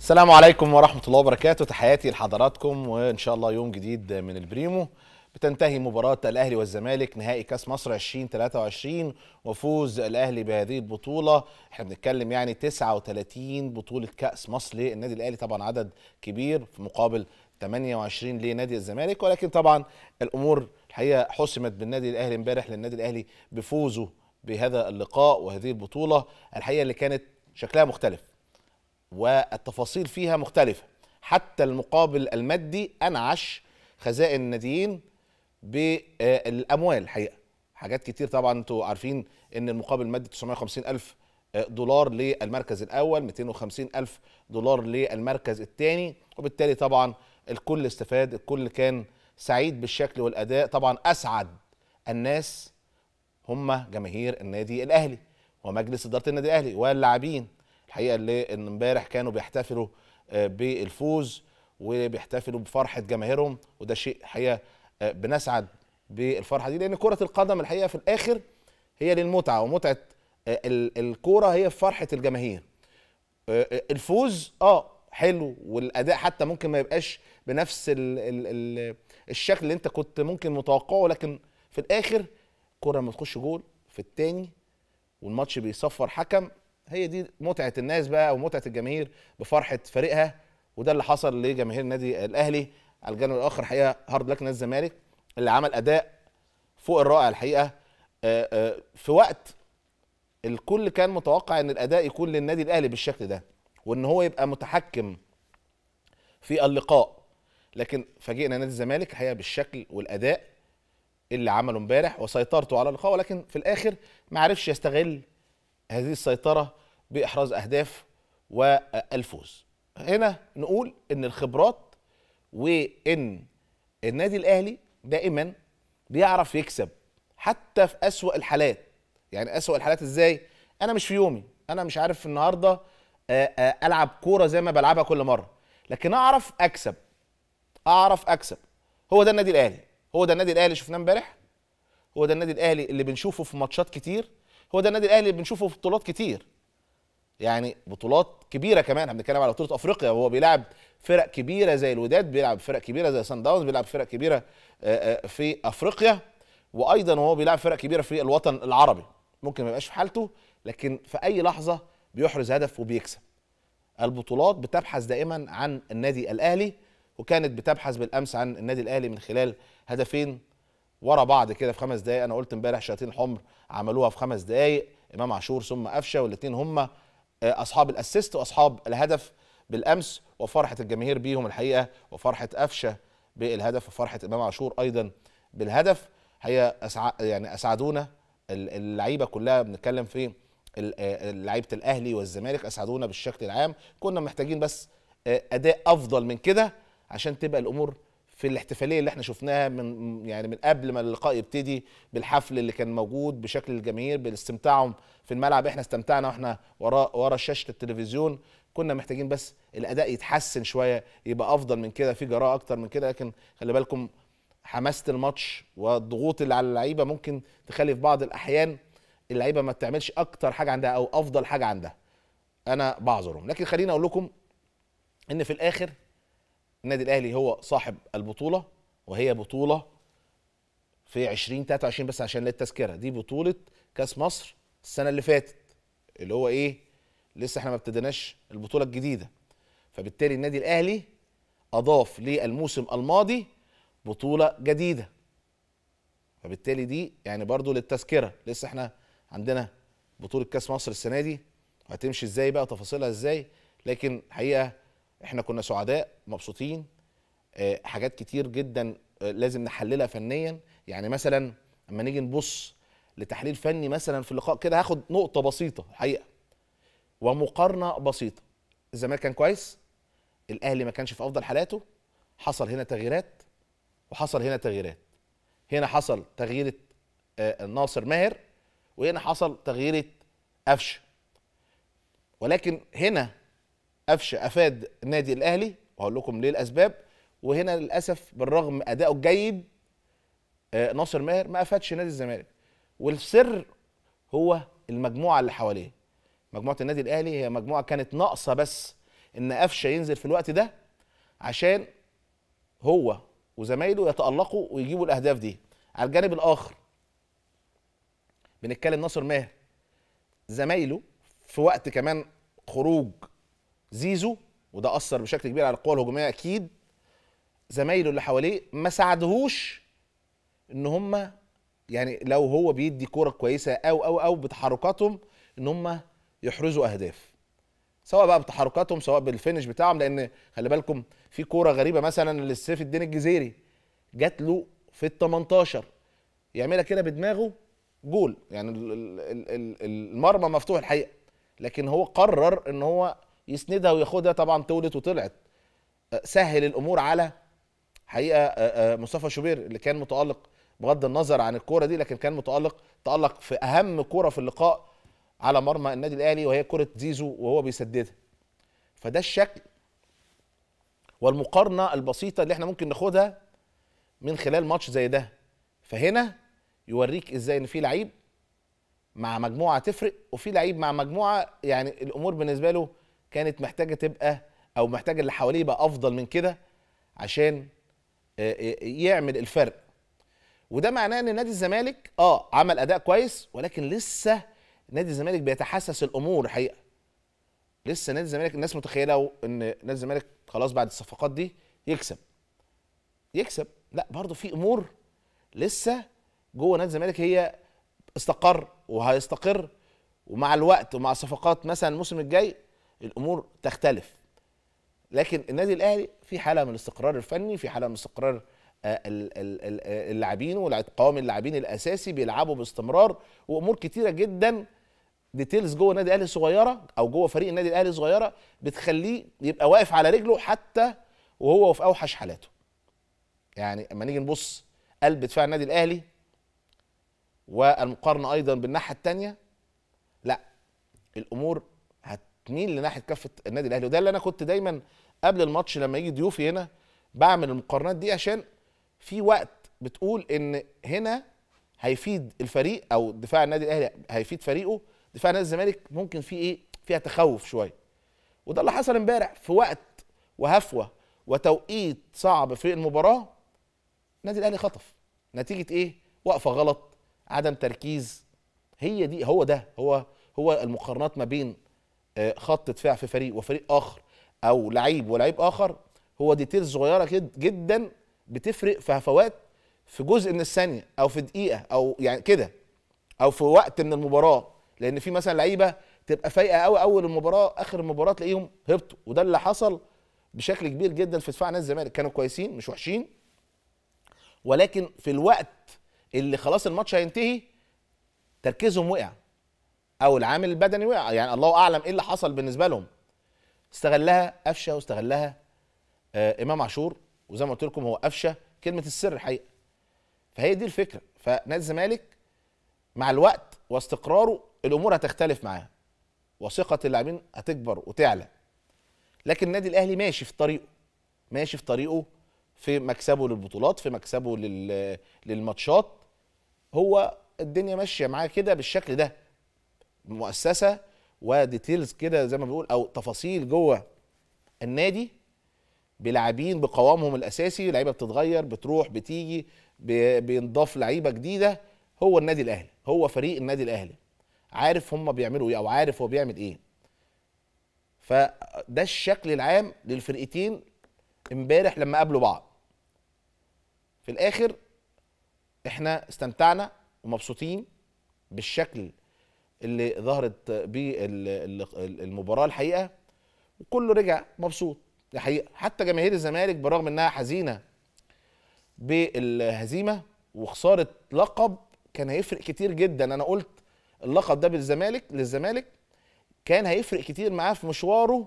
السلام عليكم ورحمة الله وبركاته تحياتي لحضراتكم وإن شاء الله يوم جديد من البريمو بتنتهي مباراة الأهلي والزمالك نهائي كأس مصر 2023 وفوز الأهلي بهذه البطولة احنا بنتكلم يعني 39 بطولة كأس مصر للنادي الأهلي طبعا عدد كبير في مقابل 28 لنادي الزمالك ولكن طبعا الأمور الحقيقة حسمت بالنادي الأهلي امبارح للنادي الأهلي بفوزه بهذا اللقاء وهذه البطولة الحقيقة اللي كانت شكلها مختلف والتفاصيل فيها مختلفة حتى المقابل المادي أنعش خزائن الناديين بالأموال الحقيقة حاجات كتير طبعا انتوا عارفين ان المقابل المادي 950 ألف دولار للمركز الأول 250 ألف دولار للمركز الثاني وبالتالي طبعا الكل استفاد الكل كان سعيد بالشكل والأداء طبعا أسعد الناس هم جماهير النادي الأهلي ومجلس إدارة النادي الأهلي واللاعبين الحقيقه اللي ان امبارح كانوا بيحتفلوا بالفوز وبيحتفلوا بفرحه جماهيرهم وده شيء الحقيقه بنسعد بالفرحه دي لان كره القدم الحقيقه في الاخر هي للمتعه ومتعه الكوره هي في فرحه الجماهير الفوز اه حلو والاداء حتى ممكن ما يبقاش بنفس ال ال ال الشكل اللي انت كنت ممكن متوقعه لكن في الاخر كره لما تخش جول في الثاني والماتش بيصفر حكم هي دي متعه الناس بقى ومتعه الجماهير بفرحه فريقها وده اللي حصل لجماهير النادي الاهلي على الجانب الاخر الحقيقه هارد لك نادي الزمالك اللي عمل اداء فوق الرائع الحقيقه في وقت الكل كان متوقع ان الاداء يكون للنادي الاهلي بالشكل ده وان هو يبقى متحكم في اللقاء لكن فاجئنا نادي الزمالك الحقيقه بالشكل والاداء اللي عمله امبارح وسيطرته على اللقاء ولكن في الاخر ما عرفش يستغل هذه السيطرة بإحراز أهداف والفوز هنا نقول إن الخبرات وإن النادي الأهلي دائما بيعرف يكسب حتى في أسوأ الحالات يعني أسوأ الحالات إزاي أنا مش في يومي أنا مش عارف النهاردة ألعب كورة زي ما بلعبها كل مرة لكن أعرف أكسب أعرف أكسب هو ده النادي الأهلي هو ده النادي الأهلي اللي شفناه امبارح هو ده النادي الأهلي اللي بنشوفه في ماتشات كتير هو ده النادي الاهلي اللي بنشوفه في بطولات كتير يعني بطولات كبيره كمان احنا بنتكلم على بطوله افريقيا وهو بيلعب فرق كبيره زي الوداد بيلعب فرق كبيره زي سان داونز بيلعب فرق كبيره في افريقيا وايضا وهو بيلعب فرق كبيره في الوطن العربي ممكن ما يبقاش في حالته لكن في اي لحظه بيحرز هدف وبيكسب البطولات بتبحث دائما عن النادي الاهلي وكانت بتبحث بالامس عن النادي الاهلي من خلال هدفين ورا بعض كده في خمس دقائق انا قلت امبارح شياطين الحمر عملوها في خمس دقائق امام عاشور ثم قفشه والاثنين هم اصحاب الاسيست واصحاب الهدف بالامس وفرحه الجماهير بيهم الحقيقه وفرحه قفشه بالهدف وفرحه امام عاشور ايضا بالهدف هي أسع... يعني اسعدونا اللعيبه كلها بنتكلم في لعيبه الاهلي والزمالك اسعدونا بالشكل العام كنا محتاجين بس اداء افضل من كده عشان تبقى الامور في الاحتفاليه اللي احنا شفناها من يعني من قبل ما اللقاء يبتدي بالحفل اللي كان موجود بشكل الجماهير باستمتاعهم في الملعب احنا استمتعنا واحنا ورا ورا شاشه التلفزيون كنا محتاجين بس الاداء يتحسن شويه يبقى افضل من كده في جراءه اكتر من كده لكن خلي بالكم حماسه الماتش والضغوط اللي على اللعيبه ممكن تخلي في بعض الاحيان اللعيبه ما بتعملش اكتر حاجه عندها او افضل حاجه عندها انا بعذرهم لكن خليني اقول لكم ان في الاخر النادي الاهلي هو صاحب البطوله وهي بطوله في 2023 بس عشان للتذكره دي بطوله كاس مصر السنه اللي فاتت اللي هو ايه لسه احنا ما ابتديناش البطوله الجديده فبالتالي النادي الاهلي اضاف للموسم الماضي بطوله جديده فبالتالي دي يعني برضو للتذكره لسه احنا عندنا بطوله كاس مصر السنه دي وهتمشي ازاي بقى تفاصيلها ازاي لكن حقيقه احنا كنا سعداء مبسوطين اه حاجات كتير جدا اه لازم نحللها فنيا يعني مثلا اما نيجي نبص لتحليل فني مثلا في اللقاء كده هاخد نقطه بسيطه الحقيقه ومقارنه بسيطه الزمالك كان كويس الاهلي ما كانش في افضل حالاته حصل هنا تغييرات وحصل هنا تغييرات هنا حصل تغييره اه ناصر ماهر وهنا حصل تغييره قفشه ولكن هنا قفشه افاد النادي الاهلي وهقول لكم ليه الاسباب وهنا للاسف بالرغم ادائه الجيد آه ناصر ماهر ما افادش نادي الزمالك والسر هو المجموعه اللي حواليه مجموعه النادي الاهلي هي مجموعه كانت ناقصه بس ان قفشه ينزل في الوقت ده عشان هو وزمايله يتالقوا ويجيبوا الاهداف دي على الجانب الاخر بنتكلم ناصر ماهر زمايله في وقت كمان خروج زيزو وده اثر بشكل كبير على القوى الهجوميه اكيد زمايله اللي حواليه ما ساعدهوش ان هم يعني لو هو بيدي كوره كويسه او او او بتحركاتهم ان هم يحرزوا اهداف سواء بقى بتحركاتهم سواء بالفينش بتاعهم لان خلي بالكم في كوره غريبه مثلا للسيف الدين الجزيري جات له في ال 18 يعملها كده بدماغه جول يعني المرمى مفتوح الحقيقه لكن هو قرر ان هو يسندها وياخدها طبعا تولت وطلعت سهل الامور على حقيقه مصطفى شوبير اللي كان متالق بغض النظر عن الكوره دي لكن كان متالق تالق في اهم كوره في اللقاء على مرمى النادي الاهلي وهي كره زيزو وهو بيسددها فده الشكل والمقارنه البسيطه اللي احنا ممكن ناخدها من خلال ماتش زي ده فهنا يوريك ازاي ان في لعيب مع مجموعه تفرق وفي لعيب مع مجموعه يعني الامور بالنسبه له كانت محتاجه تبقى او محتاج اللي حواليه يبقى افضل من كده عشان يعمل الفرق وده معناه ان نادي الزمالك اه عمل اداء كويس ولكن لسه نادي الزمالك بيتحسس الامور الحقيقه لسه نادي الزمالك الناس متخيله ان نادي الزمالك خلاص بعد الصفقات دي يكسب يكسب لا برضه في امور لسه جوه نادي الزمالك هي استقر وهيستقر ومع الوقت ومع الصفقات مثلا الموسم الجاي الامور تختلف لكن النادي الاهلي في حاله من الاستقرار الفني في حاله من استقرار اللاعبين وقوام اللاعبين الاساسي بيلعبوا باستمرار وامور كتيره جدا ديتيلز جوه النادي الاهلي صغيره او جوه فريق النادي الاهلي صغيره بتخليه يبقى واقف على رجله حتى وهو في اوحش حالاته يعني اما نيجي نبص قلب دفاع النادي الاهلي والمقارنه ايضا بالناحيه الثانيه لا الامور هتميل لناحيه كافه النادي الاهلي وده اللي انا كنت دايما قبل الماتش لما يجي ضيوفي هنا بعمل المقارنات دي عشان في وقت بتقول ان هنا هيفيد الفريق او دفاع النادي الاهلي هيفيد فريقه دفاع نادي الزمالك ممكن في ايه فيها تخوف شويه وده اللي حصل امبارح في وقت وهفوه وتوقيت صعب في المباراه النادي الاهلي خطف نتيجه ايه وقفه غلط عدم تركيز هي دي هو ده هو هو المقارنات ما بين خط دفاع في فريق وفريق اخر او لعيب ولعيب اخر هو ديتيلز صغيره كده جدا بتفرق في هفوات في جزء من الثانيه او في دقيقه او يعني كده او في وقت من المباراه لان في مثلا لعيبه تبقى فايقه قوي اول المباراه اخر المباراه تلاقيهم هبطوا وده اللي حصل بشكل كبير جدا في دفاع نادي الزمالك كانوا كويسين مش وحشين ولكن في الوقت اللي خلاص الماتش هينتهي تركيزهم وقع او العامل البدني وقع يعني الله اعلم ايه اللي حصل بالنسبه لهم استغلها قفشه واستغلها آه امام عاشور وزي ما قلت لكم هو قفشه كلمه السر الحقيقه فهي دي الفكره فنادي الزمالك مع الوقت واستقراره الامور هتختلف معاه وثقه اللاعبين هتكبر وتعلى لكن النادي الاهلي ماشي في طريقه ماشي في طريقه في مكسبه للبطولات في مكسبه لل... للماتشات هو الدنيا ماشيه معاه كده بالشكل ده مؤسسه وديتيلز كده زي ما بنقول او تفاصيل جوه النادي بلاعبين بقوامهم الاساسي لعيبه بتتغير بتروح بتيجي بينضاف لعيبه جديده هو النادي الاهلي هو فريق النادي الاهلي عارف هم بيعملوا ايه او عارف هو بيعمل ايه فده الشكل العام للفرقتين امبارح لما قابلوا بعض في الاخر احنا استمتعنا ومبسوطين بالشكل اللي ظهرت بيه المباراه الحقيقه وكله رجع مبسوط الحقيقه حتى جماهير الزمالك بالرغم انها حزينه بالهزيمه وخساره لقب كان هيفرق كتير جدا انا قلت اللقب ده بالزمالك للزمالك كان هيفرق كتير معاه في مشواره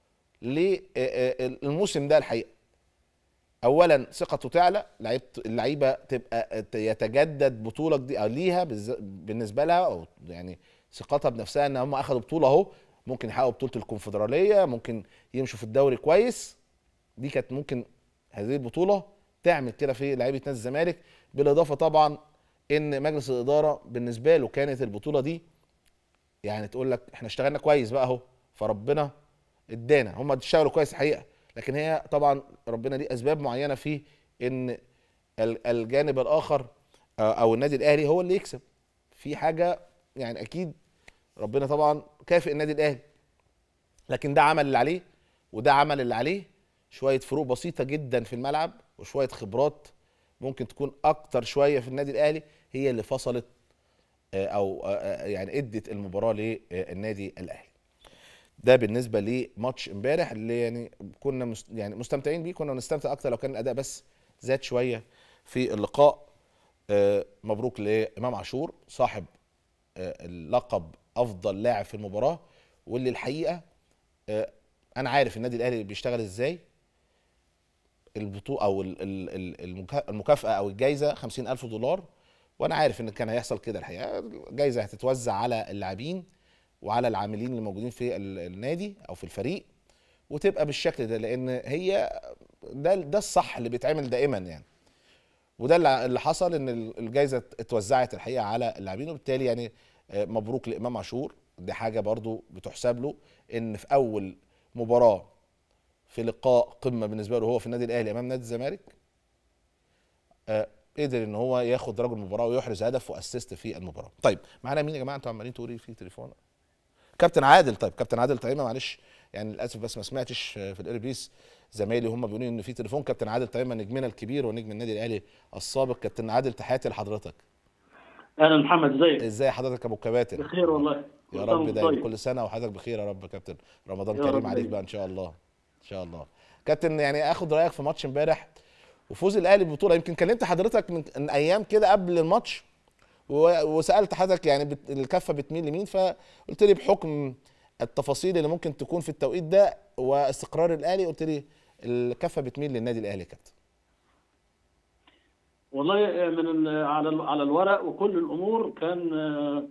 للموسم ده الحقيقه اولا ثقته تعلى لعيبه اللعيبه تبقى يتجدد بطوله دي ليها بالنسبه لها او يعني ثقتها بنفسها ان هم اخذوا بطوله اهو ممكن يحققوا بطوله الكونفدراليه ممكن يمشوا في الدوري كويس دي كانت ممكن هذه البطوله تعمل كده في لعيبه نادي الزمالك بالاضافه طبعا ان مجلس الاداره بالنسبه له كانت البطوله دي يعني تقول لك احنا اشتغلنا كويس بقى اهو فربنا ادانا هم اشتغلوا كويس الحقيقه لكن هي طبعا ربنا ليه اسباب معينه في ان ال- الجانب الاخر آه، او النادي الاهلي هو اللي يكسب في حاجه يعني اكيد ربنا طبعا كافئ النادي الاهلي لكن ده عمل اللي عليه وده عمل اللي عليه شويه فروق بسيطه جدا في الملعب وشويه خبرات ممكن تكون اكتر شويه في النادي الاهلي هي اللي فصلت آه، او آه، آه، يعني ادت المباراه للنادي الاهلي ده بالنسبه لماتش امبارح اللي يعني كنا مس- يعني مستمتعين بيه كنا نستمتع اكتر لو كان الاداء بس زاد شويه في اللقاء آه، مبروك لامام عاشور صاحب آه، اللقب افضل لاعب في المباراه واللي الحقيقه آه، انا عارف النادي الاهلي بيشتغل ازاي البطوله او ال- ال- ال- المكا- المكافاه او الجائزه 50000 دولار وانا عارف ان كان هيحصل كده الحقيقه الجائزه هتتوزع على اللاعبين وعلى العاملين اللي موجودين في ال- النادي او في الفريق وتبقى بالشكل ده لان هي ده ده الصح اللي بيتعمل دائما يعني وده اللي اللي حصل ان ال- الجائزه اتوزعت الحقيقه على اللاعبين وبالتالي يعني آه، مبروك لامام عاشور دي حاجه برضو بتحسب له ان في اول مباراه في لقاء قمه بالنسبه له هو في النادي الاهلي امام نادي الزمالك آه، قدر ان هو ياخد رجل المباراه ويحرز هدف واسيست في المباراه طيب معانا مين يا جماعه انتوا عمالين تقولوا في تليفون كابتن عادل طيب كابتن عادل طيبه معلش يعني للاسف بس ما سمعتش آه، في الايربيس زمايلي هم بيقولوا ان في تليفون كابتن عادل طيبه نجمنا الكبير ونجم النادي الاهلي السابق كابتن عادل تحياتي لحضرتك اهلا محمد ازيك ازاي حضرتك يا ابو كباتن بخير والله يا كل رب سنة دايما وأنت كل سنه وحضرتك بخير يا رب يا كابتن رمضان يا كريم رب عليك دايما. بقى ان شاء الله ان شاء الله كابتن يعني اخد رايك في ماتش امبارح وفوز الاهلي بالبطوله يمكن كلمت حضرتك من من ايام كده قبل الماتش و- وسالت حضرتك يعني بت- الكفه بتميل لمين فقلت لي بحكم التفاصيل اللي ممكن تكون في التوقيت ده واستقرار الاهلي قلت لي الكفه بتميل للنادي الاهلي يا كابتن والله من ال- على ال- على الورق وكل الامور كان آه،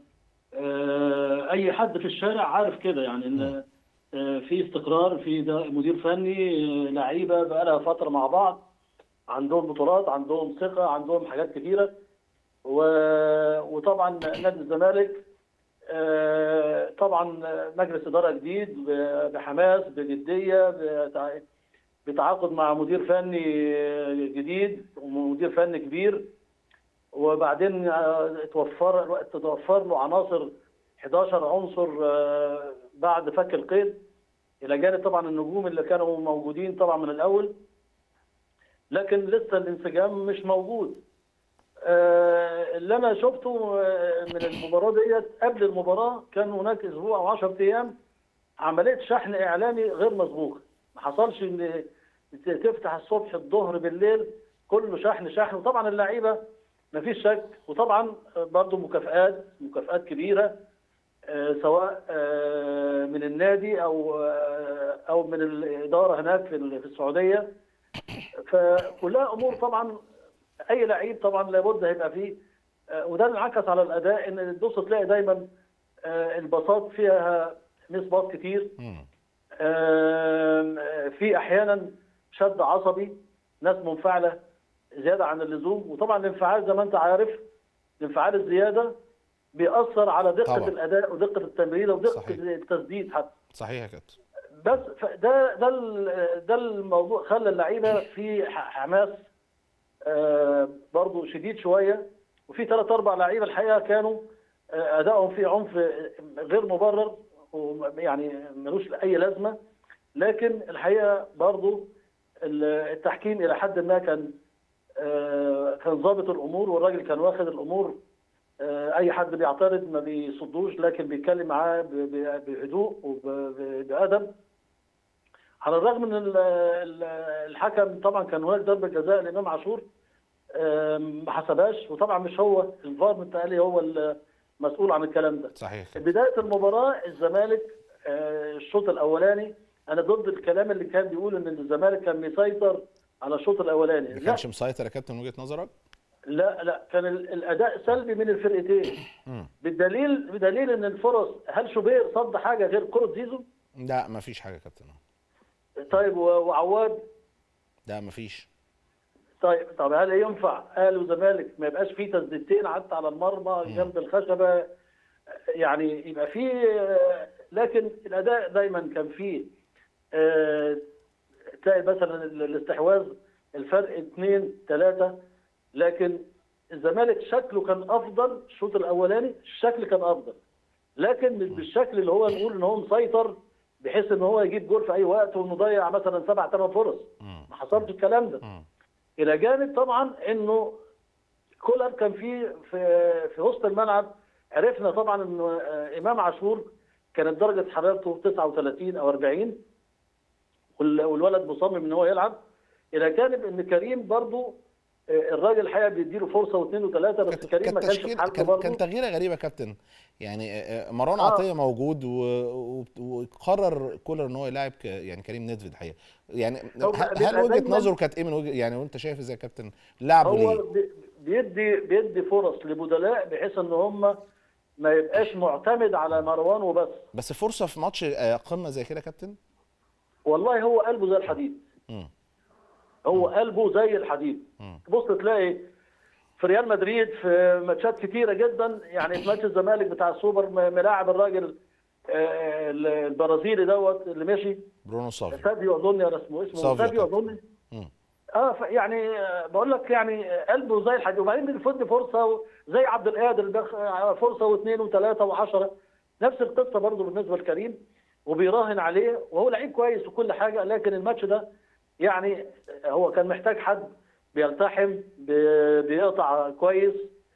آه، اي حد في الشارع عارف كده يعني ان آه، في استقرار في ده مدير فني آه، لعيبه بقى لها فتره مع بعض عندهم بطولات عندهم ثقه عندهم حاجات كتيره و- وطبعا نادي الزمالك آه، طبعا مجلس اداره جديد ب- بحماس بجديه بتع- بتعاقد مع مدير فني جديد ومدير فني كبير وبعدين آه، توفر تتوفر له عناصر 11 عنصر آه، بعد فك القيد الى جانب طبعا النجوم اللي كانوا موجودين طبعا من الاول لكن لسه الانسجام مش موجود آه، اللي انا شفته آه، من المباراه ديت قبل المباراه كان هناك اسبوع او 10 ايام عمليه شحن اعلامي غير مسبوقه ما حصلش ان ت- تفتح الصبح الظهر بالليل كله شحن شحن وطبعا اللعيبه ما فيش شك وطبعا برضو مكافآت مكافآت كبيره آه، سواء آه، من النادي او آه، او من الاداره هناك في ال- في السعوديه فكلها امور طبعا اي لعيب طبعا لابد هيبقى فيه آه، وده انعكس على الاداء ان تبص تلاقي دايما آه، الباصات فيها مس باص كتير مم. آم، في احيانا شد عصبي ناس منفعله زياده عن اللزوم وطبعا الانفعال زي ما انت عارف الانفعال الزياده بيأثر على دقه طبعا. الاداء ودقه التمرير ودقه صحيح. التسديد حتى صحيح يا كابتن بس ف- ده ده ال- ده الموضوع خلى اللعيبه في ح- حماس آه، برضو شديد شويه وفي ثلاث اربع لعيبه الحقيقه كانوا آه، ادائهم فيه عنف غير مبرر ويعني ملوش اي لازمه لكن الحقيقه برضو ال- التحكيم الى حد ما كان آه، كان ضابط الامور والراجل كان واخد الامور آه، اي حد بيعترض ما بيصدوش لكن بيتكلم معاه ب- ب- بهدوء وبادب على الرغم ان ال- ال- الحكم طبعا كان هناك ضربه جزاء لامام عاشور آم، ما حسبهاش وطبعا مش هو الفار متهيألي هو المسؤول عن الكلام ده صحيح كابتن. بدايه المباراه الزمالك آه، الشوط الاولاني انا ضد الكلام اللي كان بيقول ان الزمالك كان مسيطر على الشوط الاولاني ما لا كانش مسيطر يا كابتن من وجهه نظرك لا لا كان ال- الاداء سلبي من الفرقتين مم. بالدليل بدليل ان الفرص هل شوبير صد حاجه غير كره زيزو لا ما فيش حاجه يا كابتن طيب و- وعواد لا ما فيش طيب طب هل ينفع اهلي وزمالك ما يبقاش فيه تسديدتين حتى على المرمى جنب يعني يبقى فيه لكن الاداء دايما كان فيه آه، تلاقي مثلا ال- الاستحواذ الفرق اثنين ثلاثه لكن الزمالك شكله كان افضل الشوط الاولاني الشكل كان افضل لكن مش بالشكل اللي هو نقول ان هو مسيطر بحيث ان هو يجيب جول في اي وقت ومضيع مثلا سبع ثمان فرص مم. ما حصلش الكلام ده مم. الى جانب طبعا انه كولر كان في في في وسط الملعب عرفنا طبعا انه آه، امام عاشور كانت درجه حرارته 39 او 40 وال- والولد مصمم ان هو يلعب الى جانب ان كريم برضو آه، الراجل الحقيقه بيديله فرصه واثنين وثلاثه بس كريم ما كانش تشكيل في حالته كان, برضو كان تغييره غريبه يا كابتن يعني آه، آه، مروان آه. عطيه موجود و- و- وقرر كولر ان هو يلاعب ك- يعني كريم ندفد الحقيقه يعني هو هل, بيبقى هل وجهه دايماً- نظره كانت ايه من وجهه يعني وانت شايف ازاي يا كابتن لعبه هو ليه؟ بي- بيدي بيدي فرص لبدلاء بحيث ان هم ما يبقاش معتمد على مروان وبس بس فرصه في ماتش آه، قمه زي كده يا كابتن؟ والله هو قلبه زي الحديد مم. هو قلبه زي الحديد مم. تبص تلاقي في ريال مدريد في ماتشات كتيره جدا يعني في ماتش الزمالك بتاع السوبر م- ملاعب الراجل آه، البرازيلي دوت اللي مشي برونو صافي سافيو اظن ولا اسمه اسمه سافيو سافيو طبعا. اظن مم. اه ف- يعني آه، بقول لك يعني آه، قلبه زي الحديد وبعدين بيفوتني فرصه و- زي عبد القادر بيخ- آه، فرصه واثنين وثلاثه وعشره نفس القصه برضه بالنسبه لكريم وبيراهن عليه وهو لعيب كويس وكل حاجه لكن الماتش ده يعني هو كان محتاج حد بيلتحم بي- بيقطع كويس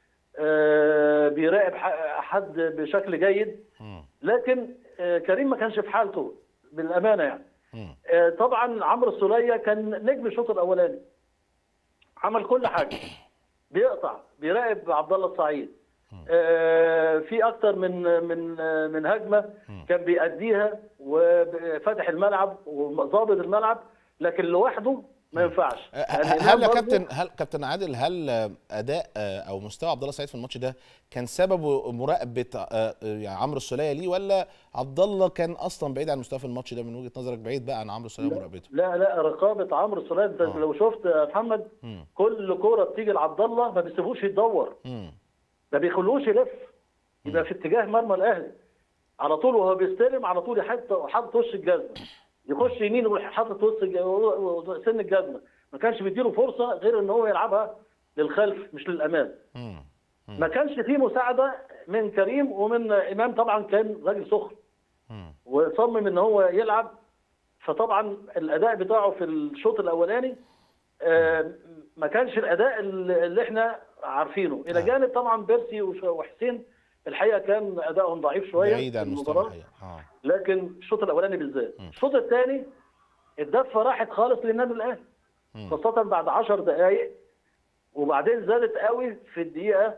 آه، بيراقب ح- حد بشكل جيد مم. لكن آه، كريم ما كانش في حالته بالامانه يعني مم. آه، طبعا عمرو السوليه كان نجم الشوط الاولاني عمل كل حاجه بيقطع بيراقب عبد الله السعيد آه، في اكتر من من آه، من هجمه كان بيأديها وفتح الملعب وظابط الملعب لكن لوحده ما ينفعش آه، لأن هل إمام يا برضه- كابتن هل كابتن عادل هل آه، اداء آه، او مستوى عبد الله السعيد في الماتش ده كان سببه مراقبه آه، آه، يعني عمرو السوليه ليه ولا عبد الله كان اصلا بعيد عن مستواه في الماتش ده من وجهه نظرك بعيد بقى عن عمرو السوليه ومراقبته؟ لا لا رقابه عمرو السوليه انت آه. لو شفت يا محمد مم. كل كوره بتيجي لعبد الله ما بيسيبوش يدور مم. ما بيخلوش يلف يبقى في اتجاه مرمى الاهلي على طول وهو بيستلم على طول يحط حاطط وش الجزمه يخش يمين يروح حاطط وش الج- سن الجزمه ما كانش بيديله فرصه غير ان هو يلعبها للخلف مش للامام مم. ما كانش فيه مساعده من كريم ومن امام طبعا كان راجل سخن مم. وصمم ان هو يلعب فطبعا الاداء بتاعه في الشوط الاولاني آه، ما كانش الاداء اللي اللي احنا عارفينه الى آه. جانب طبعا بيرسي وش- وحسين الحقيقه كان ادائهم ضعيف شويه بعيد عن في مستوى المباراة. الحقيقه اه لكن الشوط الاولاني بالذات م. الشوط الثاني الدفه راحت خالص للنادي الاهلي مم. خاصه بعد 10 دقائق وبعدين زادت قوي في الدقيقه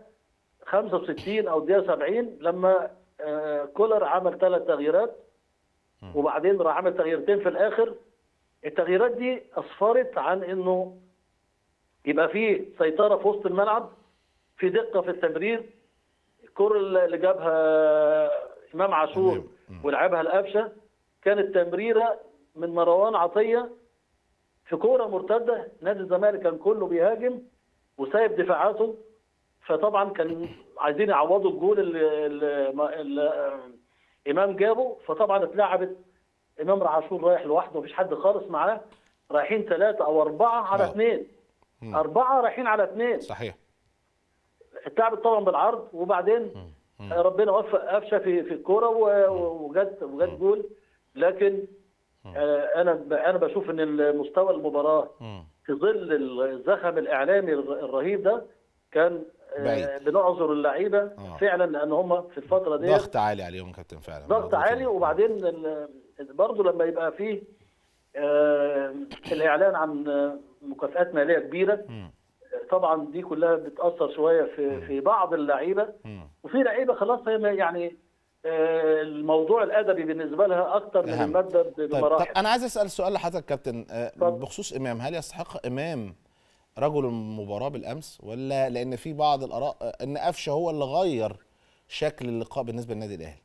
65 او الدقيقه 70 لما آه، كولر عمل ثلاث تغييرات مم. وبعدين راح عمل تغييرتين في الاخر التغييرات دي اسفرت عن انه يبقى في سيطره في وسط الملعب في دقه في التمرير الكره اللي جابها امام عاشور تمام. مم. ولعبها القفشه كانت تمريره من مروان عطيه في كوره مرتده نادي الزمالك كان كله بيهاجم وسايب دفاعاته فطبعا كان عايزين يعوضوا الجول اللي, اللي, اللي امام جابه فطبعا اتلعبت امام عاشور رايح لوحده مفيش حد خالص معاه رايحين ثلاثه او اربعه على آه. اثنين مم. اربعه رايحين على اثنين صحيح اتلعبت طبعا بالعرض وبعدين مم. ربنا وفق قفشه في في الكوره و- و- وجت وجت جول لكن آه، انا ب- انا بشوف ان مستوى المباراه مم. في ظل الزخم الاعلامي الر- الرهيب ده كان آه، بعيد. بنعذر اللعيبه آه. فعلا لان هم في الفتره دي ضغط عالي عليهم كابتن فعلا ضغط مظبوط. عالي وبعدين ال- برضه لما يبقى فيه آه، الاعلان عن آه، مكافآت ماليه كبيره مم. طبعا دي كلها بتاثر شويه في في بعض اللعيبه مم. وفي لعيبه خلاص هي ما- يعني آه، الموضوع الادبي بالنسبه لها اكتر من أهم. الماده طيب, طب بمراحل انا عايز اسال سؤال لحضرتك كابتن آه، اتفضل. بخصوص امام هل يستحق امام رجل المباراه بالامس ولا لان في بعض الاراء آه، ان قفشه هو اللي غير شكل اللقاء بالنسبه للنادي الاهلي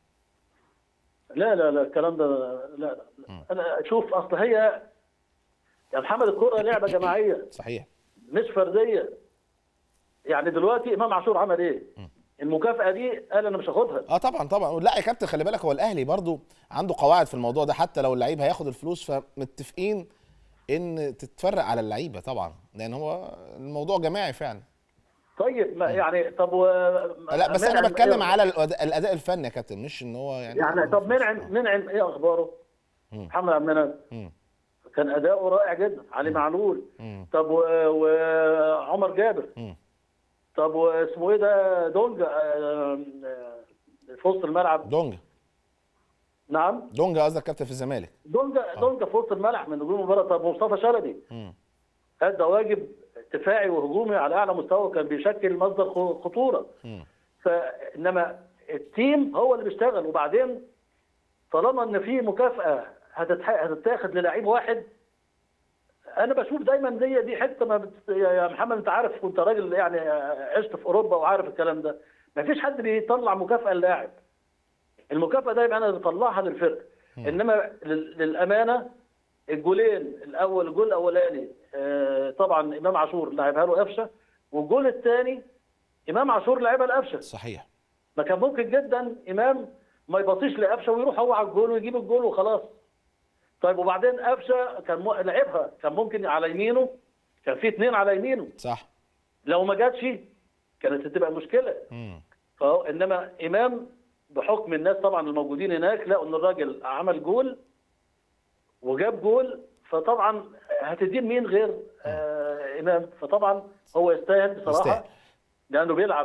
لا لا لا الكلام ده لا, لا. انا اشوف اصل هي يا محمد الكره لعبه جماعيه صحيح مش فرديه يعني دلوقتي امام عاشور عمل ايه؟ المكافاه دي قال انا مش هاخدها اه طبعا طبعا لا يا كابتن خلي بالك هو الاهلي برضو عنده قواعد في الموضوع ده حتى لو اللعيب هياخد الفلوس فمتفقين ان تتفرق على اللعيبه طبعا لان هو الموضوع جماعي فعلا طيب ما يعني طب و... لا بس انا منعم بتكلم إيه؟ على الأداء- الاداء الفني يا كابتن مش ان هو يعني يعني طب منعم منعم ايه اخباره؟ مم. محمد عبد المنعم مم. كان اداؤه رائع جدا علي معلول مم. طب و- وعمر جابر مم. طب واسمه ايه ده دونجا آه، آه، في وسط الملعب دونجا نعم دونجا قصدك كابتن في الزمالك دونجا دونجا في وسط الملعب من نجوم المباراه طب مصطفى شلبي مم. ادى واجب دفاعي وهجومي على اعلى مستوى كان بيشكل مصدر خ- خطوره مم. فانما التيم هو اللي بيشتغل وبعدين طالما ان في مكافاه هتتح- هتتاخد للعيب واحد انا بشوف دايما دي دي حته ما بت... يا محمد انت عارف كنت راجل يعني عشت في اوروبا وعارف الكلام ده ما فيش حد بيطلع مكافاه للاعب المكافاه دايما انا بطلعها للفرقه انما لل- للامانه الجولين الاول الجول الاولاني آه، طبعا امام عاشور لعبها له قفشه والجول الثاني امام عاشور لعبها لقفشه صحيح ما كان ممكن جدا امام ما يبصيش لقفشه ويروح هو على الجول ويجيب الجول وخلاص طيب وبعدين قفشه كان م... لعبها كان ممكن على يمينه كان في اثنين على يمينه صح لو ما جاتش كانت هتبقى مشكله مم. فهو انما امام بحكم الناس طبعا الموجودين هناك لقوا ان الراجل عمل جول وجاب جول فطبعا هتدين مين غير آه امام فطبعا هو يستاهل بصراحه يستاهل. لانه بيلعب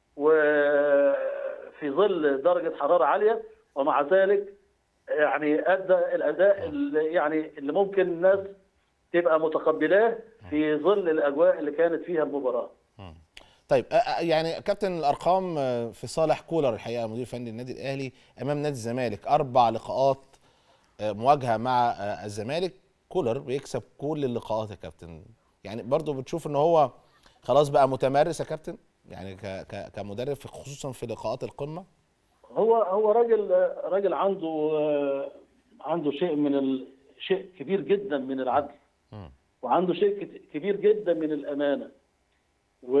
وفي ظل درجه حراره عاليه ومع ذلك يعني ادى الاداء اللي يعني اللي ممكن الناس تبقى متقبلاه في ظل الاجواء اللي كانت فيها المباراه طيب آه، آه، يعني كابتن الارقام آه، في صالح كولر الحقيقه مدير فني النادي الاهلي امام نادي الزمالك اربع لقاءات آه، مواجهه مع آه، الزمالك كولر بيكسب كل اللقاءات يا كابتن يعني برضو بتشوف ان هو خلاص بقى متمرس يا كابتن يعني ك ك كمدرب في- خصوصا في لقاءات القمه هو هو راجل راجل عنده عنده شيء من ال... شيء كبير جدا من العدل مم. وعنده شيء كت- كبير جدا من الامانه و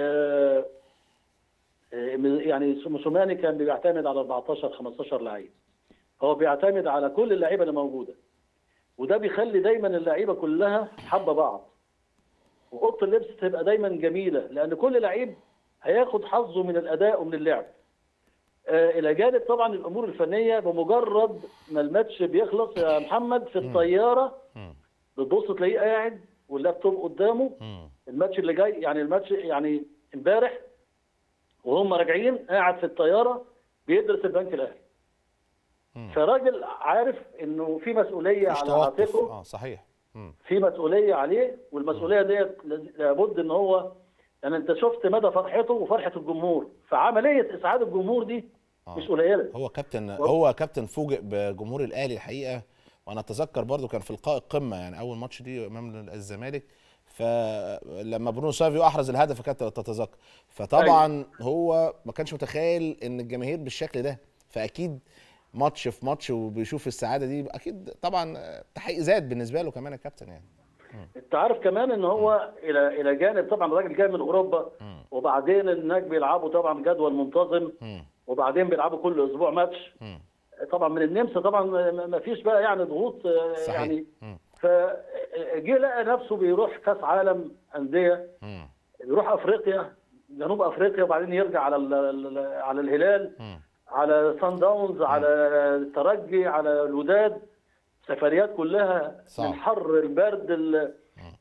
يعني موسوماني كان بيعتمد على 14 15 لعيب هو بيعتمد على كل اللعيبه اللي موجوده وده بيخلي دايما اللعيبه كلها حابه بعض واوضه اللبس تبقى دايما جميله لان كل لعيب هياخد حظه من الاداء ومن اللعب آه، الى جانب طبعا الامور الفنيه بمجرد ما الماتش بيخلص يا محمد في الطياره مم. بتبص تلاقيه قاعد واللابتوب قدامه مم. الماتش اللي جاي يعني الماتش يعني امبارح وهم راجعين قاعد في الطياره بيدرس البنك الاهلي مم. فراجل عارف انه في مسؤوليه مش على توقف عاتقه اه صحيح مم. في مسؤوليه عليه والمسؤوليه ديت لابد ان هو يعني انت شفت مدى فرحته وفرحه الجمهور فعمليه اسعاد الجمهور دي آه. مش قليله هو كابتن هو كابتن فوجئ بجمهور الاهلي الحقيقه وانا اتذكر برضو كان في لقاء القمه يعني اول ماتش دي امام الزمالك فلما برونو سافيو احرز الهدف يا كابتن لو تتذكر فطبعا هو ما كانش متخيل ان الجماهير بالشكل ده فاكيد ماتش في ماتش وبيشوف السعاده دي اكيد طبعا تحقيق زاد بالنسبه له كمان يا كابتن يعني انت عارف كمان ان هو الى الى جانب طبعا الراجل جاي من اوروبا مم. وبعدين هناك بيلعبوا طبعا جدول منتظم مم. وبعدين بيلعبوا كل اسبوع ماتش مم. طبعا من النمسا طبعا ما ما فيش بقى يعني ضغوط آه، صحيح يعني مم. فجه لقى نفسه بيروح كاس عالم انديه مم. يروح افريقيا جنوب افريقيا وبعدين يرجع على ال- ال- على الهلال مم. على سان داونز على الترجي على الوداد سفريات كلها صعب. من حر البرد ال-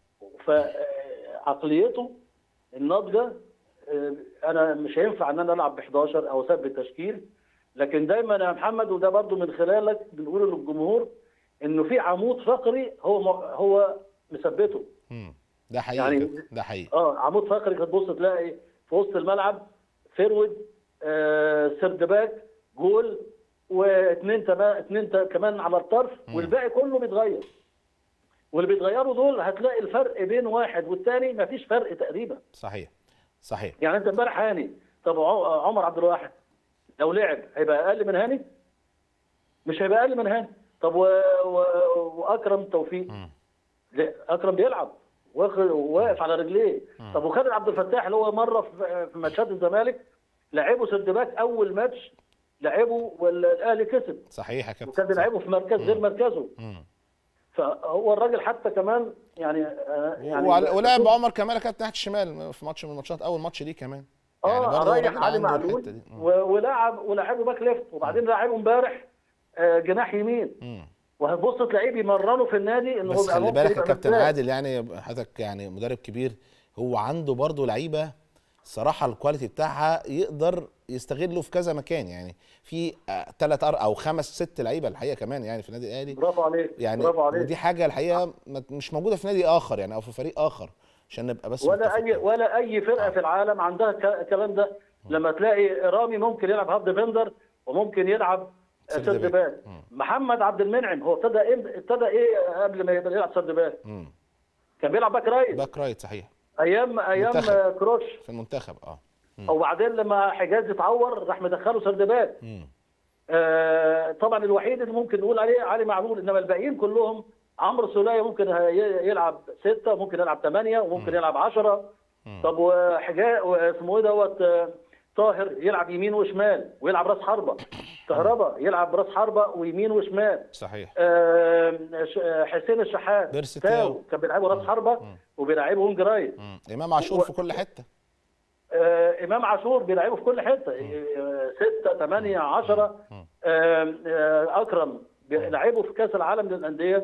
فعقليته الناضجه آه، انا مش هينفع ان انا العب ب 11 او اثبت تشكيل لكن دايما يا محمد وده برضو من خلالك بنقول للجمهور انه في عمود فقري هو م- هو مثبته مم. ده حقيقي يعني- يعني ده حقيقي اه عمود فقري هتبص تلاقي في وسط الملعب فيرود آه سيرد باك جول واثنين تما... اثنين تا- كمان على الطرف والباقي كله بيتغير واللي بيتغيروا دول هتلاقي الفرق بين واحد والتاني مفيش فرق تقريبا صحيح صحيح يعني انت امبارح هاني طب ع- عمر عبد الواحد لو لعب هيبقى اقل من هاني مش هيبقى اقل من هاني طب و... و... واكرم توفيق مم. لا اكرم بيلعب واخد واقف على رجليه طب وخالد عبد الفتاح اللي هو مره في في ماتشات الزمالك لعبوا سد باك اول ماتش لعبوا والاهلي كسب صحيح يا كابتن وكان بيلعبوا في مركز غير مركزه مم. فهو الراجل حتى كمان يعني آه، يعني وعلى- ولعب عمر كمال يا كابتن ناحيه الشمال في ماتش من الماتشات اول ماتش ليه كمان اه برضه ريح الراجل علي عنده معلول الحتة دي. مم. و- ولعب ولعبه باك ليفت وبعدين لعبه امبارح آه، جناح يمين مم. وهتبص تلاقيه بيمرنه في النادي ان هو بس بقى خلي ممكن بالك يا يبقى كابتن مساك. عادل يعني حضرتك يعني مدرب كبير هو عنده برضه لعيبه الصراحه الكواليتي بتاعها يقدر يستغله في كذا مكان يعني في ثلاث او خمس ست لعيبه الحقيقه كمان يعني في النادي الاهلي برافو عليك يعني برافو عليك ودي حاجه الحقيقه ما- مش موجوده في نادي اخر يعني او في فريق اخر عشان نبقى بس ولا اي متفقين. ولا اي فرقه في العالم عندها ك- الكلام ده لما تلاقي رامي ممكن يلعب هاف ديفندر وممكن يلعب سيرد سيرد باك. باك محمد عبد المنعم هو ابتدى إيه ابتدى ايه قبل ما يبقى يلعب سيرد باك مم. كان بيلعب باك رايت باك رايت صحيح ايام ايام منتخب. كروش في المنتخب اه وبعدين لما حجاز اتعور راح مدخله سيرد باك مم. آه، طبعا الوحيد اللي ممكن نقول عليه علي معلول انما الباقيين كلهم عمرو سوليه ممكن هي- يلعب ستة ممكن يلعب ثمانية وممكن يلعب عشرة طب وحجاء واسمه ايه دوت آه، طاهر يلعب يمين وشمال ويلعب راس حربة كهربا يلعب راس حربة ويمين وشمال صحيح آه، ش- آه، حسين الشحات بيرسي تاو تاو. كان بيلعبوا راس حربة وبيلعبوا وينج رايت مم. امام عاشور في كل حته آه، امام عاشور بيلعبوا في كل حته آه، ستة ثمانية عشرة آه، آه، اكرم بيلعبوا في كاس العالم للانديه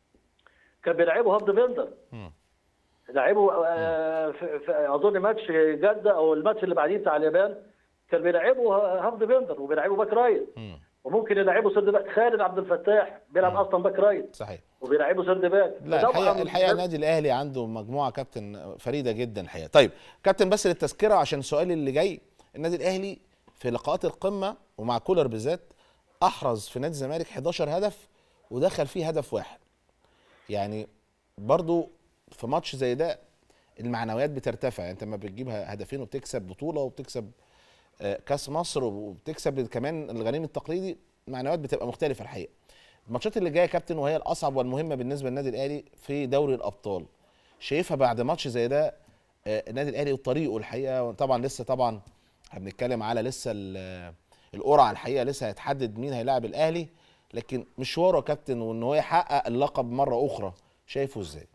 كان بيلعبوا هاف ديفندر مم. لعبوا آه، في في- اظن ماتش جده او الماتش اللي بعديه بتاع اليابان كان بيلعبوا هاف ديفندر وبيلعبوا باك رايت مم. وممكن يلعبوا سيرد باك خالد عبد الفتاح بيلعب اصلا باك رايت صحيح وبيلعبوا سيرد باك لا فطبعاً الحقيقه الحقيقه النادي الاهلي عنده مجموعه كابتن فريده جدا الحقيقه طيب كابتن بس للتذكره عشان السؤال اللي جاي النادي الاهلي في لقاءات القمه ومع كولر بالذات احرز في نادي الزمالك 11 هدف ودخل فيه هدف واحد يعني برضو في ماتش زي ده المعنويات بترتفع يعني انت لما بتجيب هدفين وبتكسب بطوله وبتكسب آه، كاس مصر وبتكسب كمان الغريم التقليدي المعنويات بتبقى مختلفه الحقيقه الماتشات اللي جايه يا كابتن وهي الاصعب والمهمه بالنسبه للنادي الاهلي في دوري الابطال شايفها بعد ماتش زي ده آه، النادي الاهلي وطريقه الحقيقه طبعا لسه طبعا احنا بنتكلم على لسه ال- القرعه الحقيقه لسه هيتحدد مين هيلاعب الاهلي لكن مشواره يا كابتن وان هو يحقق اللقب مره اخرى شايفه ازاي؟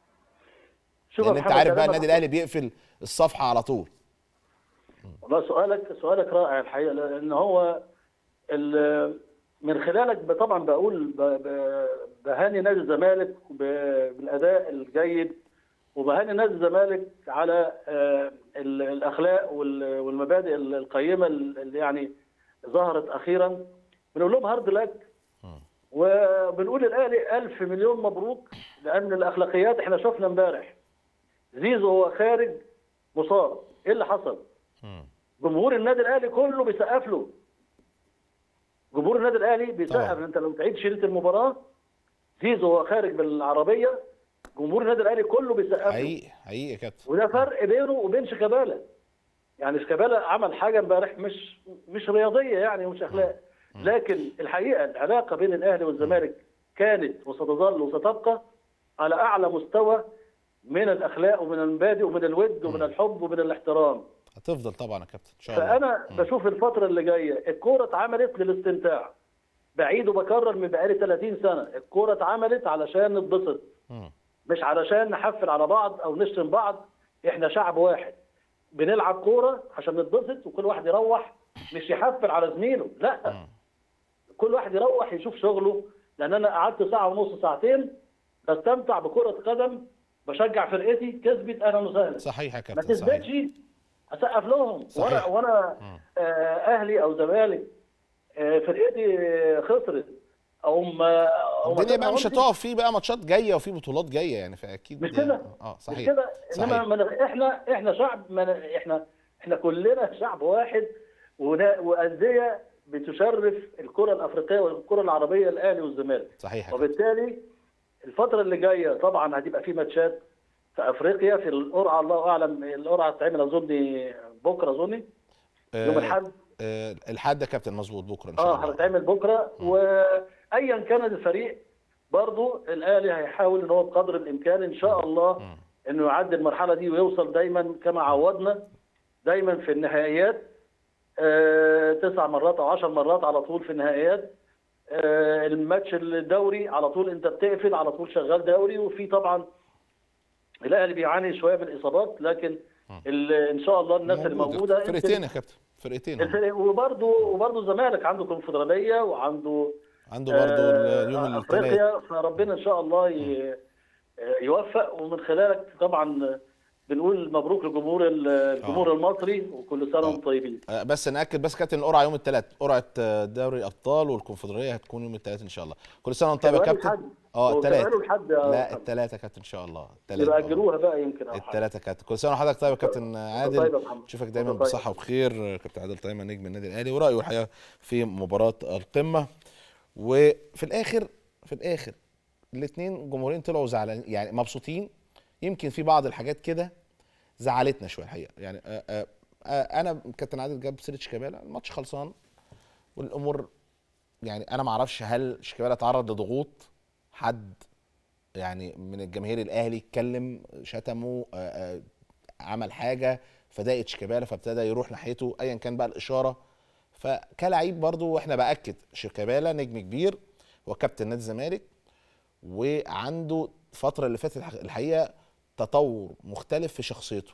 شوف يا لان انت محمد عارف بقى كلامك- النادي الاهلي بيقفل الصفحه على طول والله سؤالك سؤالك رائع الحقيقه لان هو ال- من خلالك ب- طبعا بقول ب- ب- بهاني نادي الزمالك ب- بالاداء الجيد وبهاني نادي الزمالك على آه، ال- الاخلاق وال- والمبادئ ال- القيمه اللي يعني ظهرت اخيرا بنقول لهم هارد لك وبنقول للاهلي الف مليون مبروك لان الاخلاقيات احنا شفنا امبارح زيزو هو خارج مصاب ايه اللي حصل؟ جمهور النادي الاهلي كله بيسقف له جمهور النادي الاهلي بيسقف طبعا. انت لو تعيد شريط المباراه زيزو هو خارج بالعربيه جمهور النادي الاهلي كله بيسقف له حقيقي حقيقي يا كابتن وده فرق بينه وبين شيكابالا يعني شيكابالا عمل حاجه امبارح مش مش رياضيه يعني ومش اخلاق لكن الحقيقه العلاقه بين الاهلي والزمالك كانت وستظل وستبقى على اعلى مستوى من الاخلاق ومن المبادئ ومن الود ومن الحب ومن الاحترام هتفضل طبعا يا كابتن ان شاء الله فانا بشوف الفتره اللي جايه الكوره اتعملت للاستمتاع بعيد وبكرر من بقالي 30 سنه الكوره اتعملت علشان نتبسط مم. مش علشان نحفل على بعض او نشتم بعض احنا شعب واحد بنلعب كوره عشان نتبسط وكل واحد يروح مش يحفل على زميله لا كل واحد يروح يشوف شغله لان انا قعدت ساعه ونص ساعتين بستمتع بكره قدم بشجع فرقتي كسبت اهلا وسهلا صحيح يا ما كابتن صحيح تثبتش اسقف لهم صحيح. وانا وانا آه اهلي او زمالك آه فرقتي آه، خسرت او ما أو ما الدنيا بقى مش تفهمش. هتقف فيه بقى ماتشات جايه وفي بطولات جايه يعني فاكيد مش كده اه مش صحيح كده انما صحيح. من احنا احنا شعب من احنا احنا كلنا شعب واحد ونا- وانديه بتشرف الكره الافريقيه والكره العربيه الاهلي والزمالك صحيح يا كابتن. وبالتالي الفتره اللي جايه طبعا هتبقى في ماتشات في افريقيا في القرعه الله اعلم القرعه هتتعمل اظن بكره اظن يوم آه، الاحد آه الحد يا كابتن مظبوط بكره ان شاء اه الله هتتعمل بكره وايا كان الفريق برضو الاهلي هيحاول ان هو بقدر الامكان ان شاء الله انه يعدي المرحله دي ويوصل دايما كما عودنا دايما في النهائيات آه، تسع مرات او عشر مرات على طول في النهائيات آه، الماتش الدوري على طول انت بتقفل على طول شغال دوري وفي طبعا الاهلي بيعاني شويه بالاصابات لكن ال- ان شاء الله الناس اللي موجوده فرقتين يا كابتن فرقتين أهو. الفرق وبرضه وبرضه الزمالك عنده كونفدراليه وعنده عنده برضه آه، اليوم الثلاث افريقيا فربنا ان شاء الله ي- يوفق ومن خلالك طبعا بنقول مبروك لجمهور ال- الجمهور المصري وكل سنه وانتم طيبين آه، بس ناكد بس كابتن القرعه يوم الثلاث قرعه آه، دوري الابطال والكونفدراليه هتكون يوم الثلاث ان شاء الله كل سنه وانت طيب يا كمان كابتن الحد. اه هو الثلاث كمان الحد يا لا محمد. الثلاثه يا كابتن ان شاء الله الثلاث يبقى اجلوها بقى يمكن او حاجه الثلاثه كابتن كل سنه وحضرتك طيب يا كابتن طيب عادل يا محمد. نشوفك دايما طيب. بصحه وبخير كابتن عادل طيب نجم النادي الاهلي ورايه الحقيقه في مباراه القمه وفي الاخر في الاخر الاثنين جمهورين طلعوا زعلانين يعني مبسوطين يمكن في بعض الحاجات كده زعلتنا شويه الحقيقه يعني آه آه آه انا كابتن عادل جاب سيره شيكابالا الماتش خلصان والامور يعني انا ما اعرفش هل شيكابالا تعرض لضغوط حد يعني من الجماهير الاهلي اتكلم شتمه آه، آه، عمل حاجه فضايقت شيكابالا فابتدى يروح ناحيته ايا كان بقى الاشاره فكلاعب برضو واحنا باكد شيكابالا نجم كبير هو كابتن نادي الزمالك وعنده الفتره اللي فاتت الح- الحقيقه تطور مختلف في شخصيته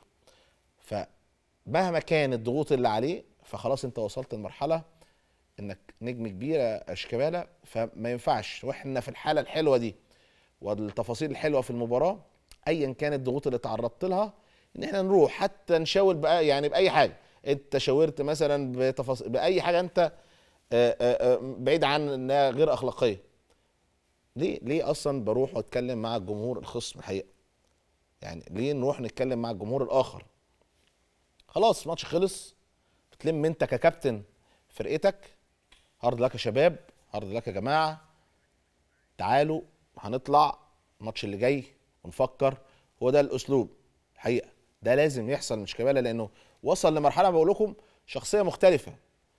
فمهما كان الضغوط اللي عليه فخلاص انت وصلت لمرحله انك نجم كبير يا شيكابالا فما ينفعش واحنا في الحاله الحلوه دي والتفاصيل الحلوه في المباراه ايا كانت الضغوط اللي تعرضت لها ان احنا نروح حتى نشاور بقى يعني باي حاجه انت شاورت مثلا بتفاصيل باي حاجه انت آه، آه، آه، بعيد عن انها غير اخلاقيه ليه ليه اصلا بروح واتكلم مع الجمهور الخصم الحقيقه يعني ليه نروح نتكلم مع الجمهور الاخر خلاص الماتش خلص بتلم انت ككابتن فرقتك هارد لك يا شباب هارد لك يا جماعه تعالوا هنطلع الماتش اللي جاي ونفكر هو ده الاسلوب الحقيقه ده لازم يحصل من شيكابالا لانه وصل لمرحله بقول لكم شخصيه مختلفه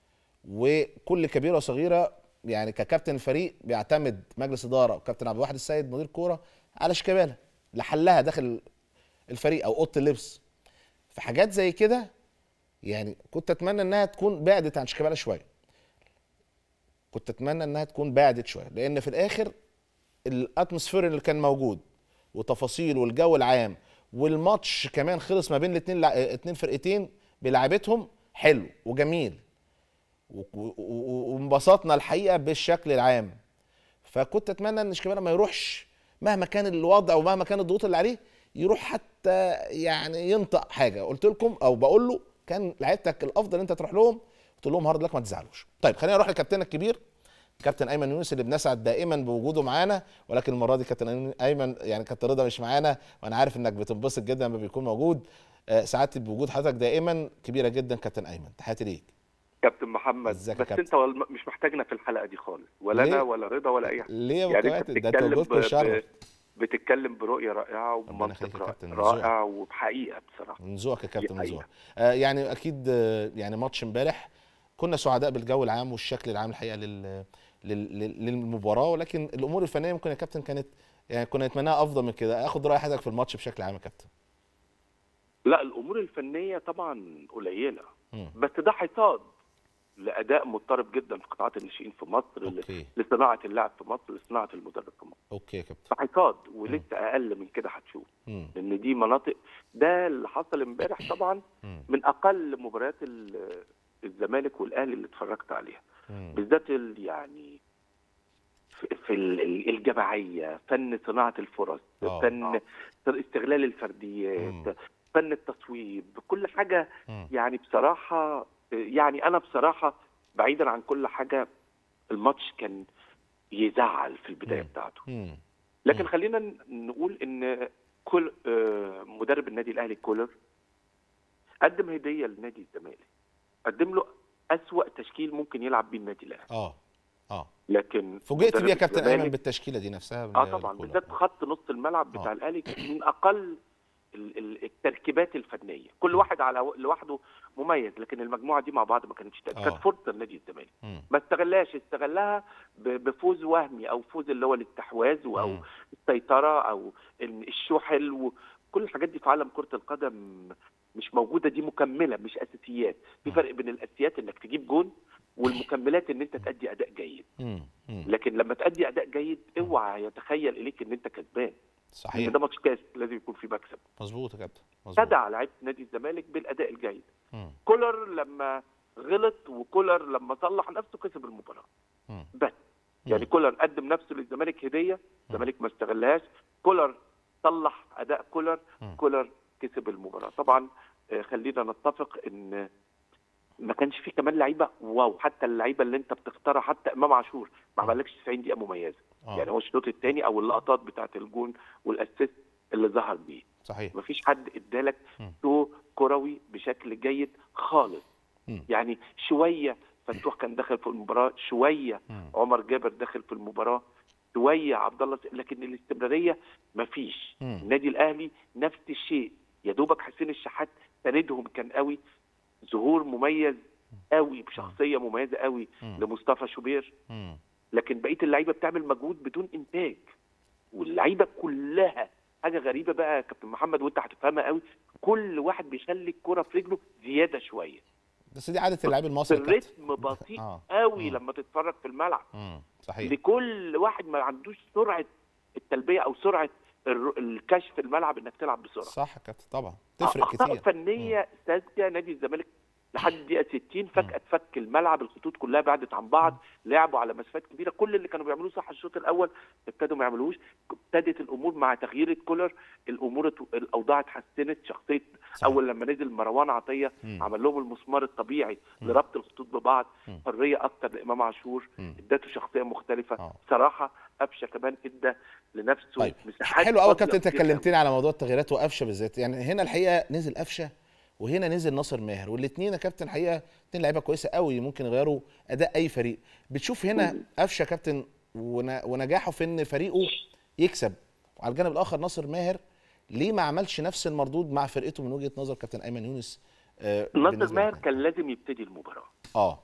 وكل كبيره وصغيره يعني ككابتن الفريق بيعتمد مجلس اداره وكابتن عبد الواحد السيد مدير كوره على شيكابالا لحلها داخل الفريق او اوضه اللبس في حاجات زي كده يعني كنت اتمنى انها تكون بعدت عن شيكابالا شويه كنت اتمنى انها تكون بعدت شويه لان في الاخر الاتموسفير اللي كان موجود وتفاصيل والجو العام والماتش كمان خلص ما بين الاثنين لع... اتنين فرقتين بلعبتهم حلو وجميل و- و- و- وانبسطنا الحقيقه بالشكل العام فكنت اتمنى ان شيكابالا ما يروحش مهما كان الوضع ومهما كان الضغوط اللي عليه يروح حتى يعني ينطق حاجه قلت لكم او بقول له كان لعيبتك الافضل انت تروح لهم قلت لهم هارد لك ما تزعلوش طيب خلينا نروح لكابتننا الكبير كابتن ايمن يونس اللي بنسعد دائما بوجوده معانا ولكن المره دي كابتن ايمن يعني كابتن رضا مش معانا وانا عارف انك بتنبسط جدا لما بيكون موجود آه، سعادتي بوجود حضرتك دائما كبيره جدا كابتن ايمن تحياتي ليك كابتن محمد ازيك يا بس كابتن؟ انت وال- مش محتاجنا في الحلقه دي خالص ولا ليه؟ انا ولا رضا ولا اي حاجه ليه يا يعني انت كابتن ده انت بتتكلم وجودك ب... شرف ب... بتتكلم برؤيه رائعه ربنا يخليك وبمنطق يا رائع- كابتن، من ذوقك. رائع وبحقيقه بصراحه من ذوقك يا كابتن من حقيقة. ذوقك آه يعني اكيد آه يعني ماتش امبارح كنا سعداء بالجو العام والشكل العام الحقيقه لل لل- لل- للمباراه ولكن الامور الفنيه ممكن يا كابتن كانت يعني كنا نتمناها افضل من كده اخد راي حضرتك في الماتش بشكل عام يا كابتن لا الامور الفنيه طبعا قليله مم. بس ده حصاد لاداء مضطرب جدا في قطاعات الناشئين في مصر ل- اوكي لصناعه اللاعب في مصر لصناعه المدرب في مصر اوكي يا كابتن فحصاد ولسه اقل من كده هتشوف مم. لان دي مناطق ده اللي حصل امبارح طبعا مم. من اقل مباريات ال- الزمالك والاهلي اللي اتفرجت عليها مم. بالذات ال- يعني في- في ال- ال- الجماعيه فن صناعه الفرص آه. فن استغلال الفرديات مم. فن التصويب كل حاجه مم. يعني بصراحه يعني انا بصراحه بعيدا عن كل حاجه الماتش كان يزعل في البدايه مم. بتاعته مم. لكن مم. خلينا ن- نقول ان كل آه، مدرب النادي الاهلي كولر قدم هديه لنادي الزمالك قدم له أسوأ تشكيل ممكن يلعب بيه النادي الاهلي اه اه لكن فوجئت مدرب بيه يا كابتن ايمن الزمالك- بالتشكيله دي نفسها اه طبعا بالكولر. بالذات خط نص الملعب بتاع آه. الاهلي كان من اقل ال- ال- التركيبات الفنيه كل واحد على لوحده مميز لكن المجموعه دي مع بعض ما كانتش آه. كانت فرصه لنادي الزمالك مم. ما استغلهاش استغلها ب- بفوز وهمي او فوز اللي هو الاستحواذ او مم. السيطره او ال- الشحل وكل الحاجات دي في عالم كره القدم مش موجوده دي مكمله مش اساسيات في فرق بين الاساسيات انك تجيب جون والمكملات ان انت تأدي اداء جيد مم. مم. لكن لما تأدي اداء جيد اوعى يتخيل اليك ان انت كسبان صحيح ان ده ماتش كاس لازم يكون في مكسب مظبوط يا كابتن مظبوط خدع لعيبه نادي الزمالك بالاداء الجيد مم. كولر لما غلط وكولر لما صلح نفسه كسب المباراه مم. بس يعني كولر قدم نفسه للزمالك هديه الزمالك ما استغلهاش كولر صلح اداء كولر مم. كولر كسب المباراه طبعا آه، خلينا نتفق ان ما كانش في كمان لعيبه واو حتى اللعيبه اللي انت بتختارها حتى امام عاشور ما عملكش 90 دقيقه مميزه آه. يعني هو الشوط الثاني او اللقطات بتاعه الجون والاسيست اللي ظهر بيه صحيح مفيش حد ادالك مم. شو كروي بشكل جيد خالص مم. يعني شويه فتوح كان داخل في المباراه شويه مم. عمر جابر داخل في المباراه شويه عبد الله س- لكن الاستمراريه مفيش مم. النادي الاهلي نفس الشيء يا دوبك حسين الشحات سندهم كان قوي ظهور مميز قوي بشخصيه مميزه قوي مم. لمصطفى شوبير مم. لكن بقيه اللعيبه بتعمل مجهود بدون انتاج واللعيبه كلها حاجه غريبه بقى يا كابتن محمد وانت هتفهمها قوي كل واحد بيخلي الكره في رجله زياده شويه بس دي عاده اللعيب المصري يا كابتن. الريتم بطيء آه. قوي مم. لما تتفرج في الملعب مم. صحيح لكل واحد ما عندوش سرعه التلبيه او سرعه الر- الكشف الملعب انك تلعب بسرعه صح يا كابتن طبعا تفرق اخطاء كتير فنيه ساذجه نادي الزمالك لحد الدقيقه 60 فجاه اتفك الملعب الخطوط كلها بعدت عن بعض لعبوا على مسافات كبيره كل اللي كانوا بيعملوه صح الشوط الاول ابتدوا ما يعملوش ابتدت الامور مع تغيير كولر الامور ات- الاوضاع اتحسنت شخصيه صحيح. اول لما نزل مروان عطيه مم. عمل لهم المسمار الطبيعي لربط الخطوط ببعض مم. حريه اكتر لامام عاشور مم. اداته شخصيه مختلفه آه. صراحه قفشه كمان ادى لنفسه طيب مساحات حلو قوي يا فاضية كابتن انت كتير قوي. كلمتني على موضوع التغييرات وقفشه بالذات يعني هنا الحقيقه نزل قفشه وهنا نزل ناصر ماهر والاثنين يا كابتن الحقيقه اثنين لعيبه كويسه قوي ممكن يغيروا اداء اي فريق بتشوف هنا قفشه يا كابتن ون- ونجاحه في ان فريقه يكسب وعلى الجانب الاخر ناصر ماهر ليه ما عملش نفس المردود مع فرقته من وجهه نظر كابتن ايمن يونس آه ناصر بالنسبة ماهر للاتنين؟ كان لازم يبتدي المباراه اه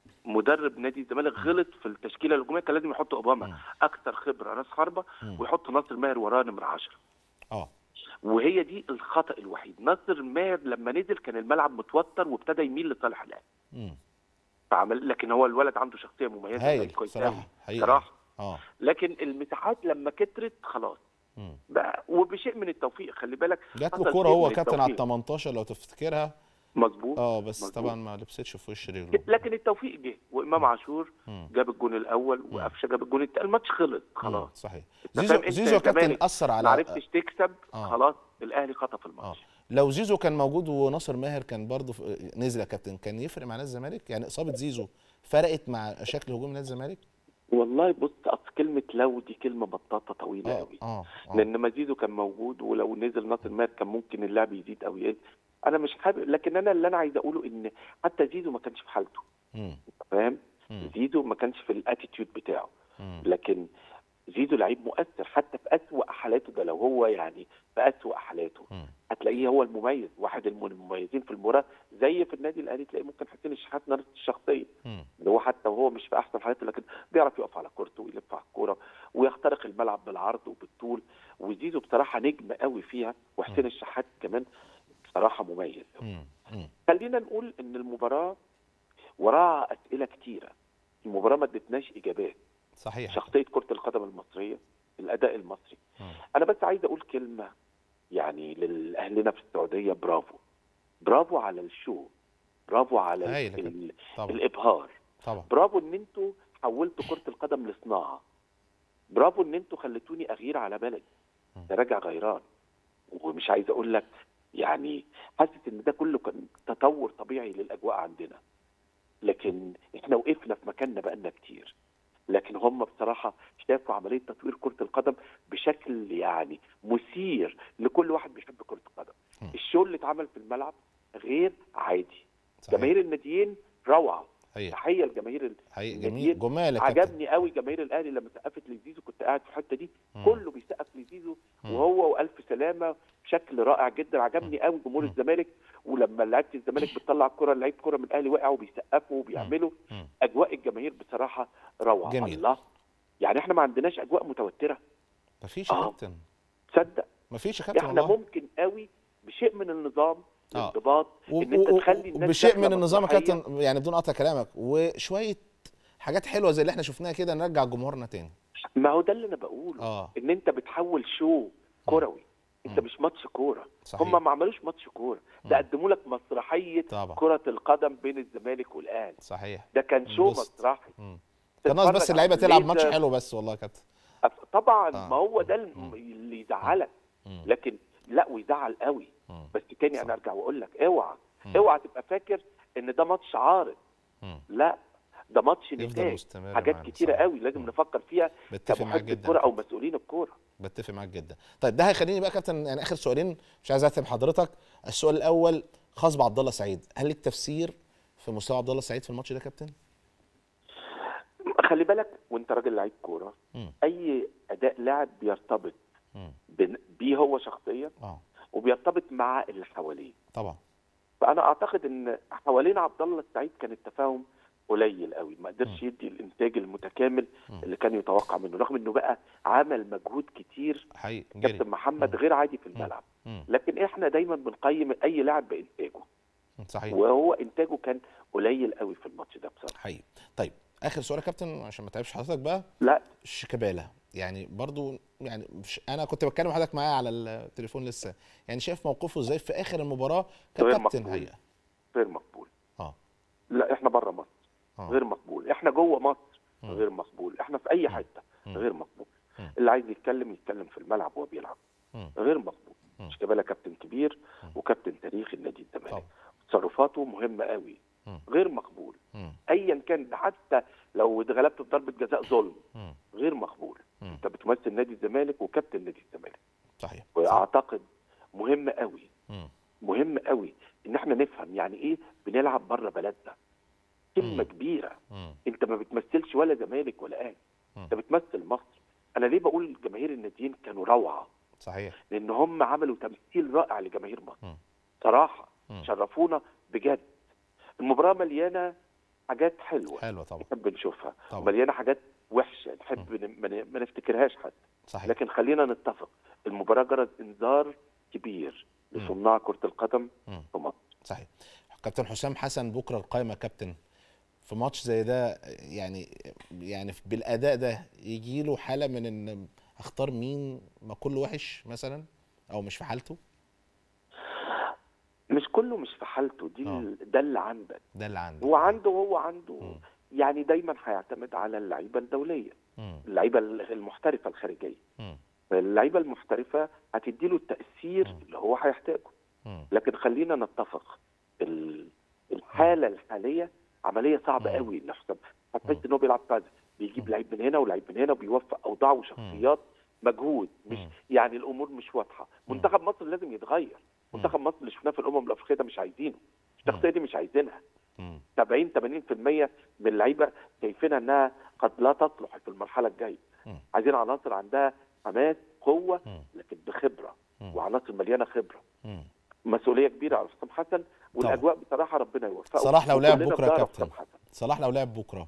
مدرب نادي الزمالك غلط في التشكيله الهجوميه كان لازم يحط اوباما اكثر خبره راس حربه ويحط ناصر ماهر وراه نمره 10 اه وهي دي الخطا الوحيد ناصر ماهر لما نزل كان الملعب متوتر وابتدى يميل لصالح الاهلي مم. فعمل لكن هو الولد عنده شخصيه مميزه هايل كويس صراحه أوي. حقيقي صراحه اه لكن المساحات لما كترت خلاص مم. بقى وبشيء من التوفيق خلي بالك جات حصل له كوره شيء هو من كابتن على ال التوفيق. 18 لو تفتكرها مظبوط اه بس مظبوط. طبعا ما لبستش في وش رجله لكن التوفيق جه وامام عاشور مم. جاب الجون الاول وقفشه جاب الجون الثاني الماتش خلص خلاص مم، صحيح أنت زيزو فاهم؟ أنت زيزو يا كابتن الزمالك اثر ما على عرفتش تكسب آه. خلاص الاهلي خطف اه الماتش لو زيزو كان موجود وناصر ماهر كان برضه في- نزل يا كابتن كان يفرق مع نادي الزمالك يعني اصابه زيزو فرقت مع شكل هجوم نادي الزمالك والله بص اصل كلمه لو دي كلمه بطاطه طويله اه قوي اه اه لان ما زيزو كان موجود ولو نزل ناصر ماهر كان ممكن اللعب يزيد او يقل انا مش حابب لكن انا اللي انا عايز اقوله ان حتى زيزو ما كانش في حالته مم، فاهم مم. زيزو ما كانش في الاتيتيود بتاعه مم. لكن زيزو لعيب مؤثر حتى في اسوأ حالاته ده لو هو يعني في اسوأ حالاته مم. هتلاقيه هو المميز واحد من المميزين في المباراه زي في النادي الاهلي تلاقيه ممكن حسين الشحات نفس الشخصيه مم. اللي هو حتى وهو مش في احسن حالاته لكن بيعرف يقف على كورته ويلف على الكوره ويخترق الملعب بالعرض وبالطول وزيزو بصراحه نجم قوي فيها وحسين الشحات كمان بصراحه مميز مم. مم. خلينا نقول ان المباراه وراها اسئله كتيره المباراه ما ادتناش اجابات صحيح شخصيه كره القدم المصريه الاداء المصري مم. انا بس عايز اقول كلمه يعني لاهلنا في السعوديه برافو برافو على الشو برافو على هايل يا ال- كابتن. ال- طبعا الابهار طبعا برافو ان انتوا حولتوا كره القدم لصناعه برافو ان انتوا خليتوني اغير على بلدي ده راجع غيران ومش عايز اقول لك يعني حاسس ان ده كله كان تطور طبيعي للاجواء عندنا لكن احنا وقفنا في مكاننا بقالنا كتير لكن هم بصراحه شافوا عمليه تطوير كره القدم بشكل يعني مثير لكل واحد بيحب كره القدم م. الشو اللي اتعمل في الملعب غير عادي صحيح جماهير الناديين روعه حقيقي تحيه لجماهير ال- حقيقي الناديين. جميل جمال يا كابتن عجبني قوي جماهير الاهلي لما سقفت لزيزو كنت قاعد في الحته دي مم. كله بيسقف لزيزو مم. وهو والف سلامه بشكل رائع جدا عجبني قوي جمهور مم. الزمالك ولما لعيبه الزمالك بتطلع الكره لعيب كره من الاهلي وقعوا وبيسقفوا وبيعملوا مم. اجواء الجماهير بصراحه روعه جميل. الله يعني احنا ما عندناش اجواء متوتره مفيش يا آه. كابتن تصدق مفيش يا كابتن احنا والله ممكن قوي بشيء من النظام آه. انضباط و- ان انت و- تخلي الناس بشيء داخلة من النظام يا مسرحية. كابتن يعني بدون قطع كلامك وشويه حاجات حلوه زي اللي احنا شفناها كده نرجع جمهورنا تاني ما هو ده اللي انا بقوله اه ان انت بتحول شو كروي انت مم. مش ماتش كوره صحيح. هم ما عملوش ماتش كوره ده قدموا لك مسرحيه طبعا. كره القدم بين الزمالك والاهلي صحيح ده كان شو انبسط. مسرحي مم. كان ناقص بس تتفرج اللعيبه على تلعب ماتش الليزر. حلو بس والله يا كابتن أف- طبعا آه. ما هو ده مم. الم- اللي يزعلك مم. لكن لا ويزعل قوي مم. بس تاني صح. انا ارجع واقول لك اوعى مم. اوعى تبقى فاكر ان ده ماتش عارض مم. لا ده ماتش يفضل نتاج مستمر حاجات معانا، كتيره صحيح. قوي لازم مم. نفكر فيها بتفق معاك كمحب جدا الكوره او مسؤولين الكوره بتفق معاك جدا طيب ده هيخليني بقى يا كابتن يعني اخر سؤالين مش عايز اتعب حضرتك السؤال الاول خاص بعبد الله سعيد هل لك تفسير في مستوى عبد الله سعيد في الماتش ده يا كابتن خلي بالك وانت راجل لعيب كوره مم. اي اداء لاعب بيرتبط مم. بن- بيه هو شخصيا اه وبيرتبط مع اللي حواليه طبعا فانا اعتقد ان حوالين عبد الله السعيد كان التفاهم قليل قوي ما قدرش يدي الانتاج المتكامل مم. اللي كان يتوقع منه رغم انه بقى عمل مجهود كتير حقيقي جري كابتن محمد مم. غير عادي في الملعب مم. لكن احنا دايما بنقيم اي لاعب بانتاجه صحيح وهو انتاجه كان قليل قوي في الماتش ده بصراحه حقيقي طيب اخر سؤال يا كابتن عشان ما تعبش حضرتك بقى لا شيكابالا يعني برضو يعني مش انا كنت بتكلم حضرتك معايا على التليفون لسه يعني شايف موقفه ازاي في اخر المباراه غير كابتن مقبول. هيئه غير مقبول اه لا احنا بره مصر اه غير مقبول احنا جوه مصر مم. غير مقبول احنا في اي حته مم. غير مقبول مم. اللي عايز يتكلم يتكلم في الملعب وهو بيلعب مم. غير مقبول مم. شيكابالا كابتن كبير مم. وكابتن تاريخي النادي الزمالك طبعا تصرفاته مهمه قوي مم. غير مقبول مم. ايا كان ده حتى لو اتغلبت في ضربه جزاء ظلم مم. غير مقبول مم. انت بتمثل نادي الزمالك وكابتن نادي الزمالك صحيح صح. واعتقد مهم قوي مم. مهم قوي ان احنا نفهم يعني ايه بنلعب بره بلدنا كلمه مم. كبيره مم. انت ما بتمثلش ولا زمالك ولا اهلي مم. انت بتمثل مصر انا ليه بقول جماهير الناديين كانوا روعه صحيح لان هم عملوا تمثيل رائع لجماهير مصر مم. صراحه مم. شرفونا بجد المباراه مليانه حاجات حلوه حلوه طبعا نحب نشوفها طبعا. مليانه حاجات وحشه نحب ن- ما ن- ما نفتكرهاش حتى صحيح لكن خلينا نتفق المباراه جرت انذار كبير مم. لصناع كره القدم مم. في مصر صحيح كابتن حسام حسن بكره القايمه يا كابتن في ماتش زي ده يعني يعني بالاداء ده يجي له حاله من ان اختار مين ما كله وحش مثلا او مش في حالته مش كله مش في حالته دي آه. ال- ده اللي عندك ده اللي عنده هو عنده هو عنده مم. يعني دايما هيعتمد على اللعيبه الدوليه مم. اللعيبه المحترفه الخارجيه مم. اللعيبه المحترفه هتدي له التاثير مم. اللي هو هيحتاجه مم. لكن خلينا نتفق ال- الحاله الحاليه عمليه صعبه مم. قوي لحسام هتحس ان هو بيلعب بازل بيجيب لعيب من هنا ولعيب من هنا وبيوفق اوضاع وشخصيات مجهود مش مم. يعني الامور مش واضحه مم. منتخب مصر لازم يتغير منتخب مصر اللي شفناه في الامم الافريقيه ده مش عايزينه الشخصيه دي مش عايزينها مم. 70 80% من اللعيبه شايفينها انها قد لا تصلح في المرحله الجايه مم. عايزين عناصر عندها حماس قوه مم. لكن بخبره مم. وعناصر مليانه خبره مم. مسؤوليه كبيره على حسام حسن والاجواء بصراحه ربنا يوفقه صلاح لو لعب وكلنا بكره يا بنعرف كابتن حسام حسن. صلاح لو لعب بكره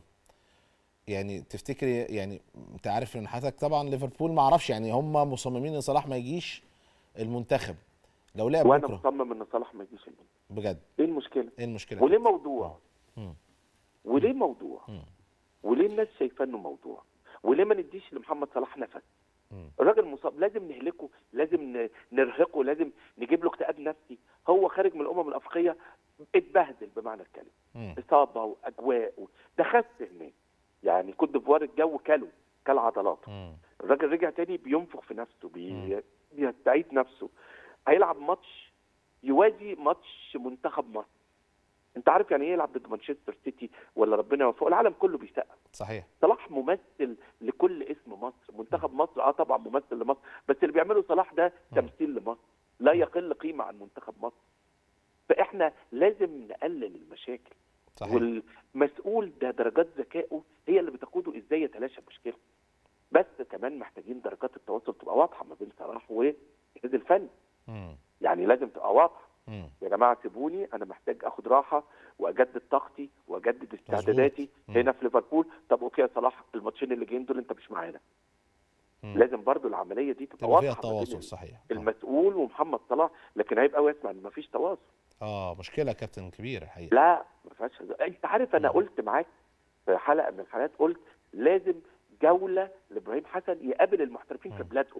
يعني تفتكري يعني انت عارف ان حضرتك طبعا ليفربول ما اعرفش يعني هم مصممين ان صلاح ما يجيش المنتخب لو لعب وانا بكره مصمم ان صلاح ما يجيش المنتخب. بجد ايه المشكله ايه المشكله وليه موضوع مم. وليه موضوع مم. وليه الناس شايفاه انه موضوع وليه ما نديش لمحمد صلاح نفس مم. الراجل مصاب لازم نهلكه لازم ن- نرهقه لازم نجيب له اكتئاب نفسي هو خارج من الامم الافريقيه اتبهدل بمعنى الكلمه مم. اصابه واجواء و... ده خس هناك يعني كوت ديفوار الجو كله كل عضلاته مم. الراجل رجع تاني بينفخ في نفسه بي... مم. بيستعيد نفسه هيلعب ماتش يوازي ماتش منتخب مصر انت عارف يعني ايه يلعب ضد مانشستر سيتي ولا ربنا يوفقه العالم كله بيسقف صحيح صلاح ممثل لكل اسم مصر منتخب مصر اه طبعا ممثل لمصر بس اللي بيعمله صلاح ده تمثيل لمصر لا يقل قيمه عن منتخب مصر فاحنا لازم نقلل المشاكل صحيح والمسؤول ده درجات ذكائه هي اللي بتقوده ازاي يتلاشى المشكله بس كمان محتاجين درجات التواصل تبقى واضحه ما بين صلاح والجهاز الفني مم. يعني لازم تبقى واضحه مم. يا جماعه سيبوني انا محتاج اخد راحه واجدد طاقتي واجدد استعداداتي مم. هنا في ليفربول طب اوكي يا صلاح الماتشين اللي جايين دول انت مش معانا مم. لازم برضو العمليه دي تبقى تبقى فيها واضحه ما بين تواصل صحيح آه. المسؤول ومحمد صلاح لكن هيبقى قوي يسمع ان مفيش تواصل اه مشكله يا كابتن كبيره الحقيقه لا ما فيهاش هزار. انت عارف انا مم. قلت معاك في حلقه من الحلقات قلت لازم جوله لابراهيم حسن يقابل المحترفين في مم. بلادهم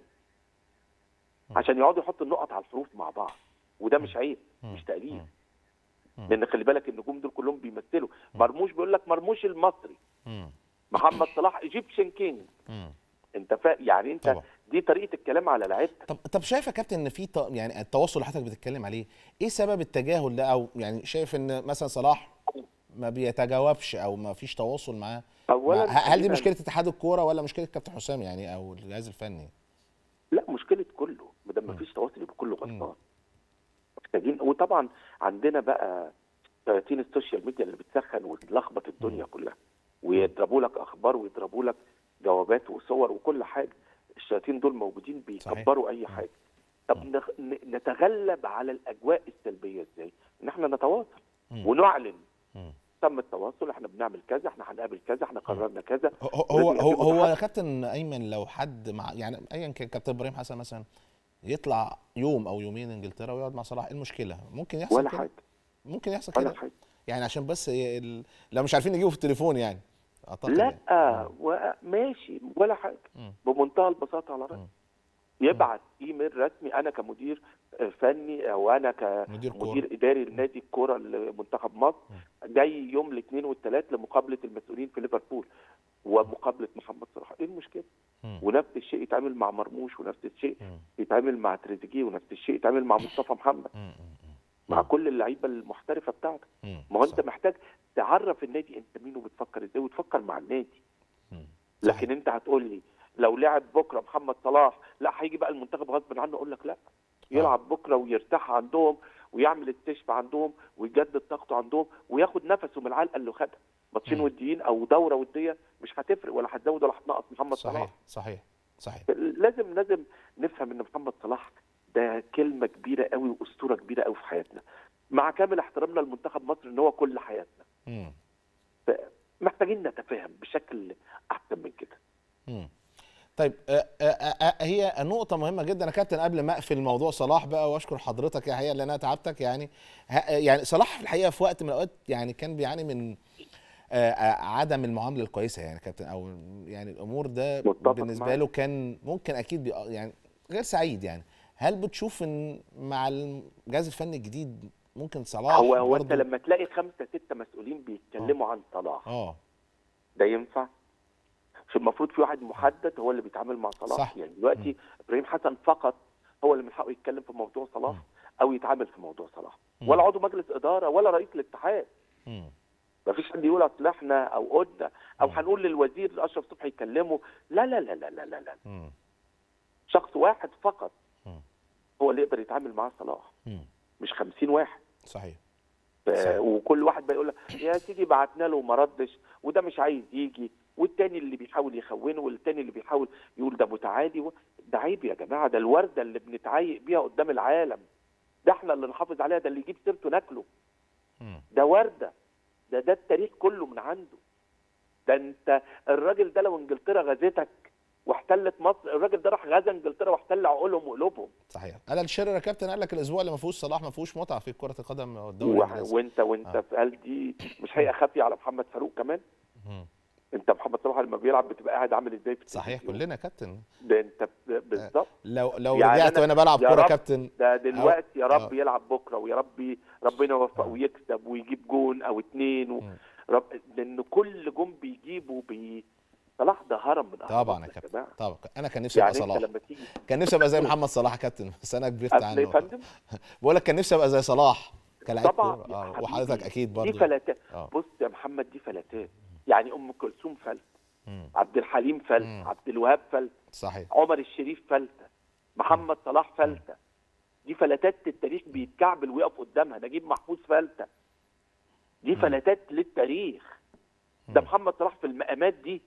مم. عشان يقعدوا يحطوا النقط على الحروف مع بعض وده مش عيب مم. مش تقليل مم. مم. لان خلي بالك النجوم دول كلهم بيمثلوا مرموش بيقول لك مرموش المصري مم. محمد صلاح ايجيبشن كينج مم. انت فا... يعني انت طبعا. دي طريقه الكلام على لعيبتك طب طب شايف يا كابتن ان في ط... يعني التواصل اللي حضرتك بتتكلم عليه ايه سبب التجاهل ده او يعني شايف ان مثلا صلاح ما بيتجاوبش او ما فيش تواصل معاه اولا مع- هل دي خلينا- مشكله اتحاد الكوره ولا مشكله كابتن حسام يعني او الجهاز الفني لا مشكله كله ما دام مم. مفيش تواصل يبقى كله مم. غلطان محتاجين وطبعا عندنا بقى شياطين السوشيال ميديا اللي بتسخن وتلخبط الدنيا كلها ويضربوا لك اخبار ويضربوا لك جوابات وصور وكل حاجه الشياطين دول موجودين بيكبروا اي حاجه طب نخ- ن- نتغلب على الاجواء السلبيه ازاي؟ ان احنا نتواصل مم. ونعلن مم. تم التواصل احنا بنعمل كذا احنا هنقابل كذا احنا قررنا كذا هو هو لازم هو, يبقى هو حد- يا كابتن ايمن لو حد مع يعني ايا كان كابتن ابراهيم حسن مثلا يطلع يوم او يومين انجلترا ويقعد مع صلاح ايه المشكله ممكن يحصل ولا كده حاجه ممكن يحصل ولا كده حاجه يعني عشان بس ي- ال... لو مش عارفين يجيبوا في التليفون يعني اعتقد لا يعني. و- ماشي ولا حاجه مم. بمنتهى البساطه على رأيي مم. يبعت ايميل رسمي انا كمدير فني او انا مدير كورة. كمدير اداري لنادي الكوره لمنتخب مصر جاي يوم الاثنين والثلاث لمقابله المسؤولين في ليفربول ومقابله محمد صلاح ايه المشكله؟ مم. ونفس الشيء يتعامل مع مرموش ونفس الشيء مم. يتعامل مع تريزيجيه ونفس الشيء يتعامل مع مصطفى محمد مم. مم. مع كل اللعيبه المحترفه بتاعتك مم. ما هو انت صح. محتاج تعرف النادي انت مين وبتفكر ازاي وتفكر مع النادي مم. لكن صحيح. انت هتقول لي لو لعب بكره محمد صلاح لا هيجي بقى المنتخب غصب عنه اقول لك لا يلعب بكره ويرتاح عندهم ويعمل استشفاء عندهم ويجدد طاقته عندهم وياخد نفسه من العلقه اللي خدها ماتشين مم. وديين او دوره وديه مش هتفرق ولا هتزود ولا هتنقص محمد صحيح صلاح صحيح صحيح لازم لازم نفهم ان محمد صلاح ده كلمه كبيره قوي واسطوره كبيره قوي في حياتنا مع كامل احترامنا لمنتخب مصر ان هو كل حياتنا مم. محتاجين نتفاهم بشكل احسن من كده مم. طيب آه، آه، آه، هي نقطة مهمة جدا يا كابتن قبل ما اقفل موضوع صلاح بقى واشكر حضرتك يا حقيقة لان انا تعبتك يعني ه- يعني صلاح في الحقيقة في وقت من الاوقات يعني كان بيعاني من آه، آه، عدم المعاملة الكويسة يعني يا كابتن او يعني الامور ده متفق بالنسبة معاك. له كان ممكن اكيد بي يعني غير سعيد يعني هل بتشوف ان مع الجهاز الفني الجديد ممكن صلاح هو هو انت برضه- لما تلاقي خمسه سته مسؤولين بيتكلموا عن صلاح اه ده ينفع؟ مش المفروض في واحد محدد هو اللي بيتعامل مع صلاح صح. يعني دلوقتي ابراهيم حسن فقط هو اللي من حقه يتكلم في موضوع صلاح مم. او يتعامل في موضوع صلاح مم. ولا عضو مجلس اداره ولا رئيس الاتحاد مم. ما فيش حد يقول اصل احنا او قلنا او مم. هنقول للوزير اشرف صبحي يكلمه لا لا لا لا لا لا, لا. مم. شخص واحد فقط مم. هو اللي يقدر يتعامل مع صلاح مم. مش خمسين واحد صحيح ف- صح. وكل واحد بقى يقول لك يا سيدي بعتنا له وما ردش وده مش عايز يجي والتاني اللي بيحاول يخونه والتاني اللي بيحاول يقول ده متعادي و... ده عيب يا جماعه ده الورده اللي بنتعايق بيها قدام العالم ده احنا اللي نحافظ عليها ده اللي يجيب سيرته ناكله مم. ده ورده ده ده التاريخ كله من عنده ده انت الراجل ده لو انجلترا غزتك واحتلت مصر الراجل ده راح غزا انجلترا واحتل عقولهم وقلوبهم صحيح انا الشرر يا كابتن قال لك الاسبوع اللي ما فيهوش صلاح ما فيهوش متعه في كره القدم والدوري و... الانجليزي وانت وانت آه. في قال دي مش هيئه خافيه على محمد فاروق كمان مم. انت محمد صلاح لما بيلعب بتبقى قاعد عامل ازاي في صحيح التلفزيون؟ كلنا يا كابتن ده انت ب- بالظبط لو لو يعني رجعت أنا- وانا بلعب يا كوره رب كابتن ده دلوقتي يا رب آه. يلعب بكره ويا رب ربنا يوفقه آه. ويكسب ويجيب جون او اتنين و... مم. رب... لان كل جون بيجيبه بي... صلاح ده هرم من أهرامات طبعا يا يا كابتن جماعة. طبعا انا كان نفسي ابقى يعني انت صلاح لما تيجي كان نفسي ابقى زي محمد صلاح يا كابتن بس انا كبرت أصل يا عنه فندم بقول لك كان نفسي ابقى زي صلاح كلاعب طبعا كورة. يا آه. حبيبي. وحضرتك اكيد دي برضه فلاتات اه بص يا محمد دي فلاتات يعني ام كلثوم فلت مم. عبد الحليم فلت مم. عبد الوهاب فلت صحيح عمر الشريف فلته محمد صلاح فلته دي فلتات التاريخ بيتكعبل ويقف قدامها نجيب محفوظ فلته دي مم. فلتات للتاريخ ده مم. محمد صلاح في المقامات دي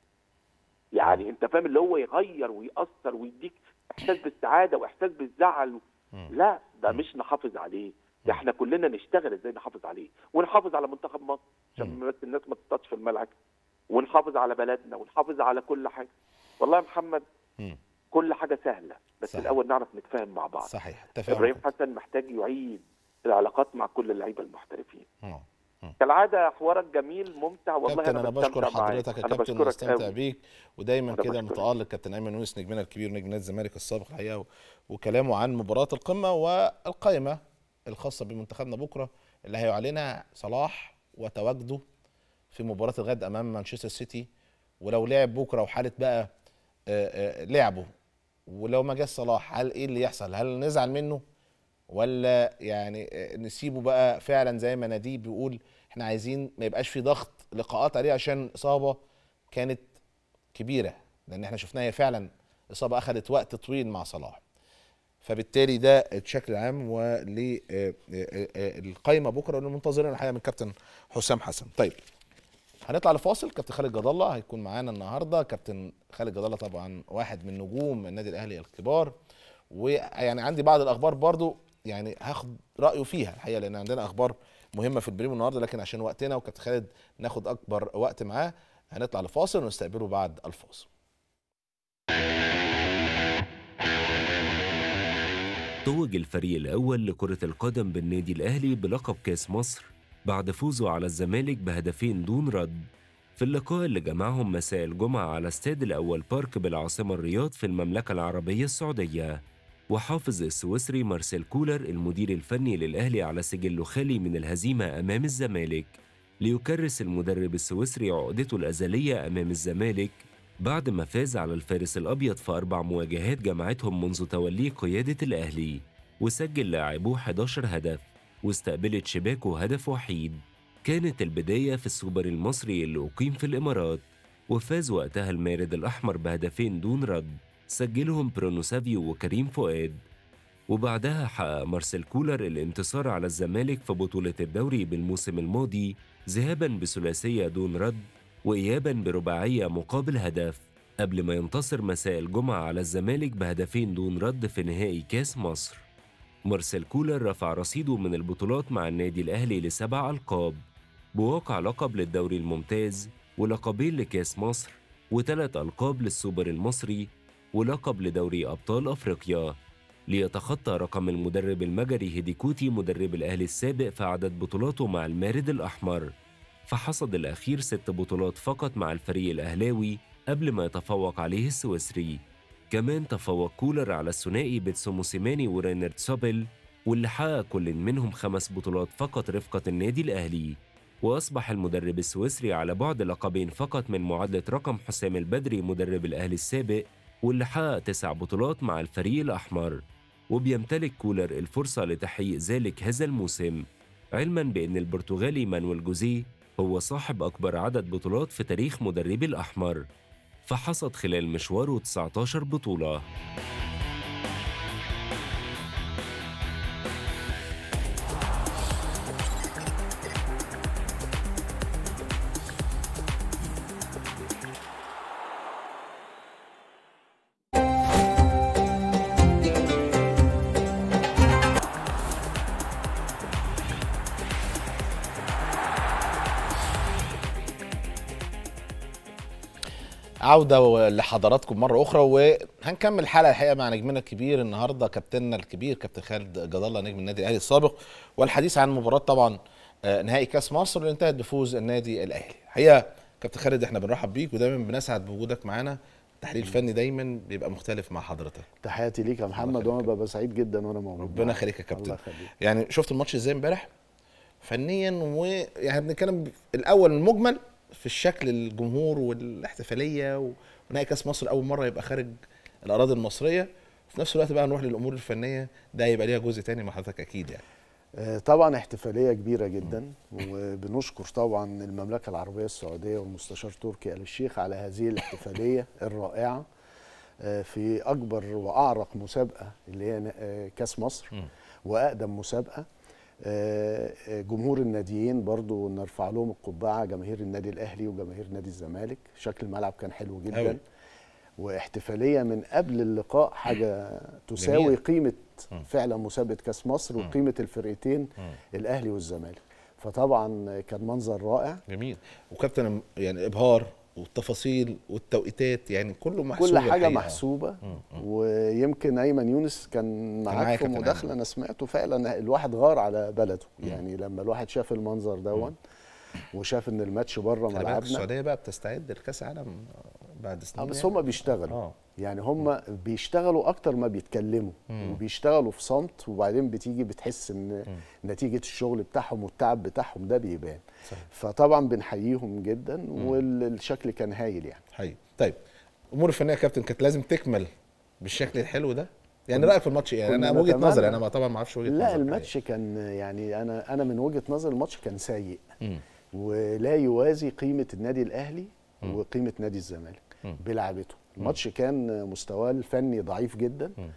يعني انت فاهم اللي هو يغير ويأثر ويديك احساس بالسعاده واحساس بالزعل مم. لا ده مم. مش نحافظ عليه مم. ده احنا كلنا نشتغل ازاي نحافظ عليه ونحافظ على منتخب مصر عشان مم. بس الناس ما تطاطش في الملعب ونحافظ على بلدنا ونحافظ على كل حاجه والله يا محمد مم. كل حاجه سهله بس صحيح. الاول نعرف نتفاهم مع بعض صحيح التفاهم ابراهيم حسن محتاج يعيد العلاقات مع كل اللعيبه المحترفين آه. كالعاده حوارك جميل ممتع والله كابتن انا بستمتع بشكر معاك. حضرتك يا انا كابتن بشكرك واستمتع قوي. بيك ودايما أنا كده بشكرك. متالق كابتن ايمن يونس نجمنا الكبير نجم نادي الزمالك السابق الحقيقه و- وكلامه عن مباراه القمه والقائمه الخاصه بمنتخبنا بكره اللي هيعلنها صلاح وتواجده في مباراه الغد امام مانشستر سيتي ولو لعب بكره وحاله بقى آه، آه، لعبه ولو ما جاش صلاح هل ايه اللي يحصل هل نزعل منه ولا يعني آه، نسيبه بقى فعلا زي ما ناديه بيقول احنا عايزين ما يبقاش في ضغط لقاءات عليه عشان اصابه كانت كبيره لان احنا شفناها هي فعلا اصابه اخذت وقت طويل مع صلاح فبالتالي ده الشكل العام وللقايمه بكره والمنتظرين الحقيقه من كابتن حسام حسن طيب هنطلع لفاصل كابتن خالد جد الله هيكون معانا النهارده كابتن خالد جد الله طبعا واحد من نجوم النادي الاهلي الكبار ويعني عندي بعض الاخبار برضو يعني هاخد رايه فيها الحقيقه لان عندنا اخبار مهمه في البريمو النهارده لكن عشان وقتنا وكابتن خالد ناخد اكبر وقت معاه هنطلع لفاصل ونستقبله بعد الفاصل توج الفريق الأول لكرة القدم بالنادي الأهلي بلقب كأس مصر بعد فوزه على الزمالك بهدفين دون رد في اللقاء اللي جمعهم مساء الجمعة على استاد الأول بارك بالعاصمة الرياض في المملكة العربية السعودية وحافظ السويسري مارسيل كولر المدير الفني للأهلي على سجله خالي من الهزيمة أمام الزمالك ليكرس المدرب السويسري عقدته الأزلية أمام الزمالك بعد ما فاز على الفارس الأبيض في أربع مواجهات جمعتهم منذ توليه قيادة الأهلي وسجل لاعبوه 11 هدف واستقبلت شباكه هدف وحيد كانت البداية في السوبر المصري اللي أقيم في الإمارات وفاز وقتها المارد الأحمر بهدفين دون رد سجلهم برونو سافيو وكريم فؤاد وبعدها حقق مارسيل كولر الانتصار على الزمالك في بطولة الدوري بالموسم الماضي ذهابا بثلاثية دون رد وإيابا برباعية مقابل هدف قبل ما ينتصر مساء الجمعة على الزمالك بهدفين دون رد في نهائي كاس مصر مارسيل كولر رفع رصيده من البطولات مع النادي الأهلي لسبع ألقاب بواقع لقب للدوري الممتاز ولقبين لكاس مصر وثلاث ألقاب للسوبر المصري ولقب لدوري أبطال أفريقيا ليتخطى رقم المدرب المجري هيديكوتي مدرب الأهلي السابق في عدد بطولاته مع المارد الأحمر فحصد الأخير ست بطولات فقط مع الفريق الأهلاوي قبل ما يتفوق عليه السويسري كمان تفوق كولر على الثنائي بيتسو موسيماني ورينارد سوبل واللي حقق كل منهم خمس بطولات فقط رفقة النادي الأهلي وأصبح المدرب السويسري على بعد لقبين فقط من معادلة رقم حسام البدري مدرب الأهلي السابق واللي حقق تسع بطولات مع الفريق الأحمر وبيمتلك كولر الفرصة لتحقيق ذلك هذا الموسم علما بأن البرتغالي مانويل جوزيه هو صاحب أكبر عدد بطولات في تاريخ مدربي الأحمر فحصد خلال مشواره 19 بطولة عودة لحضراتكم مرة أخرى وهنكمل الحلقة الحقيقة مع نجمنا الكبير النهاردة كابتننا الكبير كابتن خالد جد الله نجم النادي الأهلي السابق والحديث عن مباراة طبعا آه، نهائي كأس مصر اللي انتهت بفوز النادي الأهلي. الحقيقة كابتن خالد احنا بنرحب بيك ودايما بنسعد بوجودك معانا التحليل الفني دايما بيبقى مختلف مع حضرتك. تحياتي ليك يا محمد يخليك. وانا ببقى سعيد جدا وانا موجود ربنا معاك. يخليك يا كابتن. الله يخليك يعني شفت الماتش ازاي امبارح؟ فنيا ويعني بنتكلم الاول المجمل في الشكل الجمهور والاحتفاليه و- ونهائي كاس مصر اول مره يبقى خارج الاراضي المصريه وفي نفس الوقت بقى نروح للامور الفنيه ده هيبقى ليها جزء تاني مع حضرتك اكيد يعني آه، طبعا احتفاليه كبيره جدا وبنشكر طبعا المملكه العربيه السعوديه والمستشار تركي آل الشيخ على هذه الاحتفاليه الرائعه آه، في اكبر واعرق مسابقه اللي هي ن- آه، كاس مصر مم. واقدم مسابقه آه، آه، جمهور الناديين برضو نرفع لهم القبعه جماهير النادي الاهلي وجماهير نادي الزمالك شكل الملعب كان حلو جدا أوي. واحتفاليه من قبل اللقاء حاجه تساوي جميل. قيمه مم. فعلا مسابقه كاس مصر مم. وقيمه الفرقتين مم. الاهلي والزمالك فطبعا كان منظر رائع جميل وكابتن يعني ابهار والتفاصيل والتوقيتات يعني كله محسوب كل حاجه الحقيقة. محسوبه ويمكن ايمن يونس كان معايا معاك في كابتن مداخله أيمن. انا سمعته فعلا الواحد غار على بلده يعني لما الواحد شاف المنظر دون وشاف ان الماتش بره خلي بالك ملعبنا السعوديه بقى بتستعد لكاس عالم بعد اه سنين بس يعني. هم بيشتغلوا اه يعني هم بيشتغلوا اكتر ما بيتكلموا وبيشتغلوا في صمت وبعدين بتيجي بتحس ان نتيجه الشغل بتاعهم والتعب بتاعهم ده بيبان صحيح. فطبعا بنحييهم جدا والشكل كان هايل يعني حقيقي طيب امور الفنيه يا كابتن كانت لازم تكمل بالشكل الحلو ده يعني رايك في الماتش إيه؟ يعني انا كنا وجهه نتمنى. نظري انا ما- طبعا ما اعرفش وجهه نظرك لا الحقيقة. الماتش كان يعني انا انا من وجهه نظري الماتش كان سيء مم. ولا يوازي قيمه النادي الاهلي وقيمه نادي الزمالك مم. بلعبته الماتش كان مستواه الفني ضعيف جدا مم.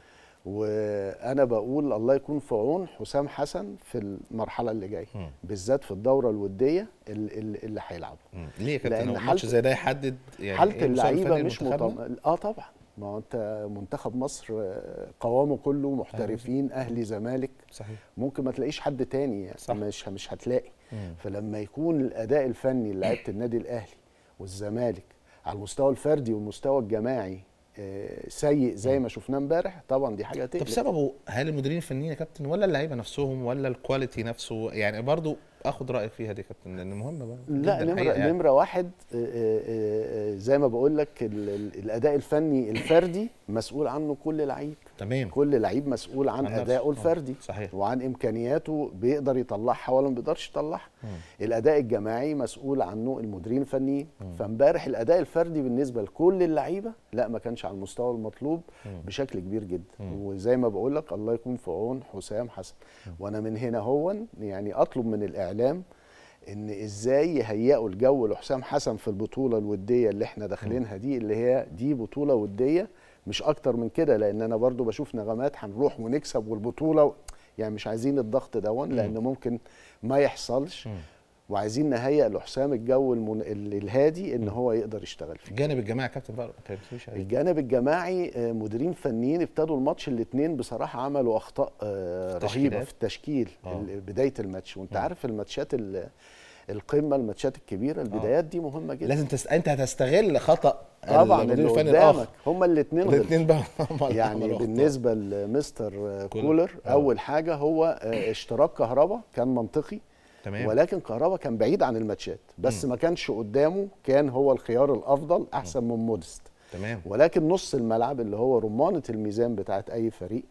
وانا بقول الله يكون في عون حسام حسن في المرحله اللي جايه مم. بالذات في الدوره الوديه اللي, اللي- اللي هيلعبوا مم. ليه يا كابتن لأن هو الماتش حالة- زي ده يحدد يعني حاله إيه المستوى اللعيبه الفني مش لمنتخبنا؟ مطمئن اه طبعا ما هو انت منتخب مصر آه، قوامه كله محترفين اهلي زمالك صحيح ممكن ما تلاقيش حد تاني يعني صح. مش مش هتلاقي مم. فلما يكون الاداء الفني لعيبه النادي الاهلي والزمالك على المستوى الفردي والمستوى الجماعي آه، سيء زي ما شفناه امبارح طبعا دي حاجه طب تقلق سببه هل المديرين الفنيين يا كابتن ولا اللعيبه نفسهم ولا الكواليتي نفسه يعني برضو اخد رايك فيها دي يا كابتن لان مهمه بقى لا جداً نمرة الحقيقة يعني. نمرة واحد آه، آه، آه، زي ما بقول لك ال- ال- الأداء الفني الفردي مسؤول عنه كل لعيب تمام كل لعيب مسؤول عن, عن نفسه. أدائه آه، الفردي صحيح. وعن إمكانياته بيقدر يطلعها ولا ما بيقدرش يطلعها الأداء الجماعي مسؤول عنه المديرين الفنيين فامبارح الأداء الفردي بالنسبة لكل اللعيبة لا ما كانش على المستوى المطلوب بشكل كبير جدا وزي ما بقول لك الله يكون في عون حسام حسن وأنا من هنا هو يعني أطلب من الإعلام ان ازاي يهيئوا الجو لحسام حسن في البطوله الوديه اللي احنا داخلينها دي اللي هي دي بطوله وديه مش اكتر من كده لان انا برضو بشوف نغمات هنروح ونكسب والبطوله و... يعني مش عايزين الضغط دون لان ممكن ما يحصلش وعايزين نهيئ لحسام الجو المن... ال- الهادي ان هو يقدر يشتغل فيه الجانب الجماعي يا كابتن بقى ما كلمتنيش عليه الجانب الجماعي آه، مديرين فنيين ابتدوا الماتش الاثنين بصراحه عملوا اخطاء آه، رهيبه التشكيلات؟ في التشكيل آه. ال- بدايه الماتش وانت عارف الماتشات ال- القمه الماتشات الكبيره البدايات دي مهمه جدا لازم تست... انت هتستغل خطا طبعا المدير اللي الفني قدامك الاخر هما الاثنين غلطوا الاثنين بقى هم اللي يعني عملوا أخطاء. بالنسبه لمستر آه، كولر. كولر آه. اول حاجه هو آه، اشتراك كهربا كان منطقي تمام ولكن كهربا كان بعيد عن الماتشات بس ما كانش قدامه كان هو الخيار الافضل احسن من مودست تمام ولكن نص الملعب اللي هو رمانه الميزان بتاعت اي فريق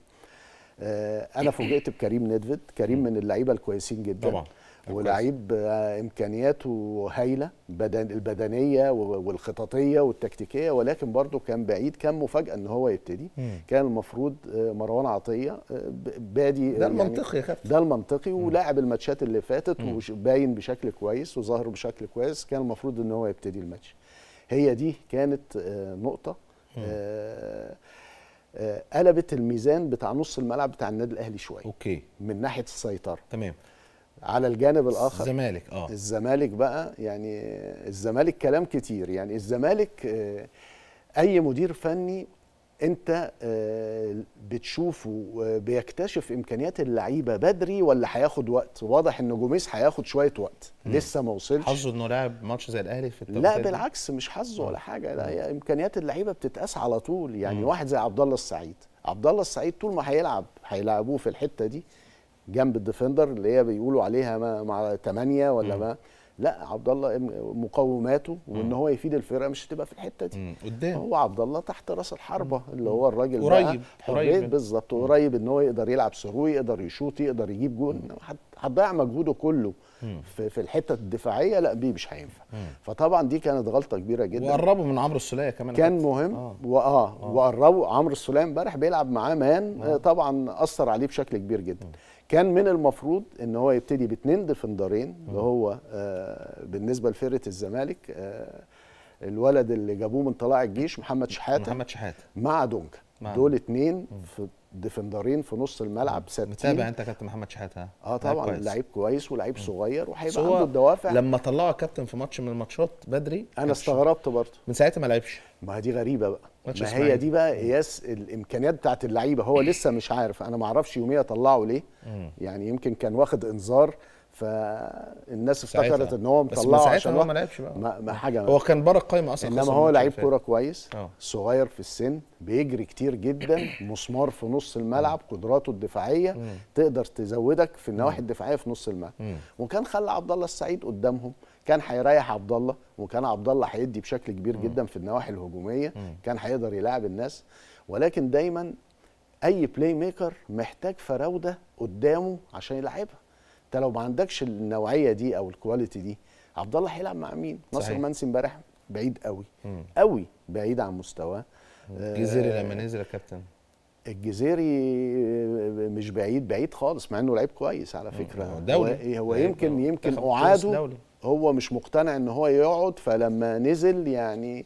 آه، انا فوجئت بكريم ندفد كريم من اللعيبه الكويسين جدا طبعا كان ولعيب آه، امكانياته هايله بدن البدنيه و- والخططيه والتكتيكيه ولكن برضه كان بعيد كان مفاجاه ان هو يبتدي مم. كان المفروض آه، مروان عطيه آه، ب- بادي ده آه، يعني المنطقي يا كابتن ده المنطقي ولاعب الماتشات اللي فاتت وباين بشكل كويس وظاهر بشكل كويس كان المفروض ان هو يبتدي الماتش هي دي كانت آه، نقطه آه، آه، قلبت الميزان بتاع نص الملعب بتاع النادي الاهلي شويه اوكي من ناحيه السيطره تمام على الجانب الاخر الزمالك اه الزمالك بقى يعني الزمالك كلام كتير يعني الزمالك آه، اي مدير فني انت آه، بتشوفه آه، بيكتشف امكانيات اللعيبه بدري ولا هياخد وقت واضح ان جوميز هياخد شويه وقت لسه ما وصلش حظه انه لعب ماتش زي الاهلي في لا التوقيتات دي؟ بالعكس مش حظه ولا حاجه لا هي امكانيات اللعيبه بتتقاس على طول يعني واحد زي عبد الله السعيد عبد الله السعيد طول ما هيلعب هيلعبوه في الحته دي جنب الديفندر اللي هي بيقولوا عليها ما مع 8 ولا ما لا عبد الله ام- مقوماته وان هو يفيد الفرقه مش هتبقى في الحته دي مم. قدام هو عبد الله تحت راس الحربه اللي هو الراجل قريب- بقى قريب حريه منه. بالظبط قريب ان هو يقدر يلعب سرو يقدر يشوط يقدر يجيب جول هت- هتضيع مجهوده كله في, في الحته الدفاعيه لا بيه مش هينفع فطبعا دي كانت غلطه كبيره جدا وقربوا من عمرو السوليه كمان يا كان كابتن. مهم آه. واه وقربوا عمرو السوليه امبارح بيلعب معاه مان آه. طبعا اثر عليه بشكل كبير جدا كان من المفروض ان هو يبتدي باثنين ديفندرين اللي هو آه بالنسبه لفرقه الزمالك آه الولد اللي جابوه من طلائع الجيش محمد شحاته محمد شحاته مع دونجا مع دول اتنين في ديفندرين في نص الملعب ثابتين متابع انت يا كابتن محمد شحاته ها؟ اه طبعا كويس. لعيب كويس ولعيب صغير بس وهيبقى هو عنده الدوافع لما طلعوا كابتن في ماتش من الماتشات بدري انا كانش- استغربت برضه من ساعتها ما لعبش ما هي دي غريبه بقى ماتش ما إسماعيلي. هي دي بقى قياس الامكانيات بتاعت اللعيبه هو لسه مش عارف انا ما اعرفش يوميها طلعه ليه يعني يمكن كان واخد انذار فالناس ساعتها. افتكرت ان هو بس من مطلعه ساعتها عشان هو هو ما لعبش بقى ما, ما حاجه هو كان بره القايمه اصلا انما خسر هو الماتش لعيب اللي فات. كوره كويس اه. صغير في السن بيجري كتير جدا مسمار في نص الملعب قدراته الدفاعيه تقدر تزودك في النواحي الدفاعيه في نص الملعب مم. وكان خلى عبد الله السعيد قدامهم كان هيريح عبد الله وكان عبد الله هيدي بشكل كبير جدا في النواحي الهجوميه كان هيقدر يلاعب الناس ولكن دايما اي بلاي ميكر محتاج فراوده قدامه عشان يلعبها انت لو ما عندكش النوعيه دي او الكواليتي دي عبد الله هيلعب مع مين ناصر صحيح. منسي امبارح بعيد قوي مم. قوي بعيد عن مستواه جزيري آه، لما نزل يا كابتن الجزيري مش بعيد بعيد خالص مع انه لعيب كويس على فكره هو دولي. هو, هو لعيب يمكن يمكن منتخب كويس اعاده دولي. هو مش مقتنع ان هو يقعد فلما نزل يعني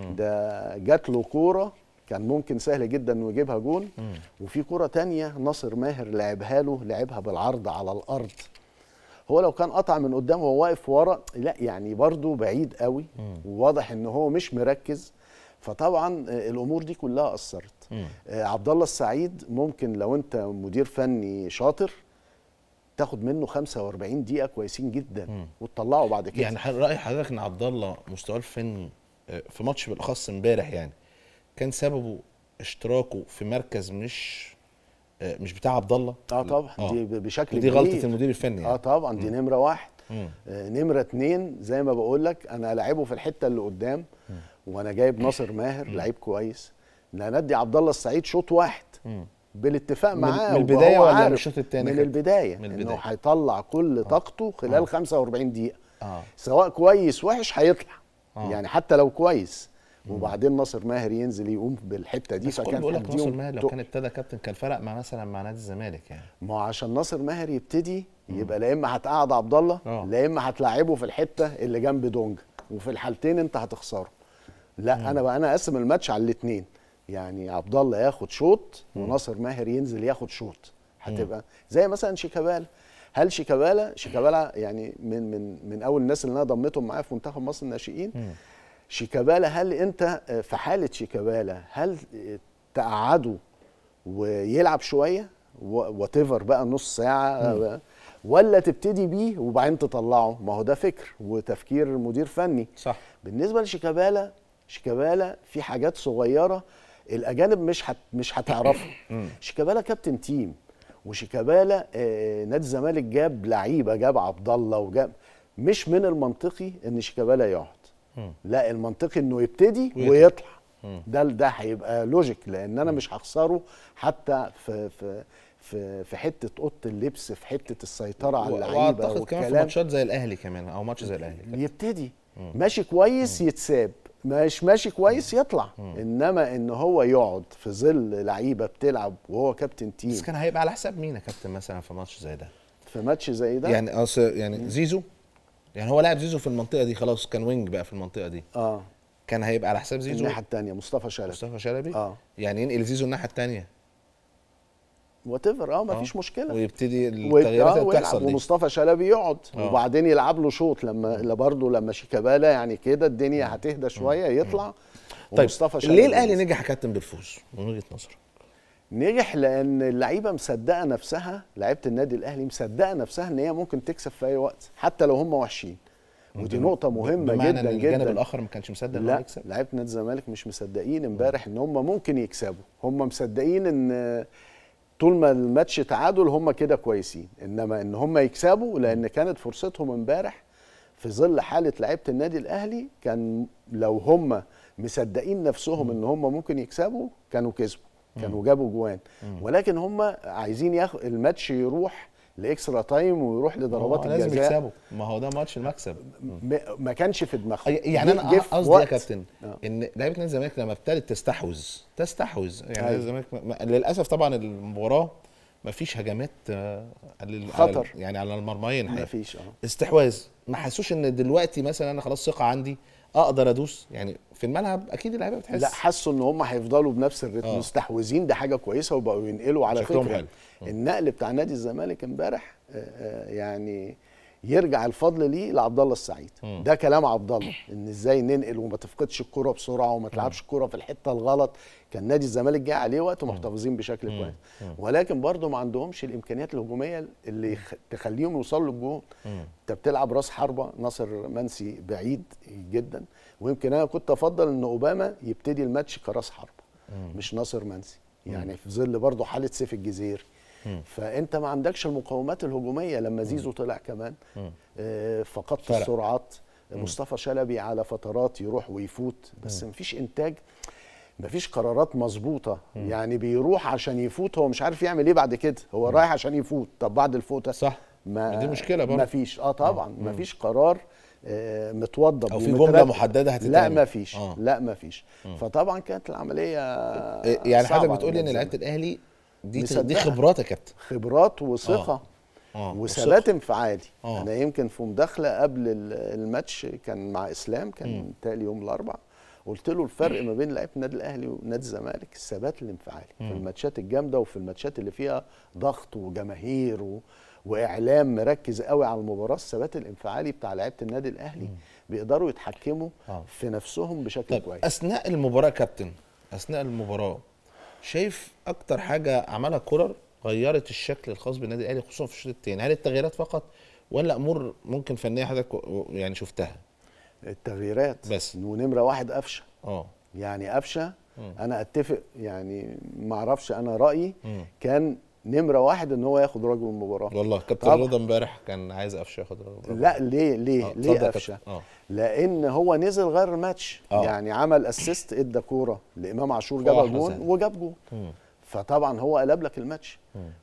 ده جات له كوره كان ممكن سهل جدا انه يجيبها جون وفي كوره تانية ناصر ماهر لعبها له لعبها بالعرض على الارض هو لو كان قطع من قدام وهو واقف ورا لا يعني برضه بعيد قوي وواضح ان هو مش مركز فطبعا آه، الامور دي كلها اثرت آه، عبد الله السعيد ممكن لو انت مدير فني شاطر تاخد منه 45 دقيقه كويسين جدا وتطلعه بعد كده يعني ح- راي حضرتك ان عبد الله مستواه الفني آه، في ماتش بالاخص امبارح يعني كان سببه اشتراكه في مركز مش آه، مش بتاع عبد الله اه طبعا آه. دي ب- بشكل دي كبير غلطه المدير الفني اه يعني. طبعا دي نمره واحد مم. آه نمره اتنين زي ما بقول لك انا العبه في الحته اللي قدام وانا جايب ناصر ماهر لعيب كويس ان ندي عبد الله السعيد شوط واحد بالاتفاق من- معاه من ويبقى البداية هو ولا من عارف الشوط التاني من كده؟ البدايه من انه البداية. هيطلع كل طاقته خلال 45 دقيقه اه سواء كويس وحش هيطلع آه. يعني حتى لو كويس وبعدين ناصر ماهر ينزل يقوم بالحته دي بس كل فكان بيقول لك ناصر هيديهم ماهر لو تقل. كان ابتدى كابتن كان فرق مع مثلا مع نادي الزمالك يعني ما هو عشان ناصر ماهر يبتدي يبقى لا اما هتقعد عبد الله آه. لا اما هتلعبه في الحته اللي جنب دونجا وفي الحالتين انت هتخسره لا انا بقى انا اقسم الماتش على الاثنين يعني عبد الله ياخد شوط وناصر ماهر ينزل ياخد شوط هتبقى زي مثلا شيكابالا هل شيكابالا شيكابالا يعني من من من اول الناس اللي انا ضمتهم معايا في منتخب مصر الناشئين شيكابالا هل انت في حاله شيكابالا هل تقعده ويلعب شويه وات ايفر بقى نص ساعه ولا تبتدي بيه وبعدين تطلعه ما هو ده فكر وتفكير مدير فني صح بالنسبه لشيكابالا شيكابالا في حاجات صغيره الاجانب مش هت مش هتعرفها شيكابالا كابتن تيم وشيكابالا آه نادي الزمالك جاب لعيبه جاب عبد الله وجاب مش من المنطقي ان شيكابالا يقعد لا المنطقي انه يبتدي ويطلع. ويطلع ده ده هيبقى لوجيك لان انا مش هخسره حتى في في في في حته اوضه اللبس في حته السيطره على اللعيبه واعتقد كمان في والكلام ماتشات زي الاهلي كمان او ماتش زي الاهلي كده. يبتدي ماشي كويس يتساب مش ماشي كويس يطلع انما ان هو يقعد في ظل لعيبه بتلعب وهو كابتن تيم بس كان هيبقى على حساب مين يا كابتن مثلا في ماتش زي ده في ماتش زي ده يعني اصل يعني زيزو يعني هو لاعب زيزو في المنطقه دي خلاص كان وينج بقى في المنطقه دي اه كان هيبقى على حساب زيزو الناحيه الثانيه مصطفى شلبي مصطفى شلبي اه يعني ينقل زيزو الناحيه الثانيه وات ايفر اه مفيش مشكله ويبتدي و- التغييرات آه، اللي ويلعب بتحصل دي ومصطفى شلبي يقعد آه. وبعدين يلعب له شوط لما لا برضه لما شيكابالا يعني كده الدنيا هتهدى شويه يطلع طيب ومصطفى شلبي ليه الاهلي ينزل. نجح يا كابتن بالفوز من وجهه نظرك نجح لان اللعيبه مصدقه نفسها لعيبه النادي الاهلي مصدقه نفسها ان هي ممكن تكسب في اي وقت حتى لو هم وحشين ودي نقطه مهمه بمعنى جدا ان الجانب جدا الاخر ما كانش مصدق ان هو لا يكسب لعيبه نادي الزمالك مش مصدقين امبارح ان هم ممكن يكسبوا هم مصدقين ان طول ما الماتش تعادل هم كده كويسين انما ان هم يكسبوا لان كانت فرصتهم امبارح في ظل حاله لعيبه النادي الاهلي كان لو هم مصدقين نفسهم ان هم ممكن يكسبوا كانوا كسبوا كانوا جابوا جوان ولكن هم عايزين ياخد الماتش يروح لاكسترا تايم ويروح لضربات هو لازم الجزاء يكسبوا ما هو ده ماتش المكسب م- ما كانش في دماغهم يعني جه- انا جه في قصدي يا وقت- كابتن آه. ان لعيبه نادي الزمالك لما ابتدت تستحوذ تستحوذ يعني أيوة. نادي الزمالك ما- ما- للاسف طبعا المباراه ما فيش هجمات آه، لل- على خطر. ال- يعني على المرميين ما الحقيقة. فيش اه استحواذ ما حسوش ان دلوقتي مثلا انا خلاص ثقه عندي اقدر ادوس يعني في الملعب اكيد اللعيبه بتحس لا حسوا ان هم هيفضلوا بنفس الريتم آه. مستحوذين ده حاجه كويسه وبقوا ينقلوا على شكلهم فكره حلو. النقل بتاع نادي الزمالك امبارح آه، آه، يعني يرجع الفضل ليه لعبد الله السعيد مم. ده كلام عبد الله ان ازاي ننقل وما تفقدش الكره بسرعه وما تلعبش الكره في الحته الغلط كان نادي الزمالك جاي عليه وقت محتفظين بشكل كويس ولكن برضه ما عندهمش الامكانيات الهجوميه اللي يخ- تخليهم يوصلوا للجون انت بتلعب راس حربه ناصر منسي بعيد جدا ويمكن انا كنت افضل ان اوباما يبتدي الماتش كراس حربه مش ناصر منسي يعني في ظل برضه حاله سيف الجزيري فانت ما عندكش المقومات الهجوميه لما زيزو طلع كمان آه، فقدت فرق. السرعات مصطفى شلبي على فترات يروح ويفوت بس مفيش انتاج مفيش قرارات مظبوطه يعني بيروح عشان يفوت هو مش عارف يعمل ايه بعد كده هو رايح عشان يفوت طب بعد الفوته صح ما دي مشكلة برضه. مفيش اه طبعا مفيش قرار آه، متوضب أو في ومترتب. جملة محددة هتتعمل. لا مفيش آه. لا مفيش فطبعا كانت العمليه إيه، يعني صعبة حضرتك على بتقول لي ان النادي لعيبه الاهلي دي دي مصدقها. خبرات يا كابتن خبرات وثقه اه وثبات انفعالي آه. انا يمكن في مداخله قبل ال- الماتش كان مع اسلام كان تالي يوم الاربعاء قلت له الفرق ما بين لعيبه النادي الاهلي ونادي الزمالك الثبات الانفعالي في الماتشات الجامده وفي الماتشات اللي فيها ضغط وجماهير و... واعلام مركز قوي على المباراه الثبات الانفعالي بتاع لعيبه النادي الاهلي بيقدروا يتحكموا آه. في نفسهم بشكل طيب كويس اثناء المباراه يا كابتن اثناء المباراه شايف اكتر حاجه عملها كولر غيرت الشكل الخاص بالنادي الاهلي خصوصا في الشوط الثاني هل التغييرات فقط ولا امور ممكن فنيه حضرتك و- يعني شفتها التغييرات بس. ونمره واحد قفشه اه يعني قفشه انا اتفق يعني ما اعرفش انا رايي كان نمره واحد ان هو ياخد رجل المباراه والله كابتن طبعا. رضا امبارح كان عايز قفشه ياخد رقم. لا ليه ليه آه، اتفضل ليه يا قفشه كابتن. اه لان هو نزل غير الماتش آه. يعني عمل اسيست ادى كوره لامام عاشور جابها واحرز جون يعني. وجاب جون مم. فطبعا هو قلب لك الماتش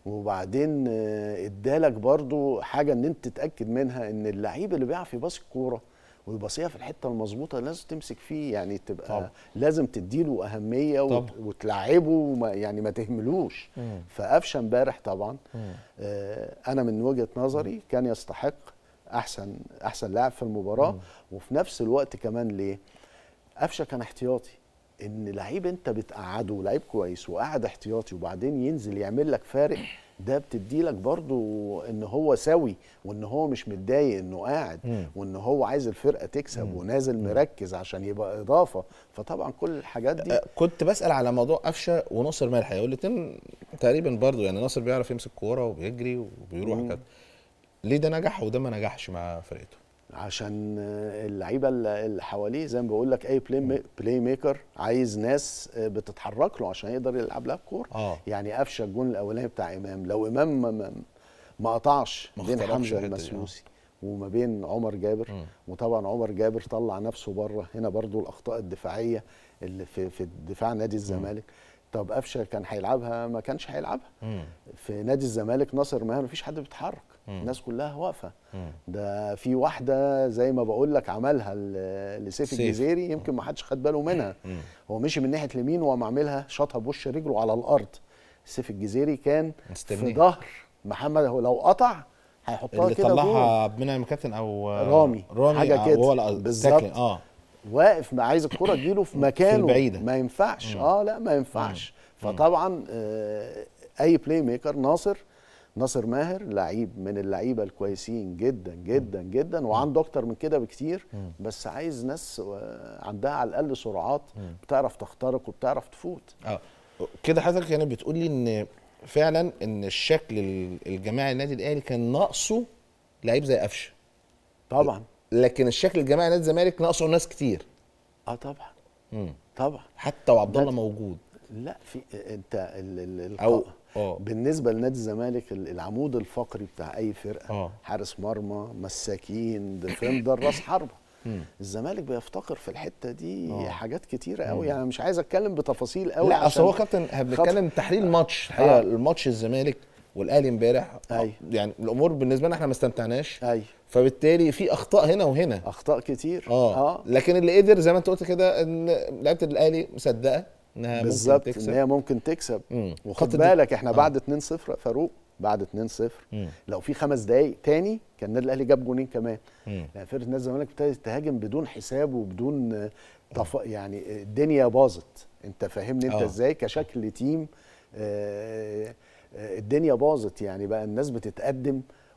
وبعدين آه، ادالك برضو حاجه ان انت تتاكد منها ان اللعيب اللي بيعرف يباصي الكوره ويباصيها في الحته المظبوطه لازم تمسك فيه يعني تبقى طبعا. طبعا. لازم تديله اهميه وت... طبعا. وتلعبه وما يعني ما تهملوش مم. فقفشه امبارح طبعا مم. آه انا من وجهه نظري كان يستحق احسن احسن لاعب في المباراه وفي نفس الوقت كمان ليه قفشه كان احتياطي ان لعيب انت بتقعده لعيب كويس وقاعد احتياطي وبعدين ينزل يعمل لك فارق ده بتدي لك برضو ان هو سوي وان هو مش متضايق انه قاعد مم. وان هو عايز الفرقه تكسب ونازل مركز عشان يبقى اضافه فطبعا كل الحاجات دي آه، كنت بسال على موضوع قفشه وناصر مالح هيقول الاثنين تقريبا برضو يعني ناصر بيعرف يمسك كوره وبيجري وبيروح كده ليه ده نجح وده ما نجحش مع فرقته عشان آه، اللعيبه اللي اللي حواليه زي ما بقول لك اي بلاي, مي بلاي ميكر عايز ناس آه، بتتحرك له عشان يقدر يلعب لها الكوره اه يعني قفشه الجون الاولاني بتاع امام لو امام ما, ما, ما قطعش ما بين اخترقش حمزه الحتة دي، المسلوسي وما بين عمر جابر مم. وطبعا عمر جابر طلع نفسه بره هنا برضو الاخطاء الدفاعيه اللي في في دفاع نادي الزمالك طب قفشه كان هيلعبها ما كانش هيلعبها مم. في نادي الزمالك ناصر ماهر مفيش حد بيتحرك مم. الناس كلها واقفه مم. ده في واحده زي ما بقول لك عملها ل- لسيف سيف. الجزيري يمكن ما حدش خد باله منها مم. هو مشي من ناحيه اليمين وقام عاملها شاطها بوش رجله على الارض سيف الجزيري كان في مستنيه. ظهر محمد هو لو قطع هيحطها اللي كده جول طلعها عبد المنعم كابتن او رامي. رامي حاجة آه، كده. وهو اللي بالظبط. تاكل. اه واقف ما عايز الكره تجيله في مكانه البعيدة. ما ينفعش اه لا ما ينفعش فطبعا آه اي بلاي ميكر ناصر ناصر ماهر لعيب من اللعيبه الكويسين جدا جدا جدا وعنده اكتر من كده بكتير بس عايز ناس آه، عندها على الاقل سرعات بتعرف تخترق وبتعرف تفوت اه كده حضرتك يعني بتقول لي ان فعلا ان الشكل ال- الجماعي للنادي الاهلي كان ناقصه لعيب زي قفشه طبعا لكن الشكل الجماعي لنادي الزمالك ناقصه ناس كتير اه طبعا مم. طبعا حتى وعبد الله ده- موجود لا في انت ال ال او الق- اه بالنسبه لنادي الزمالك ال- العمود الفقري بتاع اي فرقه اه. حارس مرمى مساكين ديفندر راس حربه مم. الزمالك بيفتقر في الحته دي اه. حاجات كتيره قوي يعني مش عايز اتكلم بتفاصيل قوي لا اصل عشان هو كابتن احنا بنتكلم تحليل ماتش الحقيقه آه. الماتش الزمالك والاهلي امبارح آه، أيوة. يعني الامور بالنسبه لنا احنا ما استمتعناش اي فبالتالي في اخطاء هنا وهنا اخطاء كتير اه لكن اللي قدر زي ما انت قلت كده ان لعيبه الاهلي مصدقه انها بالظبط ممكن ان تكسب هي ممكن تكسب مم. وخد خط الد- بالك احنا آه. بعد 2-0 يا فاروق بعد 2-0 مم. لو في خمس دقايق تاني كان النادي الاهلي جاب جونين كمان مم. يعني فرقه نادي الزمالك ابتدت تهاجم بدون حساب وبدون آه، طف... يعني الدنيا باظت انت فاهمني انت آه. ازاي كشكل تيم آه، آه، الدنيا باظت يعني بقى الناس بتتقدم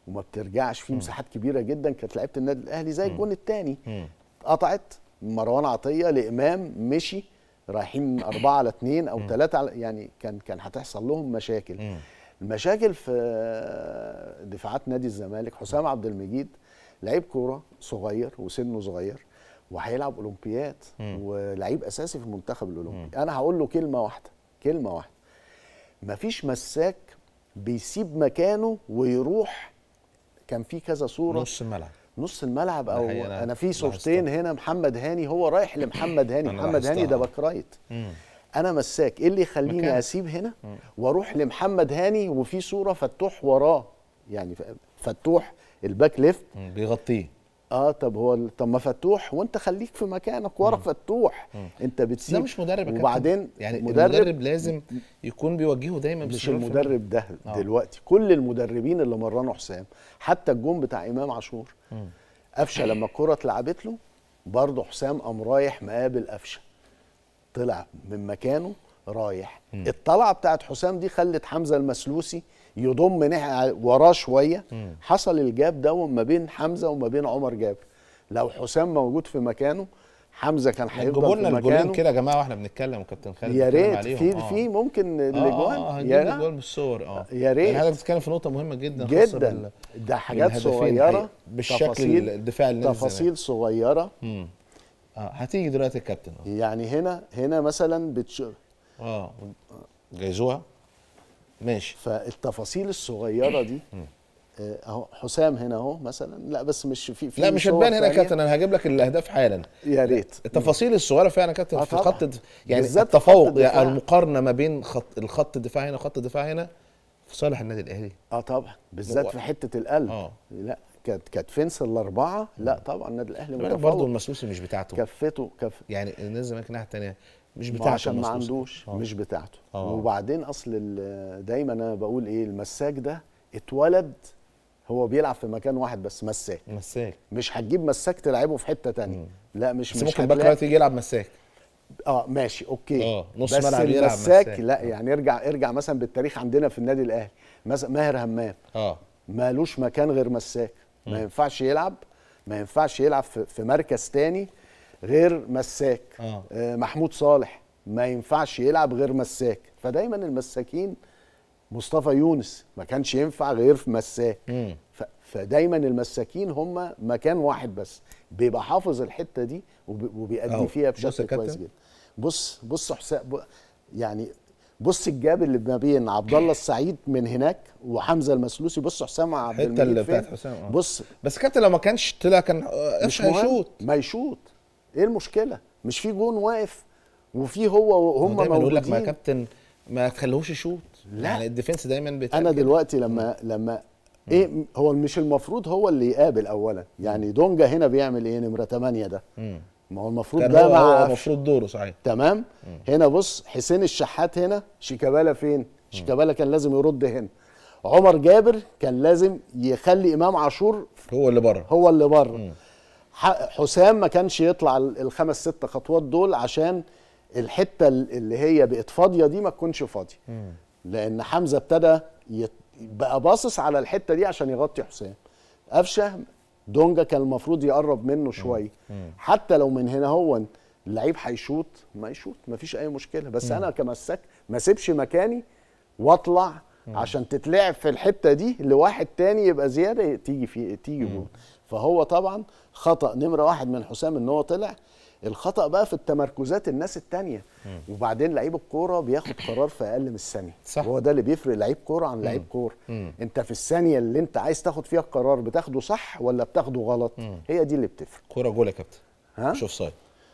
وما بترجعش في مساحات كبيره جدا كانت لعيبه النادي الاهلي زي الجون الثاني مم. قطعت مروان عطيه لامام مشي رايحين أربعة على اتنين أو ثلاثة على يعني كان كان هتحصل لهم مشاكل مم. المشاكل في دفاعات نادي الزمالك حسام عبد المجيد لعيب كوره صغير وسنه صغير وهيلعب اولمبياد ولعيب اساسي في المنتخب الاولمبي انا هقول له كلمه واحده كلمه واحده مفيش مساك بيسيب مكانه ويروح كان في كذا صوره نص الملعب نص الملعب او حقيقة أنا انا في لاحظتها. صورتين هنا محمد هاني هو رايح لمحمد هاني أنا محمد هاني ده لاحظتها. باك رايت مم. انا مساك ايه اللي يخليني مكان. اسيب هنا واروح لمحمد هاني وفي صوره فتوح وراه يعني ف- فتوح الباك ليفت مم. بيغطيه اه طب هو ال- طب ما فتوح وانت خليك في مكانك ورا فتوح انت بتسيب ده مش مدرب يا كابتن. وبعدين يعني مدرب المدرب لازم يكون بيوجهه دايما مش باستمرار في المدرب ده آه. دلوقتي كل المدربين اللي مرنوا حسام حتى الجون بتاع امام عاشور قفشه لما الكره اتلعبت له برضه حسام قام رايح مقابل قفشه طلع من مكانه رايح الطلعه بتاعت حسام دي خلت حمزه المسلوسي يضم ناحية وراه شويه حصل الجاب ده ما بين حمزه وما بين عمر جابر لو حسام موجود في مكانه حمزه كان جيبوا هيفضل لنا في الجولين مكانه كده يا جماعه واحنا بنتكلم وكابتن خالد يا بيتكلم ريت عليهم. في آه. في ممكن اه الاجوان اه هنجيب يا الاجوان بالصور اه يا ريت. يعني حضرتك بتتكلم في نقطه مهمه جدا خاصة جدا بال- ده حاجات بالهدفين صغيره الحقيقة. بالشكل تفاصيل الدفاع اللي نزل تفاصيل صغيره امم اه هتيجي دلوقتي الكابتن اه يعني هنا هنا مثلا بتش... اه جايزوها ماشي فالتفاصيل الصغيره دي آه، اهو حسام هنا اهو مثلا لا بس مش في, في لا مش صور هتبان هنا يا تانية. كابتن انا هجيب لك الاهداف حالا يا ريت التفاصيل الصغيره فعلا يا كابتن آه في طبعاً. خط الد- يعني بالذات في التفوق خط الدفاع. يعني المقارنه ما بين خط الخط الدفاع هنا وخط الدفاع هنا في صالح النادي الاهلي اه طبعا بالذات هو- في حته القلب آه. لا كانت كانت فينس الاربعه لا طبعا النادي الاهلي خلي بالك برضه متفوق المسلوسي مش بتاعته كفته كف يعني النادي الزمالك الناحيه الثانيه مش ما بتاعته عشان ما المسلوسي. عندوش آه. مش بتاعته آه. وبعدين اصل ال- دايما انا بقول ايه المساك ده اتولد هو بيلعب في مكان واحد بس مساك مساك مش هتجيب مساك تلعبه في حته تانية لا مش بس مش ممكن باك هتلاقي- رايت يجي يلعب مساك اه ماشي اوكي آه، نص بس ملعب يلعب المساك مساك. لا يعني ارجع ارجع مثلا بالتاريخ عندنا في النادي الاهلي مثلا ماهر همام اه مالوش مكان غير مساك ما ينفعش يلعب ما ينفعش يلعب في, في مركز تاني غير مساك آه. آه محمود صالح ما ينفعش يلعب غير مساك فدايما المساكين مصطفى يونس ما كانش ينفع غير في مساك مم. ف- فدايما المساكين هم مكان واحد بس بيبقى حافظ الحته دي وب- أهو. وبيأدي فيها بص يا بشكل كويس كابتن. جدا بص بص حسام ب- يعني بص الجاب اللي ما بين عبد الله السعيد من هناك وحمزه المسلوسي بص حسام عبد الحته اللي المجيد فين بتاعت حسام آه. بص بس كابتن لو ما كانش طلع كان آه، مش قفشه مهم هيشوط ما يشوط ايه المشكله مش في جون واقف وفي هو وهم دايما يقول لك ما يا موجودين كابتن ما تخليهوش يشوط لا. يعني الديفنس دايما بيتقال انا كده. دلوقتي لما لما ايه هو مش المفروض هو اللي يقابل اولا يعني دونجا هنا بيعمل ايه نمره 8 ده مم. ما هو المفروض كان ده هو مع هو قفشة. المفروض دوره صحيح تمام هنا بص حسين الشحات هنا شيكابالا فين شيكابالا كان لازم يرد هنا عمر جابر كان لازم يخلي امام عاشور هو اللي بره هو اللي بره ح- حسام ما كانش يطلع ال- الخمس ست خطوات دول عشان الحته ال- اللي هي بقت فاضيه دي ما تكونش فاضيه لان حمزه ابتدى يت- بقى باصص على الحته دي عشان يغطي حسام قفشه دونجا كان المفروض يقرب منه شويه حتى لو من هنا هو اللعيب هيشوط ما يشوط ما فيش اي مشكله بس انا كمساك ما اسيبش مكاني واطلع عشان تتلعب في الحته دي لواحد تاني يبقى زياده تيجي في تيجي جول فهو طبعا خطا نمره واحد من حسام ان هو طلع الخطا بقى في التمركزات الناس التانية وبعدين لعيب الكوره بياخد قرار في اقل من الثانيه صح. هو ده اللي بيفرق لعيب كوره عن لعيب كوره انت في الثانيه اللي انت عايز تاخد فيها القرار بتاخده صح ولا بتاخده غلط هي دي اللي بتفرق كوره جول يا كابتن ها؟ شوف صايد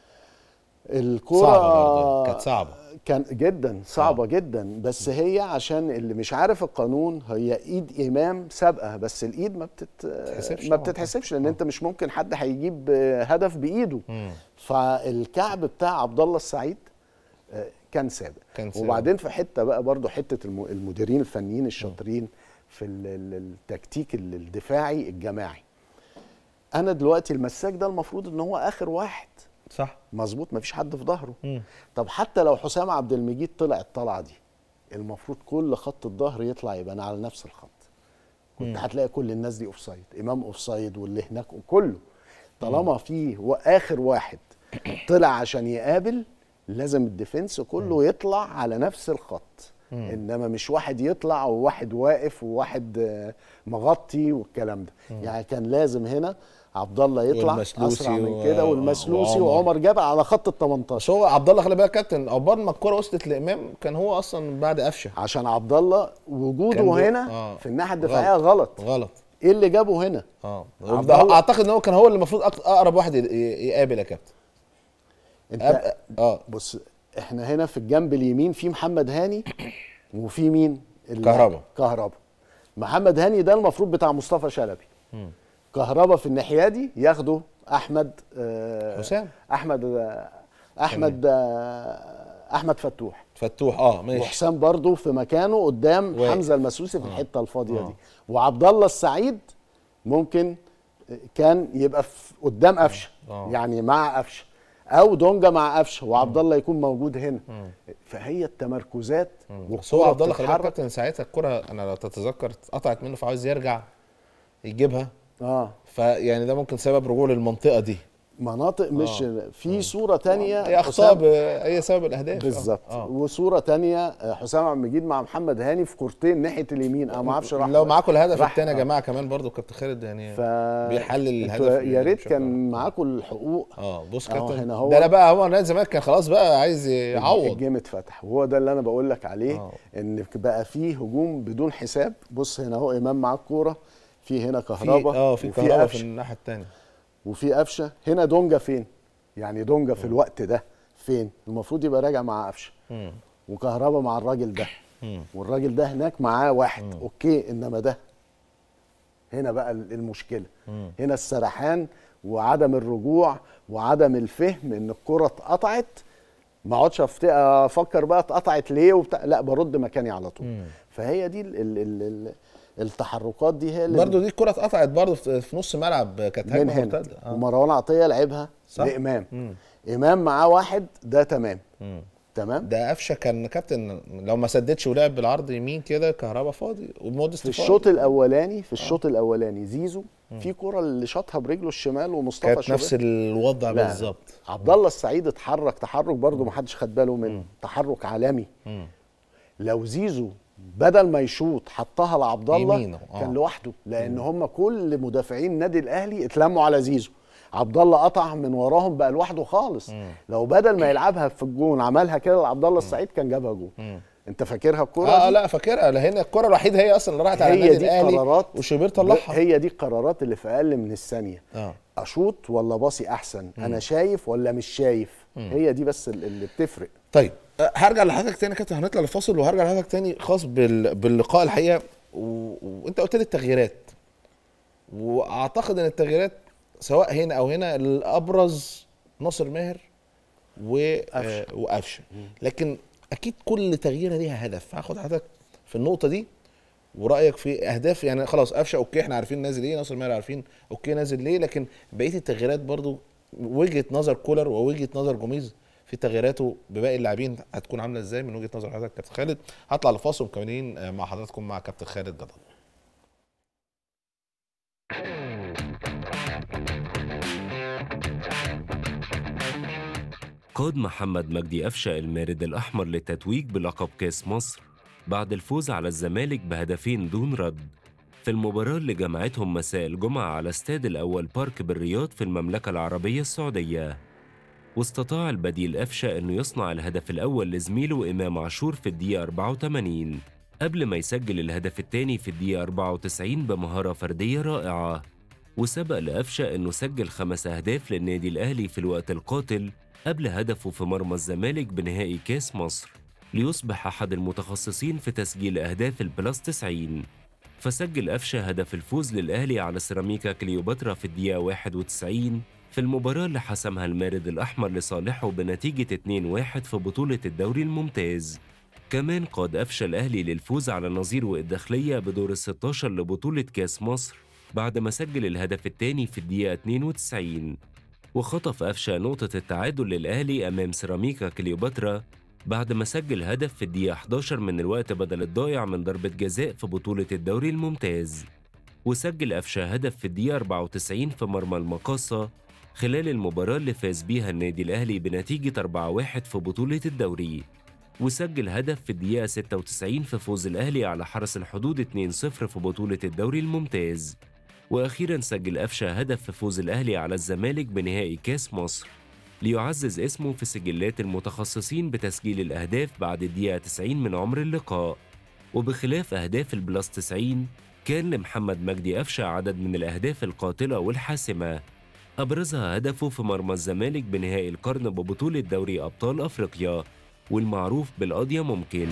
الكوره صعبة برضه، كانت صعبة. كان جدا صعبه جدا بس هي عشان اللي مش عارف القانون هي ايد امام سابقه بس الايد ما بتت تتحسبش ما طبعاً. بتتحسبش لان انت مش ممكن حد هيجيب هدف بايده فالكعب بتاع عبد الله السعيد آه، كان سابق كان سابق. وبعدين في حته بقى برضو حته الم- المديرين الفنيين الشاطرين في ال- ال- التكتيك ال- الدفاعي الجماعي انا دلوقتي المساك ده المفروض ان هو اخر واحد صح مظبوط مفيش حد في ظهره مم. طب حتى لو حسام عبد المجيد طلع الطلعه دي المفروض كل خط الظهر يطلع يبقى على نفس الخط كنت هتلاقي كل الناس دي اوفسايد امام اوفسايد واللي هناك كله طالما في و- اخر واحد طلع عشان يقابل لازم الديفنس كله يطلع على نفس الخط انما مش واحد يطلع وواحد واقف وواحد آه، مغطي والكلام ده يعني كان لازم هنا عبد الله يطلع والمسلوسي اسرع من و- كده والمسلوسي وعمر. وعمر جابر على خط ال 18 بس هو عبد الله خلي بالك يا كابتن عقبال ما الكوره وصلت لامام كان هو اصلا بعد قفشه عشان عبد الله وجوده كان بي- هنا آه. في الناحيه الدفاعيه غلط, غلط ايه اللي جابه هنا اه عبد ده الله- اعتقد ان هو كان هو اللي المفروض أق- اقرب واحد ي- ي- يقابل يا كابتن انت أب- اه بص احنا هنا في الجنب اليمين في محمد هاني وفي مين ال- كهربا. كهربا محمد هاني ده المفروض بتاع مصطفى شلبي كهربا في الناحيه دي ياخده احمد آه حسام. احمد آه احمد آه احمد فتوح فتوح اه ماشي وحسام برضو في مكانه قدام واقف. حمزه المسوسي في الحته الفاضيه دي وعبد الله السعيد ممكن كان يبقى في قدام قفشه آه. يعني مع قفشه او دونجا مع قفشه وعبد الله يكون موجود هنا فهي التمركزات بس هو عبد الله خلي بالك يا بتتحرك. كابتن ساعتها الكره انا لو تتذكر اتقطعت منه فعاوز يرجع يجيبها اه فيعني ده ممكن سبب رجوع للمنطقه دي مناطق مش في صوره تانية هي اخطاء حسام- باي سبب الاهداف آه. بالظبط آه. وصوره تانية آه، حسام عبد المجيد مع محمد هاني في كورتين ناحيه اليمين انا ما اعرفش راح لو معاكم الهدف راح- الثاني يا آه. جماعه كمان برضو كابتن خالد يعني ف بيحلل انتوا الهدف يا ريت بشكل كان معاكم الحقوق اه بص أهو كابتن هنا هو- ده انا بقى هو نادي الزمالك كان خلاص بقى عايز يعوض الجيم اتفتح وهو ده اللي انا بقول لك عليه آه. ان بقى فيه هجوم بدون حساب بص هنا اهو امام معاه الكوره في هنا في كهربا اه في وفي كهربا في قفشه الناحيه الثانيه وفي قفشه هنا دونجا فين يعني دونجا في الوقت ده فين المفروض يبقى راجع مع قفشه وكهربا مع الراجل ده والراجل ده هناك معاه واحد اوكي انما ده هنا بقى ال- المشكله هنا السرحان وعدم الرجوع وعدم الفهم ان الكره اتقطعت ما اقعدش أفت- افكر بقى اتقطعت ليه وبتاع لا برد مكاني على طول فهي دي ال ال ال ال التحركات دي هي اللي برضو دي الكره اتقطعت برضو في في نص ملعب كانت من هجمه هنا مرتده آه. ومروان عطيه لعبها صح. لامام مم. امام معاه واحد ده تمام مم. تمام ده قفشه كان كابتن لو ما سددش ولعب بالعرض يمين كده كهربا فاضي ومودست في الشوط الاولاني في الشوط الاولاني زيزو في كره اللي شاطها برجله الشمال ومصطفى كانت شوبير. نفس الوضع لا. بالظبط عبد الله السعيد اتحرك تحرك برضه ما حدش خد باله منه تحرك عالمي مم. لو زيزو بدل ما يشوط حطها لعبد الله يمينه، آه. كان لوحده لان هم كل مدافعين النادي الاهلي اتلموا على زيزو عبد الله قطع من وراهم بقى لوحده خالص لو بدل ما يلعبها في الجون عملها كده لعبد الله السعيد كان جابها جون انت فاكرها الكوره اه دي؟ لا فاكرها لا هنا الكره الوحيده هي اصلا اللي راحت على هي النادي دي الاهلي قرارات وشوبير طلعها هي دي القرارات اللي في اقل من الثانيه اه اشوط ولا باصي احسن انا شايف ولا مش شايف هي دي بس ال- اللي بتفرق طيب أه، هرجع لحضرتك تاني يا كابتن هنطلع للفاصل وهرجع لحضرتك تاني خاص بال... باللقاء الحقيقه و... وانت قلت لي التغييرات واعتقد ان التغييرات سواء هنا او هنا الابرز ناصر ماهر و آه، وقفشه لكن اكيد كل تغييره ليها هدف هاخد حضرتك في النقطه دي ورايك في اهداف يعني خلاص قفشه اوكي احنا عارفين نازل ايه ناصر ماهر عارفين اوكي نازل ليه لكن بقيه التغييرات برضو وجهه نظر كولر ووجهه نظر جوميز في تغييراته بباقي اللاعبين هتكون عامله ازاي من وجهه نظر حضرتك كابتن خالد هطلع لفاصل ومكملين آه، مع حضراتكم مع كابتن خالد جدل قاد محمد مجدي أفشة المارد الأحمر للتتويج بلقب كاس مصر بعد الفوز على الزمالك بهدفين دون رد في المباراة اللي جمعتهم مساء الجمعة على استاد الأول بارك بالرياض في المملكة العربية السعودية واستطاع البديل أفشة أنه يصنع الهدف الأول لزميله إمام عاشور في الدقيقة 84 قبل ما يسجل الهدف الثاني في الدقيقة 94 بمهارة فردية رائعة وسبق لأفشة أنه سجل خمس أهداف للنادي الأهلي في الوقت القاتل قبل هدفه في مرمى الزمالك بنهائي كاس مصر ليصبح أحد المتخصصين في تسجيل أهداف البلاس 90 فسجل أفشة هدف الفوز للأهلي على سيراميكا كليوباترا في الدقيقة 91 في المباراة اللي حسمها المارد الأحمر لصالحه بنتيجة 2-1 في بطولة الدوري الممتاز كمان قاد أفشى الأهلي للفوز على نظيره الداخلية بدور ال 16 لبطولة كاس مصر بعد ما سجل الهدف الثاني في الدقيقة 92 وخطف أفشى نقطة التعادل للأهلي أمام سيراميكا كليوباترا بعد ما سجل هدف في الدقيقة 11 من الوقت بدل الضايع من ضربة جزاء في بطولة الدوري الممتاز وسجل قفشة هدف في الدقيقة 94 في مرمى المقاصة خلال المباراة اللي فاز بيها النادي الأهلي بنتيجة 4-1 في بطولة الدوري وسجل هدف في الدقيقة 96 في فوز الأهلي على حرس الحدود 2-0 في بطولة الدوري الممتاز وأخيرا سجل قفشة هدف في فوز الأهلي على الزمالك بنهائي كاس مصر ليعزز اسمه في سجلات المتخصصين بتسجيل الأهداف بعد الدقيقة 90 من عمر اللقاء وبخلاف أهداف البلاس 90 كان لمحمد مجدي قفشة عدد من الأهداف القاتلة والحاسمة أبرزها هدفه في مرمى الزمالك بنهائي القرن ببطولة دوري أبطال أفريقيا والمعروف بالقضية ممكن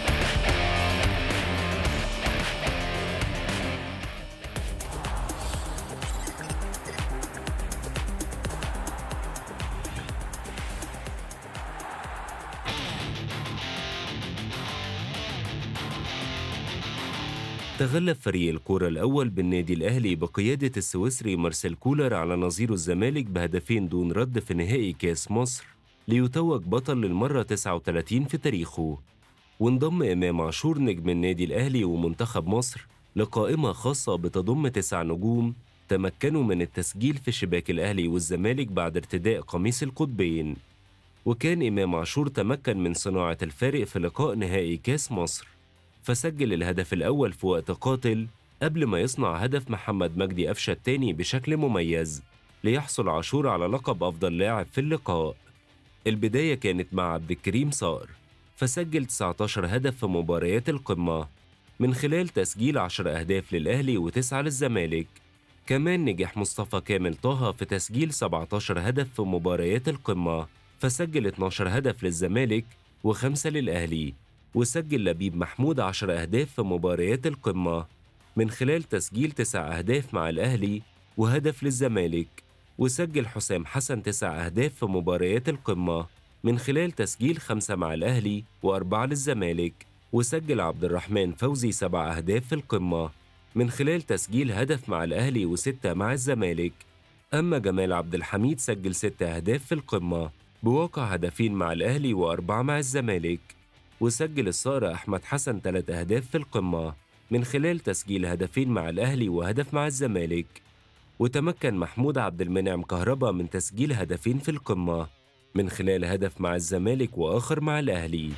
تغلب فريق الكرة الأول بالنادي الأهلي بقيادة السويسري مارسيل كولر على نظيره الزمالك بهدفين دون رد في نهائي كاس مصر ليتوج بطل للمرة 39 في تاريخه وانضم إمام عاشور نجم النادي الأهلي ومنتخب مصر لقائمة خاصة بتضم تسع نجوم تمكنوا من التسجيل في شباك الأهلي والزمالك بعد ارتداء قميص القطبين وكان إمام عاشور تمكن من صناعة الفارق في لقاء نهائي كاس مصر فسجل الهدف الأول في وقت قاتل قبل ما يصنع هدف محمد مجدي قفشة الثاني بشكل مميز ليحصل عاشور على لقب أفضل لاعب في اللقاء البداية كانت مع عبد الكريم صقر فسجل 19 هدف في مباريات القمة من خلال تسجيل 10 أهداف للأهلي وتسعة للزمالك كمان نجح مصطفى كامل طه في تسجيل 17 هدف في مباريات القمة فسجل 12 هدف للزمالك وخمسة للأهلي وسجل لبيب محمود 10 أهداف في مباريات القمة من خلال تسجيل 9 أهداف مع الأهلي وهدف للزمالك وسجل حسام حسن 9 أهداف في مباريات القمة من خلال تسجيل خمسة مع الأهلي وأربعة للزمالك وسجل عبد الرحمن فوزي سبع أهداف في القمة من خلال تسجيل هدف مع الأهلي وستة مع الزمالك أما جمال عبد الحميد سجل ست أهداف في القمة بواقع هدفين مع الأهلي وأربعة مع الزمالك وسجل الصقر أحمد حسن ثلاث أهداف في القمة من خلال تسجيل هدفين مع الأهلي وهدف مع الزمالك وتمكن محمود عبد المنعم كهربا من تسجيل هدفين في القمة من خلال هدف مع الزمالك وآخر مع الأهلي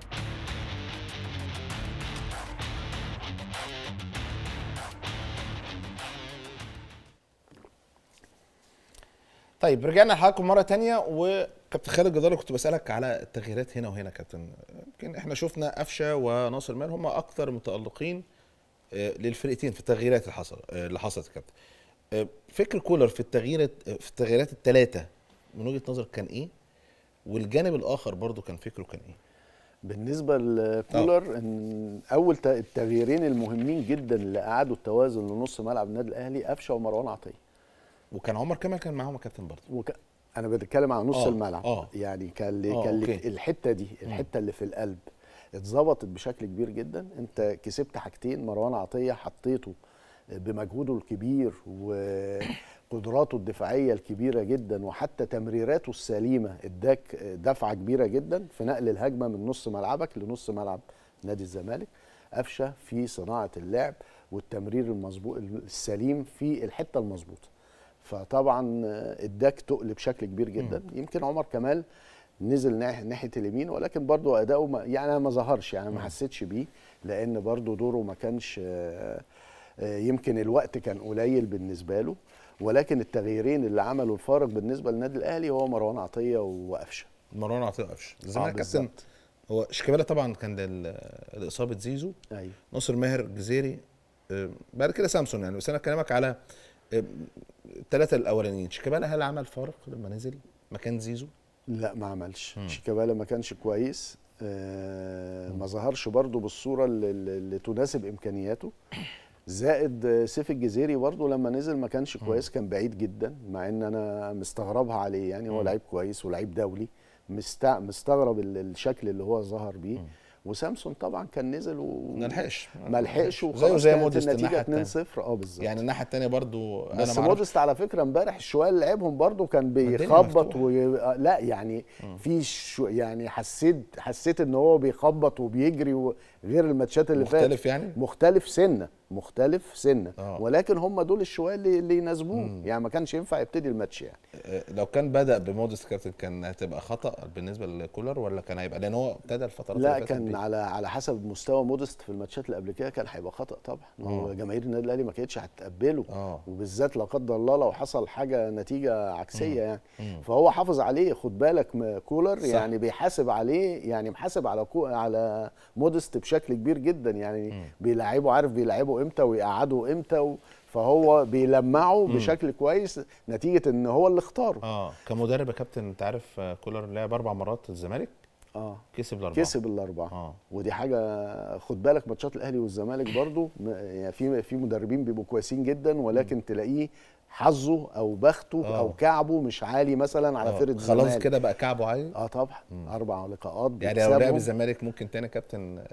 طيب رجعنا لحضراتكم مره تانية وكابتن خالد جدار كنت بسالك على التغييرات هنا وهنا كابتن يمكن احنا شفنا قفشه وناصر مان هم اكثر متالقين آه، للفرقتين في التغييرات اللي حصل آه، اللي حصلت يا كابتن آه، فكر كولر في التغييرات في التغييرات الثلاثه من وجهه نظرك كان ايه والجانب الاخر برضو كان فكره كان ايه بالنسبه لكولر ان اول ت- التغييرين المهمين جدا اللي قعدوا التوازن لنص ملعب النادي الاهلي قفشه ومروان عطيه وكان عمر كمال كان معاهم يا كابتن برضو وك... انا بتكلم عن نص آه، الملعب آه. يعني كان آه، كان أوكي. الحته دي الحته اللي في القلب اتظبطت بشكل كبير جدا انت كسبت حاجتين مروان عطيه حطيته بمجهوده الكبير وقدراته الدفاعيه الكبيره جدا وحتى تمريراته السليمه اداك دفعه كبيره جدا في نقل الهجمه من نص ملعبك لنص ملعب نادي الزمالك قفشه في صناعه اللعب والتمرير المظبوط السليم في الحته المظبوطه فطبعا اداك تقل بشكل كبير جدا يمكن عمر كمال نزل ناح- ناحيه اليمين ولكن برضو اداؤه ما يعني ما ظهرش يعني ما حسيتش بيه لان برضو دوره ما كانش آه، آه، يمكن الوقت كان قليل بالنسبه له ولكن التغييرين اللي عملوا الفارق بالنسبه للنادي الاهلي هو مروان عطيه وقفشه مروان عطيه قفشه الزمالك آه، كابتن بالظبط. هو شيكابالا طبعا كان لل- لاصابه زيزو ايوه ناصر ماهر الجزيري آه، بعد كده سامسون يعني بس انا بكلمك على آه، الثلاثه الاولانيين شيكابالا هل عمل فارق لما نزل مكان زيزو لا ما عملش شيكابالا ما كانش كويس آه ما ظهرش برضو بالصوره اللي, اللي تناسب امكانياته زائد آه، سيف الجزيري برضو لما نزل ما كانش كويس كان بعيد جدا مع ان انا مستغربها عليه يعني هو لعيب كويس ولعيب دولي مستع... مستغرب ال- الشكل اللي هو ظهر بيه وسامسون طبعا كان نزل و ما لحقش ما لحقش زيه وخلاص زي كانت موديست الناحية النتيجه التانية. 2-0 اه بالظبط يعني الناحيه الثانيه برضو انا بس ما أعرفش. موديست على فكره امبارح الشويه اللي لعبهم برضو كان الدنيا بيخبط مفتوحة. و... آه، لا يعني في شو يعني حسيت حسيت ان هو بيخبط وبيجري و... غير الماتشات اللي فاتت مختلف يعني مختلف سنه مختلف سنه آه. ولكن هم دول الشويه اللي, اللي يناسبوه يعني ما كانش ينفع يبتدي الماتش يعني آه، لو كان بدا بموديست كابتن كان هتبقى خطا بالنسبه لكولر ولا كان هيبقى لان هو ابتدى الفترات لا اللي فاتت كان دي. على على حسب مستوى موديست في الماتشات اللي قبل كده كان هيبقى خطا طبعا هو جماهير النادي الاهلي ما كانتش هتقبله آه. وبالذات لا قدر الله لو حصل حاجه نتيجه عكسيه يعني فهو حافظ عليه خد بالك م- كولر صح. يعني بيحاسب عليه يعني محاسب على كو على موديست بشكل كبير جدا يعني بيلعبه عارف بيلعبه امتى ويقعده امتى و فهو بيلمعه بشكل كويس نتيجه ان هو اللي اختاره اه كمدرب يا كابتن انت عارف آه، كولر لعب اربع مرات الزمالك اه كسب الاربعه كسب الاربعه اه ودي حاجه خد بالك ماتشات الاهلي والزمالك برضو م- يعني في في مدربين بيبقوا كويسين جدا ولكن تلاقيه حظه او بخته آه. او كعبه مش عالي مثلا على آه. فرقه خلاص الزمالك. كده بقى كعبه عالي اه طبعا اربع لقاءات يعني لو لعب بيكسبهم. الزمالك ممكن تاني يا كابتن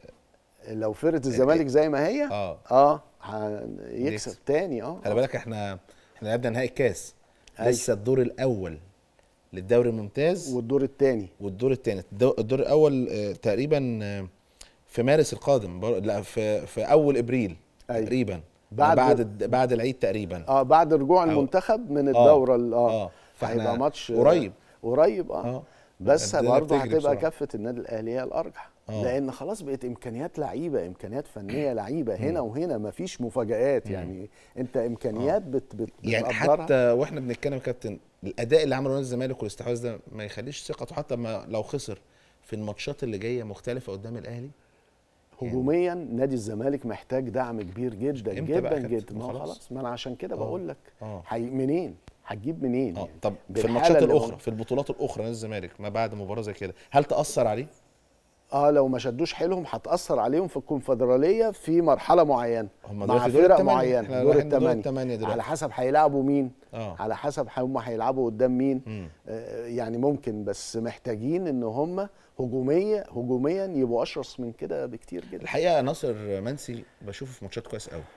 لو فرقه الزمالك زي ما هي اه اه ه- يكسب يكسب. تاني اه خلي بالك احنا احنا لعبنا نهائي الكاس أيوة. لسه الدور الاول للدوري الممتاز والدور الثاني والدور الثاني الدور الاول آه، تقريبا آه، في مارس القادم بر- لا في في اول ابريل أيوة. تقريبا بعد- بعد بعد, الد- بعد العيد تقريبا اه بعد رجوع أو- المنتخب من آه. الدوره ال- اه آه. فإحنا هيبقى ماتش قريب. قريب اه, اه بس الدنيا برضه بتجري هتبقى بسرعة. كفه النادي الاهلي هي الارجح آه. لان خلاص بقت امكانيات لعيبه امكانيات فنيه لعيبه هنا وهنا مفيش مفاجات يعني انت امكانيات بت بت يعني بتقدرها. حتى واحنا بنتكلم يا كابتن الاداء اللي عمله نادي الزمالك والاستحواذ ده ما يخليش ثقته حتى ما لو خسر في الماتشات اللي جايه مختلفه قدام الاهلي هجوميا نادي الزمالك محتاج دعم كبير جدا إمتى بقى جدا يا كابتن؟ جدا ما هو خلاص. خلاص ما انا عشان كده آه. بقول لك اه حي منين هتجيب منين اه يعني طب في بالحالة الماتشات اللي الاخرى هو- في البطولات الاخرى نادي الزمالك ما بعد مباراه زي كده هل تاثر عليه؟ اه لو ما شدوش حيلهم هتاثر عليهم في الكونفدراليه في مرحله معينه هم دول مع في دور فرق التمانية. معينه إحنا دور رايحين لدور الثمانيه التمانية دلوقتي. على حسب هيلعبوا مين اه على حسب هم هيلعبوا قدام مين مم. آه يعني ممكن بس محتاجين ان هم هجوميه هجوميا يبقوا اشرس من كده بكتير جدا الحقيقه ناصر منسي بشوفه في ماتشات كويس قوي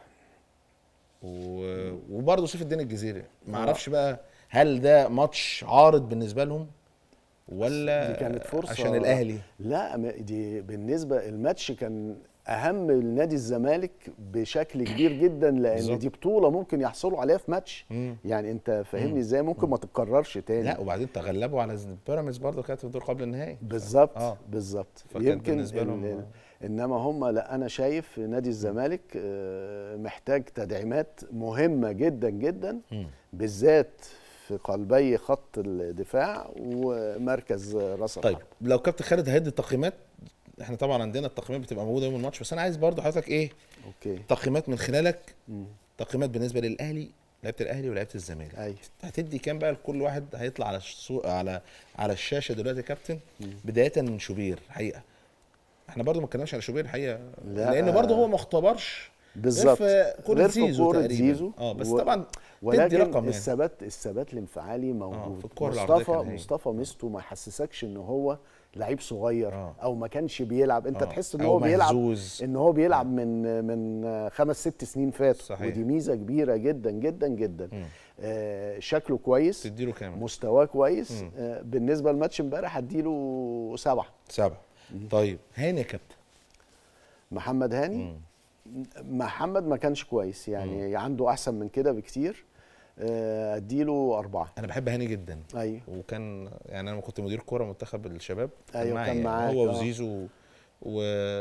و... وبرضه سيف الدين الجزيري ما اعرفش بقى هل ده ماتش عارض بالنسبه لهم ولا دي كانت فرصه عشان الاهلي لا ما- دي بالنسبه الماتش كان اهم لنادي الزمالك بشكل كبير جدا لان بالظبط. دي بطوله ممكن يحصلوا عليها في ماتش مم. يعني انت فاهمني ازاي ممكن ما تتكررش تاني لا وبعدين تغلبوا على بيراميدز برضه كانت في الدور قبل النهائي بالظبط آه. بالظبط فكان يمكن بالنسبة لهم- ال- انما هم لا انا شايف نادي الزمالك آه، محتاج تدعيمات مهمه جدا جدا مم. بالذات في قلبي خط الدفاع ومركز راس طيب الحرب لو كابتن خالد هيدي التقييمات احنا طبعا عندنا التقييمات بتبقى موجوده يوم الماتش بس انا عايز برضه حضرتك ايه اوكي تقييمات من خلالك مم. تقييمات بالنسبه للاهلي لعيبه الاهلي ولعيبه الزمالك ايوه هتدي كام بقى لكل واحد هيطلع على الشو... على على الشاشه دلوقتي يا كابتن بدايه من شوبير حقيقه احنا برضو ما اتكلمناش على شوبير الحقيقه لا. لان برضو هو ما اختبرش بالظبط غير في كوره غير في زيزو كورة تقريبا زيزو اه بس و- طبعا تدي ولكن رقم يعني الثبات الثبات الانفعالي موجود في الكورة العرضية مصطفى كان هايل. مصطفى ميزته ما يحسسكش ان هو لعيب صغير آه. او ما كانش بيلعب انت آه. تحس ان أو هو بيلعب مهزوز. ان هو بيلعب من من خمس ست سنين فاتوا صحيح. ودي ميزه كبيره جدا جدا جدا مم. آه شكله كويس تديله كام مستواه كويس مم. آه بالنسبه لماتش امبارح هديله سبعه سبعه طيب هاني يا كابتن محمد هاني مم. محمد ما كانش كويس يعني عنده احسن من كده بكتير آه، اديله اربعه انا بحب هاني جدا ايوه وكان يعني انا لما كنت مدير كوره منتخب الشباب أيوة، معايا كان يعني معاك، هو آه. وزيزو و... و...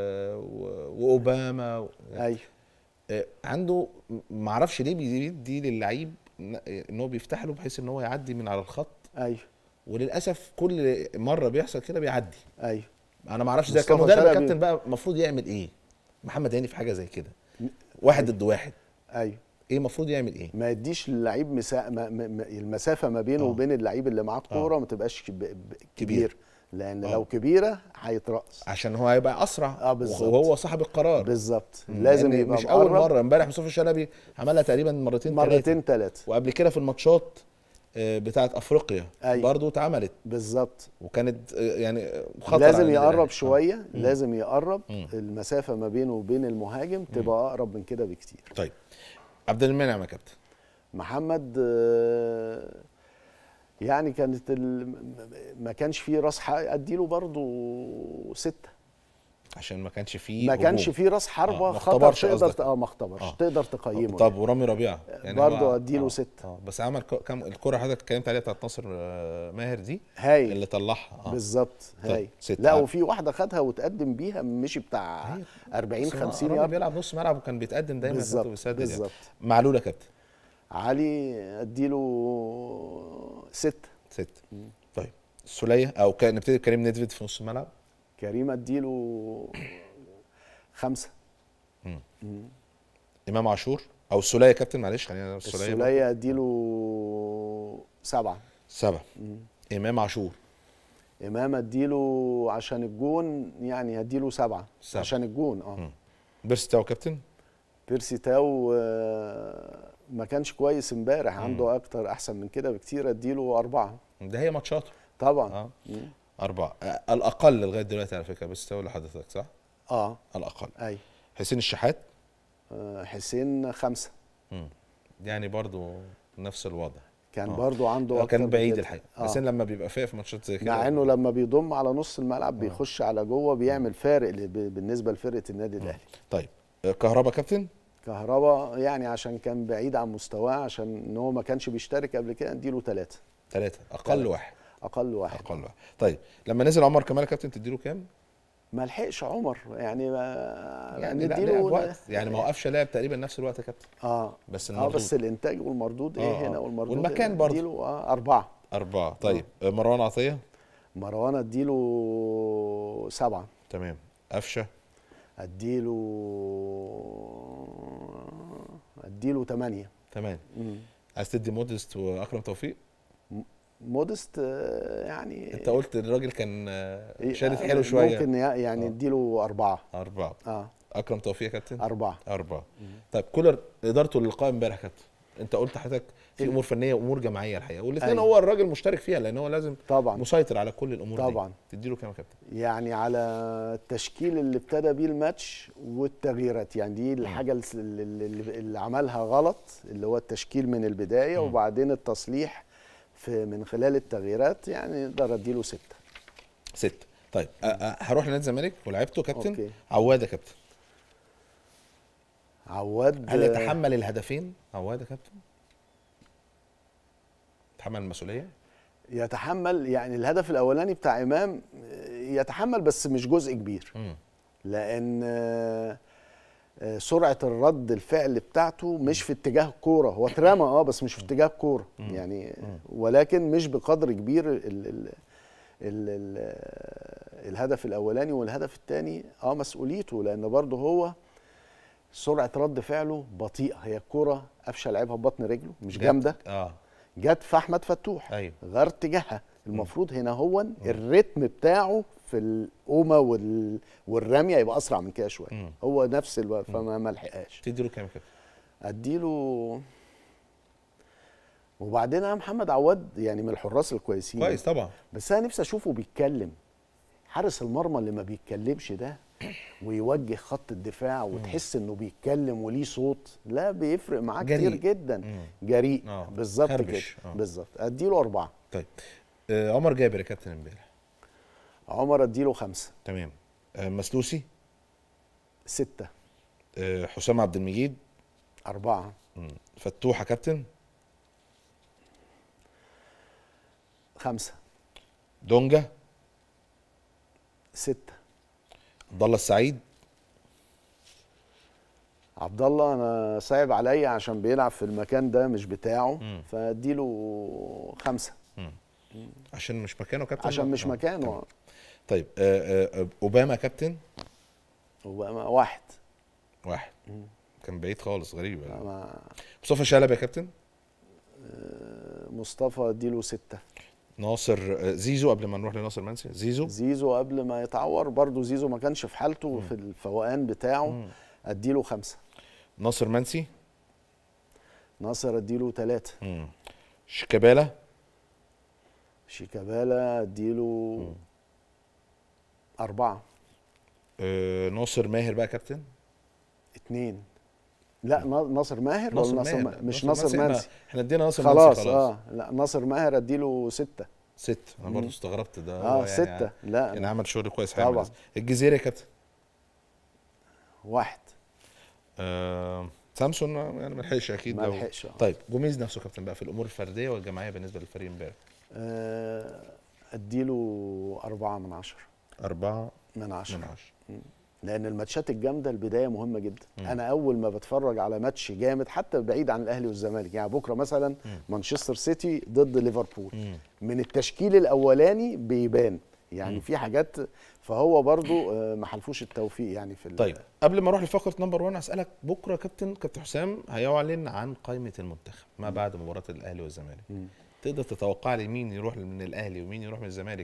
واوباما و... ايوه آه، عنده ما اعرفش ليه بيدي للعيب ان إن هو بيفتح له بحيث ان هو يعدي من على الخط ايوه وللاسف كل مره بيحصل كده بيعدي ايوه انا ما اعرفش ده مصطفى كمدرب يا شلبي. كابتن بقى المفروض يعمل ايه محمد هاني في حاجه زي كده واحد ضد واحد ايوه ايه المفروض يعمل ايه ما يديش للعيب مسا... ما... ما... ما- المسافه ما بينه آه. وبين اللعيب اللي معاه الكوره ما تبقاش كب... ب- كبير. كبير لان آه. لو كبيره هيترقص عشان هو هيبقى اسرع آه، بالظبط. وهو صاحب القرار بالظبط مم. لازم لأن يبقى مش اول مقرب مره امبارح مصطفى شلبي عملها تقريبا مرتين ثلاثه مرتين ثلاثه وقبل كده في الماتشات آه، بتاعه افريقيا أيوة. برضو اتعملت بالظبط وكانت آه، يعني آه، خطر على لازم النادي يقرب الأهلي. شويه لازم يقرب مم. المسافه ما بينه وبين المهاجم تبقى اقرب من كده بكتير آه. طيب عبد المنعم يا كابتن محمد آه، يعني كانت ال... ما كانش فيه راس حق اديله برضو ستة عشان ما كانش فيه ما كانش هجوم. فيه راس آه، حربة ما خطر اختبرش تقدر قصدك. ت- اه ما اختبرش آه. تقدر تقيمه طب ورامي ربيعه برضو هو- أديله آه، ستة. آه بس عمل ك- كام الكره حضرتك اتكلمت عليها بتاعت ناصر آه، ماهر دي هايل اللي طلعها آه. بالظبط طيب، هاي ستة. لا وفي واحده خدها وتقدم بيها مشي بتاع هي- 40 بس هو 50 الراجل يارد بيلعب نص ملعب وكان بيتقدم دايما بالظبط، كابتن بيسدد يعني. بالظبط. معلول يا كابتن علي اديله ستة ست طيب السوليه او كان نبتدي بكريم ندفد في نص الملعب كريم اديله خمسة امام عاشور او السوليه يا كابتن معلش خلينا السوليه برضه. السولية اديله سبعة سبعه امام عاشور امام اديله عشان الجون يعني هديله سبعة سبعة. عشان الجون اه بيرسي تاو كابتن بيرسي تاو آه، ما كانش كويس امبارح عنده اكتر احسن من كده بكتير اديله اربعة ده هي ماتشاته طبعا اه مم. اربعه آه، الاقل لغايه دلوقتي على فكره بيرسي تاو لحضرتك صح؟ اه الاقل اي حسين الشحات آه، حسين خمسة مم. يعني برضو نفس الوضع كان آه. برضو عنده هو أكتر كان من بعيد كده. الحقيقه آه. حسين لما بيبقى فايق في ماتشات زي كده مع انه لما بيضم على نص الملعب بيخش على جوه بيعمل فارق ل- ب- بالنسبه لفرقه النادي الاهلي طيب آه، كهربا كابتن كهربا يعني عشان كان بعيد عن مستواه عشان ان هو ما كانش بيشترك قبل كده نديله ثلاثه ثلاثه اقل تلاتة. واحد اقل واحد اقل واحد طيب لما نزل عمر كمال يا كابتن تديله كام؟ ما لحقش عمر يعني ما يعني لا نديله لعب وقت يعني ما وقفش لعب تقريبا نفس الوقت يا كابتن اه بس اه المردود بس الانتاج والمردود ايه آه، هنا آه. والمردود والمكان هنا. برضه. اديله آه اربعه أربعة طيب آه، مروان عطية مروان اديله سبعه تمام قفشة اديله اديله ثمانيه تمام عايز تدي مودست وأكرم توفيق مودست آه، يعني أنت قلت الراجل كان آه، إيه، شادد آه، حلو شوية ممكن يع- يعني آه. اديله اربعه أربعة اه أكرم توفيق يا كابتن اربعه أربعة طيب كولر إدارته للقاء امبارح يا كابتن أنت قلت حضرتك في أمور فنية وأمور جماعية الحقيقة والاثنين أيوة. هو الراجل مشترك فيها لأن هو لازم طبعا مسيطر على كل الأمور دي طبعا. تديله كام يا كابتن؟ يعني على التشكيل اللي ابتدى بيه الماتش والتغييرات يعني دي الحاجه اللي, اللي, اللي عملها غلط اللي هو التشكيل من البدايه وبعدين التصليح في من خلال التغييرات يعني نقدر اديله سته ستة طيب أ- أ- هروح لنادي الزمالك ولعبته كابتن أوكي. عواد يا كابتن عواد هل يتحمل الهدفين عواد يا كابتن؟ يتحمل المسؤولية؟ يتحمل يعني الهدف الاولاني بتاع امام يتحمل بس مش جزء كبير مم. لان آه، آه، سرعه الرد الفعل بتاعته مش في اتجاه الكوره هو اترمى اه بس مش في اتجاه الكوره يعني ولكن مش بقدر كبير ال ال ال ال الهدف الاولاني والهدف الثاني اه مسؤوليته لان برضه هو سرعه رد فعله بطيئه هي الكوره قفشه لعبها ببطن رجله مش جت- جامده اه جت في احمد فتوح أيوة. غير اتجاهها المفروض هنا هو الريتم بتاعه في القومه وال... والرميه يبقى اسرع من كده شويه مم. هو نفس الوقت فما ما لحقهاش تديله كام يا كابتن؟ اديله وبعدين انا محمد عواد يعني من الحراس الكويسين كويس طبعا بس انا نفسي اشوفه بيتكلم حارس المرمى اللي ما بيتكلمش ده ويوجه خط الدفاع وتحس انه بيتكلم وليه صوت لا بيفرق معاه كتير جريء. جدا مم. جريء آه، بالظبط كده خربش. آه. بالظبط اديله اربعه طيب آه عمر جابر يا كابتن امبارح عمر اديله خمسه تمام آه مسلوسي سته آه حسام عبد المجيد اربعه مم. فتوح يا كابتن خمسه دونجا سته عبد الله السعيد عبد الله انا صعب عليا عشان بيلعب في المكان ده مش بتاعه مم. فاديله خمسه عشان مش مكانه يا كابتن عشان مش آه، مكانه تمام. طيب آه آه آه، اوباما يا كابتن وبقى واحد واحد كان بعيد خالص غريب يعني. ما- مصطفى شلبي يا كابتن مصطفى اديله سته ناصر آه، زيزو قبل ما نروح لناصر منسي زيزو زيزو قبل ما يتعور برضو زيزو ما كانش في حالته في الفوقان بتاعه اديله خمسه ناصر منسي ناصر اديله ثلاثه مم. شيكابالا شيكابالا اديله أربعة آه ناصر ماهر بقى يا كابتن اتنين لا نا- ناصر ماهر ولا ناصر ماهر. ماهر مش ناصر احنا- منسي احنا ادينا ناصر خلاص منسي اه لا ناصر ماهر اديله ستة ست انا برضه استغربت ده اه هو ستة لا يعني عمل شغل كويس طبعا. طبعا الجزيرة يا كابتن واحد آه سامسون يعني ما لحقش اكيد ما لو- لحقش، آه. طيب جوميز نفسه يا كابتن بقى في الامور الفرديه والجماعيه بالنسبه للفريق امبارح آه، اديله أربعة من عشرة أربعة من عشرة من عشرة لان الماتشات الجامده البدايه مهمه جدا مم. انا اول ما بتفرج على ماتش جامد حتى بعيد عن الاهلي والزمالك يعني بكره مثلا مانشستر سيتي ضد ليفربول مم. من التشكيل الاولاني بيبان يعني في حاجات فهو برضو آه، ما حلفوش التوفيق يعني في ال- طيب قبل ما اروح لفقره نمبر 1 اسالك بكره كابتن كابتن حسام هيعلن عن قائمه المنتخب ما بعد مباراه الاهلي والزمالك مم. تقدر تتوقع لي مين يروح من الاهلي ومين يروح من الزمالك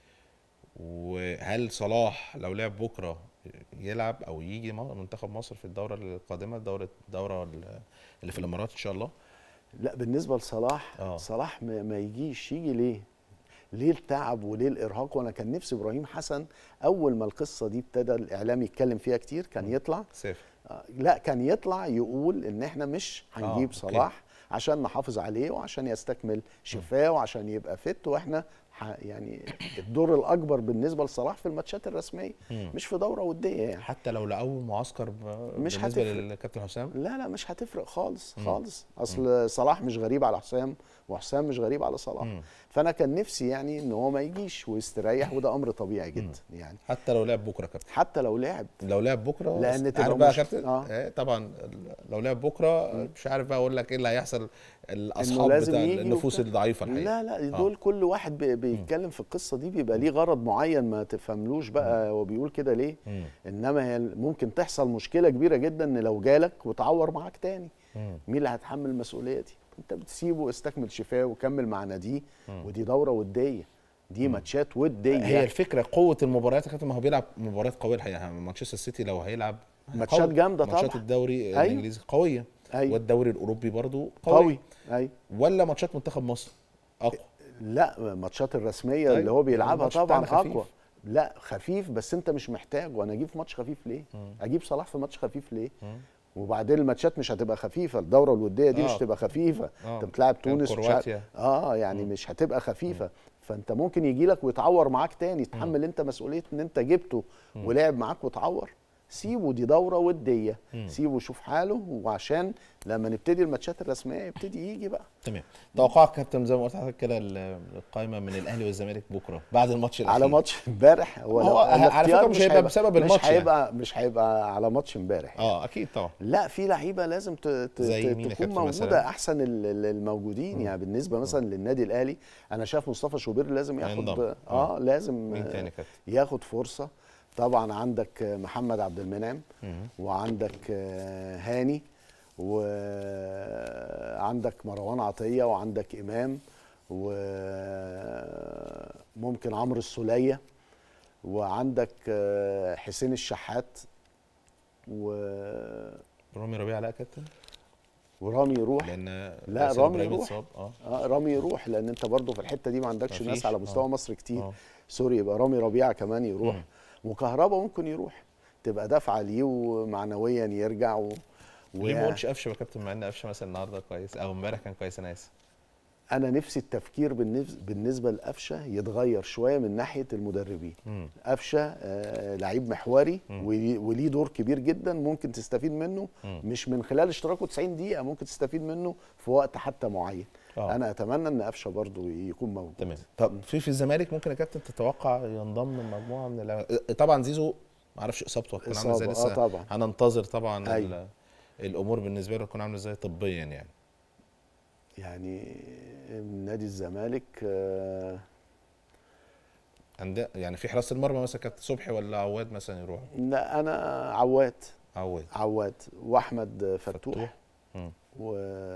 وهل صلاح لو لعب بكره يلعب او يجي م- منتخب مصر في الدوره القادمه الدوره الدوره اللي في الامارات ان شاء الله لا بالنسبه لصلاح آه. صلاح ما, ما يجيش يجي ليه ليه التعب وليه الارهاق وانا كان نفسي ابراهيم حسن اول ما القصه دي ابتدى الاعلام يتكلم فيها كتير كان يطلع سافر آه، لا كان يطلع يقول ان احنا مش هنجيب أوكي. صلاح عشان نحافظ عليه وعشان يستكمل شفاه وعشان يبقى فت واحنا ح- يعني الدور الاكبر بالنسبه لصلاح في الماتشات الرسميه مم. مش في دوره وديه يعني حتى لو لقوا معسكر ب- مش بالنسبه هتفرق. للكابتن حسام لا لا مش هتفرق خالص خالص اصل صلاح مش غريب على حسام وحسام مش غريب على صلاح مم. فانا كان نفسي يعني ان هو ما يجيش ويستريح وده امر طبيعي جدا يعني حتى لو لعب بكره كابتن حتى لو لعب لو لعب بكره لأن عارف تبقى بقى يا مش- كابتن آه. آه. طبعا لو لعب بكره مش عارف بقى اقول لك ايه اللي هيحصل الاصحاب لازم بتاع يجي النفوس وبتاع. الضعيفه الحقيقه لا لا دول آه. كل واحد بي- بيتكلم في القصه دي بيبقى ليه غرض معين ما تفهملوش بقى هو بيقول كده ليه مم. انما هي ممكن تحصل مشكله كبيره جدا ان لو جالك وتعور معاك تاني مم. مين اللي هيتحمل المسؤوليه دي انت بتسيبه استكمل شفاه وكمل مع ناديه ودي دوره وديه دي ماتشات وديه هي الفكره قوه المباريات يا كابتن ما هو بيلعب مباريات قويه الحقيقه مانشستر سيتي لو هيلعب ماتشات قوي. جامدة ماتشات طبعا. الدوري أيوة. الانجليزي قويه أيوة. والدوري الاوروبي برضو قوي, قوي ايوه ولا ماتشات منتخب مصر اقوى لا الماتشات الرسميه أيوة. اللي هو بيلعبها الماتش طبعا بتاعنا خفيف. اقوى لا خفيف بس انت مش محتاج وانا اجيب في ماتش خفيف ليه اجيب صلاح في ماتش خفيف ليه وبعدين الماتشات مش هتبقى خفيفه الدوره الوديه دي آه. مش هتبقى خفيفه آه. انت بتلاعب كان تونس ومش عارف- كرواتيا. اه يعني مش هتبقى خفيفه فانت ممكن يجي لك ويتعور معاك تاني تحمل انت مسؤوليه ان انت جبته ولعب معاك وتعور سيبه دي دوره وديه سيبه يشوف حاله وعشان لما نبتدي الماتشات الرسميه يبتدي يجي بقى تمام توقعك كابتن زي ما قلت لحضرتك كده ال- القائمه من الاهلي والزمالك بكره بعد الماتش الاخير على ماتش امبارح هو هو لو- على الاختيار فكرة مش هيبقى بسبب الماتش مش يعني. هيبقى مش هيبقى على ماتش امبارح يعني. اه اكيد طبعا لا في لعيبه لازم ت- ت- زي ت- مين يا تكون كابتن موجوده مثلاً؟ احسن ال- ال- الموجودين يعني بالنسبه مثلا للنادي الاهلي انا شايف مصطفى شوبير لازم هينضم. ياخد اه لازم مين آه، تاني يا كابتن؟ ياخد فرصه طبعا عندك آه، محمد عبد المنعم مم. وعندك آه، هاني وعندك مروان عطيه وعندك امام وممكن عمرو السوليه وعندك آه، حسين الشحات و رامي ربيعه لا يا كابتن ورامي يروح لان لا، ياسر رامي إبراهيم يروح. اتصاب اه اه رامي يروح لان انت برضه في الحته دي ما عندكش مفيش، ناس على مستوى آه. مصر كتير آه. سوري يبقى رامي ربيعه كمان يروح مم. وكهربا ممكن يروح تبقى دافعه ليه ومعنويا يرجع و... ليه ما قلتش قفشه يا كابتن مع ان قفشه مثلا النهارده كويس او امبارح كان كويس انا اسف انا نفسي التفكير بالنسبه بالنسبه لقفشه يتغير شويه من ناحيه المدربين مم. قفشه آه لعيب محوري وليه وليه دور كبير جدا ممكن تستفيد منه مم. مش من خلال اشتراكه 90 دقيقه ممكن تستفيد منه في وقت حتى معين آه. انا اتمنى ان قفشه برضو يكون موجود تمام طب في في الزمالك ممكن يا كابتن تتوقع ينضم مجموعه من اللعيبه طبعا زيزو ما اعرفش اصابته هتكون عامله ازاي إصابة، آه لسه طبعا. هننتظر طبعا أيوة. ال- الامور بالنسبه له تكون عامله ازاي طبيا يعني يعني نادي الزمالك آه، عند يعني في حراسه المرمى مثلا كابتن صبحي ولا عواد مثلا يروح لا انا عواد عواد عواد واحمد فتوح, فتوح. مم. و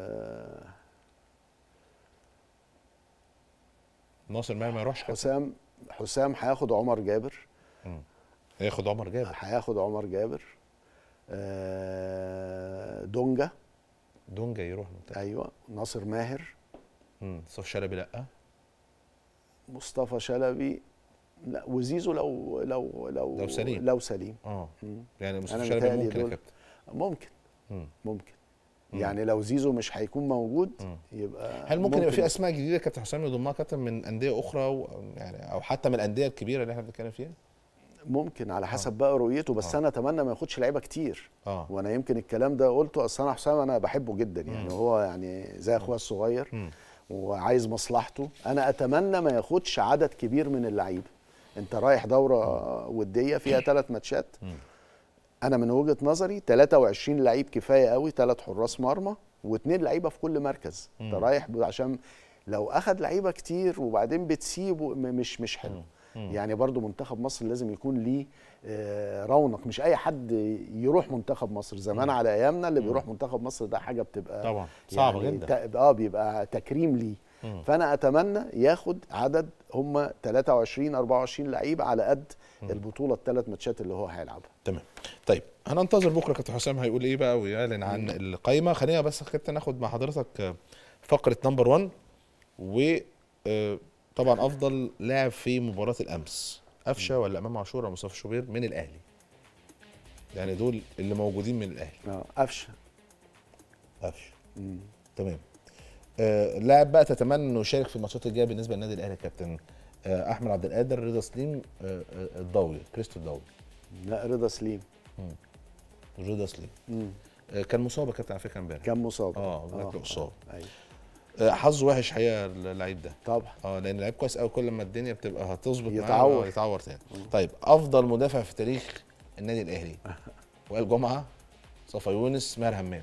ناصر ماهر ما يروحش كابتن حسام حسام هياخد عمر جابر هياخد عمر جابر هياخد عمر جابر آه، دونجا دونجا يروح منتخب ايوه ناصر ماهر امم صف شلبي لا مصطفى شلبي لا وزيزو لو لو لو لو سليم. لو سليم اه مم. يعني أنا مصطفى شلبي متهيألي ممكن يا دول- كابتن ممكن مم. ممكن مم. يعني لو زيزو مش هيكون موجود مم. يبقى هل ممكن يبقى في اسماء جديده كابتن حسام يضمها كابتن من انديه اخرى و يعني او حتى من الانديه الكبيره اللي احنا بنتكلم فيها؟ ممكن على حسب بقى رؤيته بس آه. انا اتمنى ما ياخدش لعيبه كتير اه وانا يمكن الكلام ده قلته اصل انا حسام انا بحبه جدا يعني مم. هو يعني زي اخويا الصغير مم. وعايز مصلحته انا اتمنى ما ياخدش عدد كبير من اللعيبه انت رايح دوره وديه فيها ثلاث ماتشات مم. انا من وجهه نظري 23 لعيب كفايه قوي ثلاث حراس مرمى واثنين لعيبه في كل مركز انت مم. رايح ب- عشان لو اخد لعيبه كتير وبعدين بتسيبه م- مش مش حلو مم. يعني برضو منتخب مصر لازم يكون ليه آه، رونق مش اي حد يروح منتخب مصر زمان على ايامنا اللي بيروح منتخب مصر ده حاجه بتبقى طبعا صعبه يعني جدا ت- اه بيبقى تكريم ليه مم. فانا اتمنى ياخد عدد هم 23 24 لعيب على قد البطوله الثلاث ماتشات اللي هو هيلعبها تمام طيب هننتظر بكره كابتن حسام هيقول ايه بقى ويعلن عن القايمه خلينا بس كابتن ناخد مع حضرتك آه، فقره نمبر 1 و آه، طبعا افضل لاعب في مباراه الامس قفشه ولا امام عاشور ولا مصطفى شوبير من الاهلي يعني دول اللي موجودين من الاهلي اه قفشه قفشه مم. تمام آه، لاعب بقى تتمنى انه يشارك في الماتشات الجايه بالنسبه للنادي الاهلي يا كابتن آه، احمد عبد القادر رضا سليم آه، آه، الضوي كريستو الضوي لا رضا سليم رضا سليم مم. آه، كان مصاب يا كابتن على فكره امبارح كان مصاب اه بقول لك اصاب ايوه آه، حظه وحش حقيقه اللعيب ده طبعا اه لان لعيب كويس قوي كل ما الدنيا بتبقى هتظبط معاه يتعور. آه، يتعور تاني طيب افضل مدافع في تاريخ النادي الاهلي وائل جمعه صفا يونس ماهر همام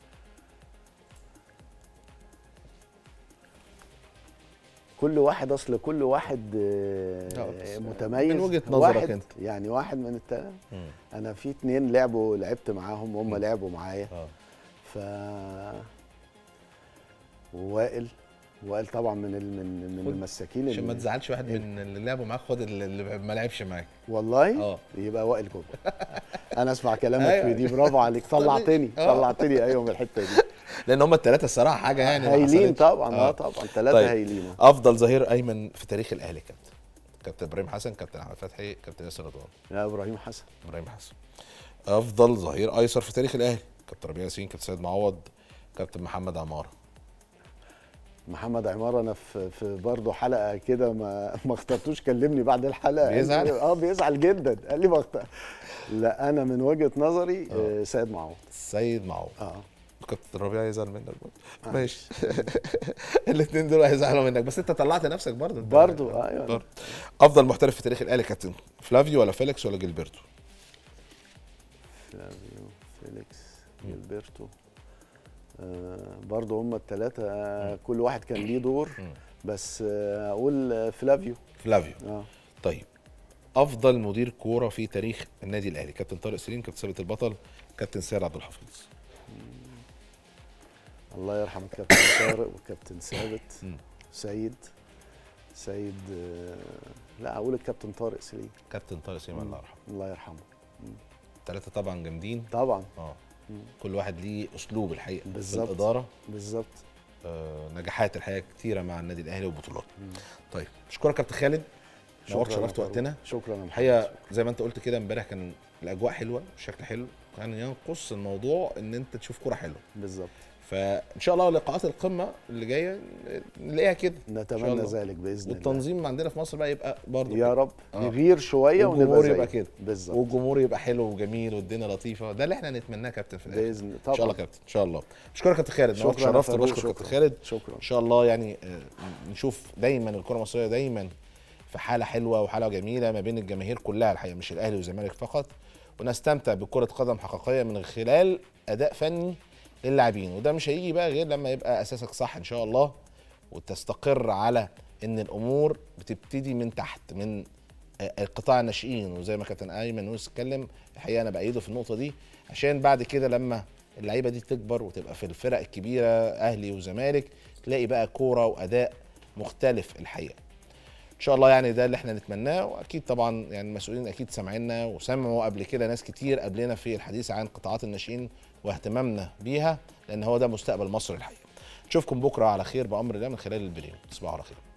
كل واحد اصل كل واحد آه، لا، بس متميز من وجهة نظرك واحد أنت. يعني واحد من التاني مم. انا في اتنين لعبوا لعبت معاهم وهم مم. لعبوا معايا اه ف ووائل وائل طبعا من ال... من من خد- المساكين عشان ما اللي- تزعلش واحد من اللي لعبوا معاك خد اللي اللي ما لعبش معاك والله اه يبقى وائل جمعه انا اسمع كلامك أيوة. في دي برافو عليك طلعتني آه. طلعتني ايوه من الحته دي لان هم الثلاثه الصراحه حاجه يعني ما هايلين حصلتش. طبعا اه آه. طبعا ثلاثه طيب. هايلين افضل ظهير ايمن في تاريخ الاهلي كابتن كابتن ابراهيم حسن كابتن احمد فتحي كابتن ياسر رضوان يا ابراهيم حسن ابراهيم حسن افضل ظهير ايسر في تاريخ الاهلي كابتن ربيع ياسين كابتن سيد معوض كابتن محمد عماره محمد عمار انا في في برضه حلقه كده ما ما اخترتوش كلمني بعد الحلقه قال بيزعل؟ لي- اه بيزعل جدا قال لي ما اختار لا انا من وجهه نظري آه. آه. سيد معوض سيد معوض اه كابتن ربيع يزعل منك برضه آه. ماشي الاثنين دول هيزعلوا منك بس انت طلعت نفسك برضه انت- برضه ايوه برضه. افضل محترف في تاريخ الاهلي كابتن فلافيو ولا فيليكس ولا جilberto فلافيو فيليكس جilberto آه برضه هم الثلاثه آه كل واحد كان ليه دور مم. بس آه اقول آه، فلافيو فلافيو اه طيب افضل مدير كوره في تاريخ النادي الاهلي كابتن طارق سليم كابتن ثابت البطل كابتن سيد عبد الحفيظ الله يرحم الكابتن طارق والكابتن ثابت مم. سيد سيد آه لا اقول الكابتن طارق سليم كابتن طارق سليم الله يرحمه الله يرحمه ثلاثه طبعا جامدين طبعا اه مم. كل واحد ليه اسلوب الحقيقه بالظبط. في الاداره بالظبط آه نجاحات الحقيقه كتيره مع النادي الاهلي وبطولات مم. طيب اشكرك كابتن خالد نورت شكراً يا شرفت فاروق. وقتنا شكرا يا محمد الحقيقه زي ما انت قلت كده امبارح كان الاجواء حلوه الشكل حلو كان ينقص الموضوع ان انت تشوف كوره حلوه بالظبط فان شاء الله لقاءات القمه اللي جايه نلاقيها كده إن شاء نتمنى الله. ذلك باذن الله والتنظيم عندنا في مصر بقى يبقى برضه يا رب آه. نغير شويه ونبقى والجمهور زيه. يبقى كده. بالظبط والجمهور يبقى حلو وجميل والدنيا لطيفه ده اللي احنا نتمناه يا كابتن في الاخر باذن الله ان شاء الله طبعا كابتن ان شاء الله اشكرك يا كابتن خالد نورت شكرا يا شرفت فاروق، وبشكر كابتن شكراً. خالد شكرا ان شاء الله يعني آه، نشوف دايما الكره المصريه دايما في حاله حلوه وحاله جميله ما بين الجماهير كلها الحقيقه مش الاهلي والزمالك فقط ونستمتع بكره قدم حقيقيه من خلال اداء فني للاعبين وده مش هيجي بقى غير لما يبقى اساسك صح ان شاء الله وتستقر على ان الامور بتبتدي من تحت من آه، قطاع الناشئين وزي ما كابتن ايمن يونس اتكلم الحقيقه انا بايده في النقطه دي عشان بعد كده لما اللعيبه دي تكبر وتبقى في الفرق الكبيره اهلي وزمالك تلاقي بقى كوره واداء مختلف الحقيقه ان شاء الله يعني ده اللي احنا نتمناه واكيد طبعا يعني المسؤولين اكيد سامعينا وسمعوا قبل كده ناس كتير قبلنا في الحديث عن قطاعات الناشئين واهتمامنا بيها لان هو ده مستقبل مصر الحقيقه نشوفكم بكره على خير بامر الله من خلال البريم تصبحوا على خير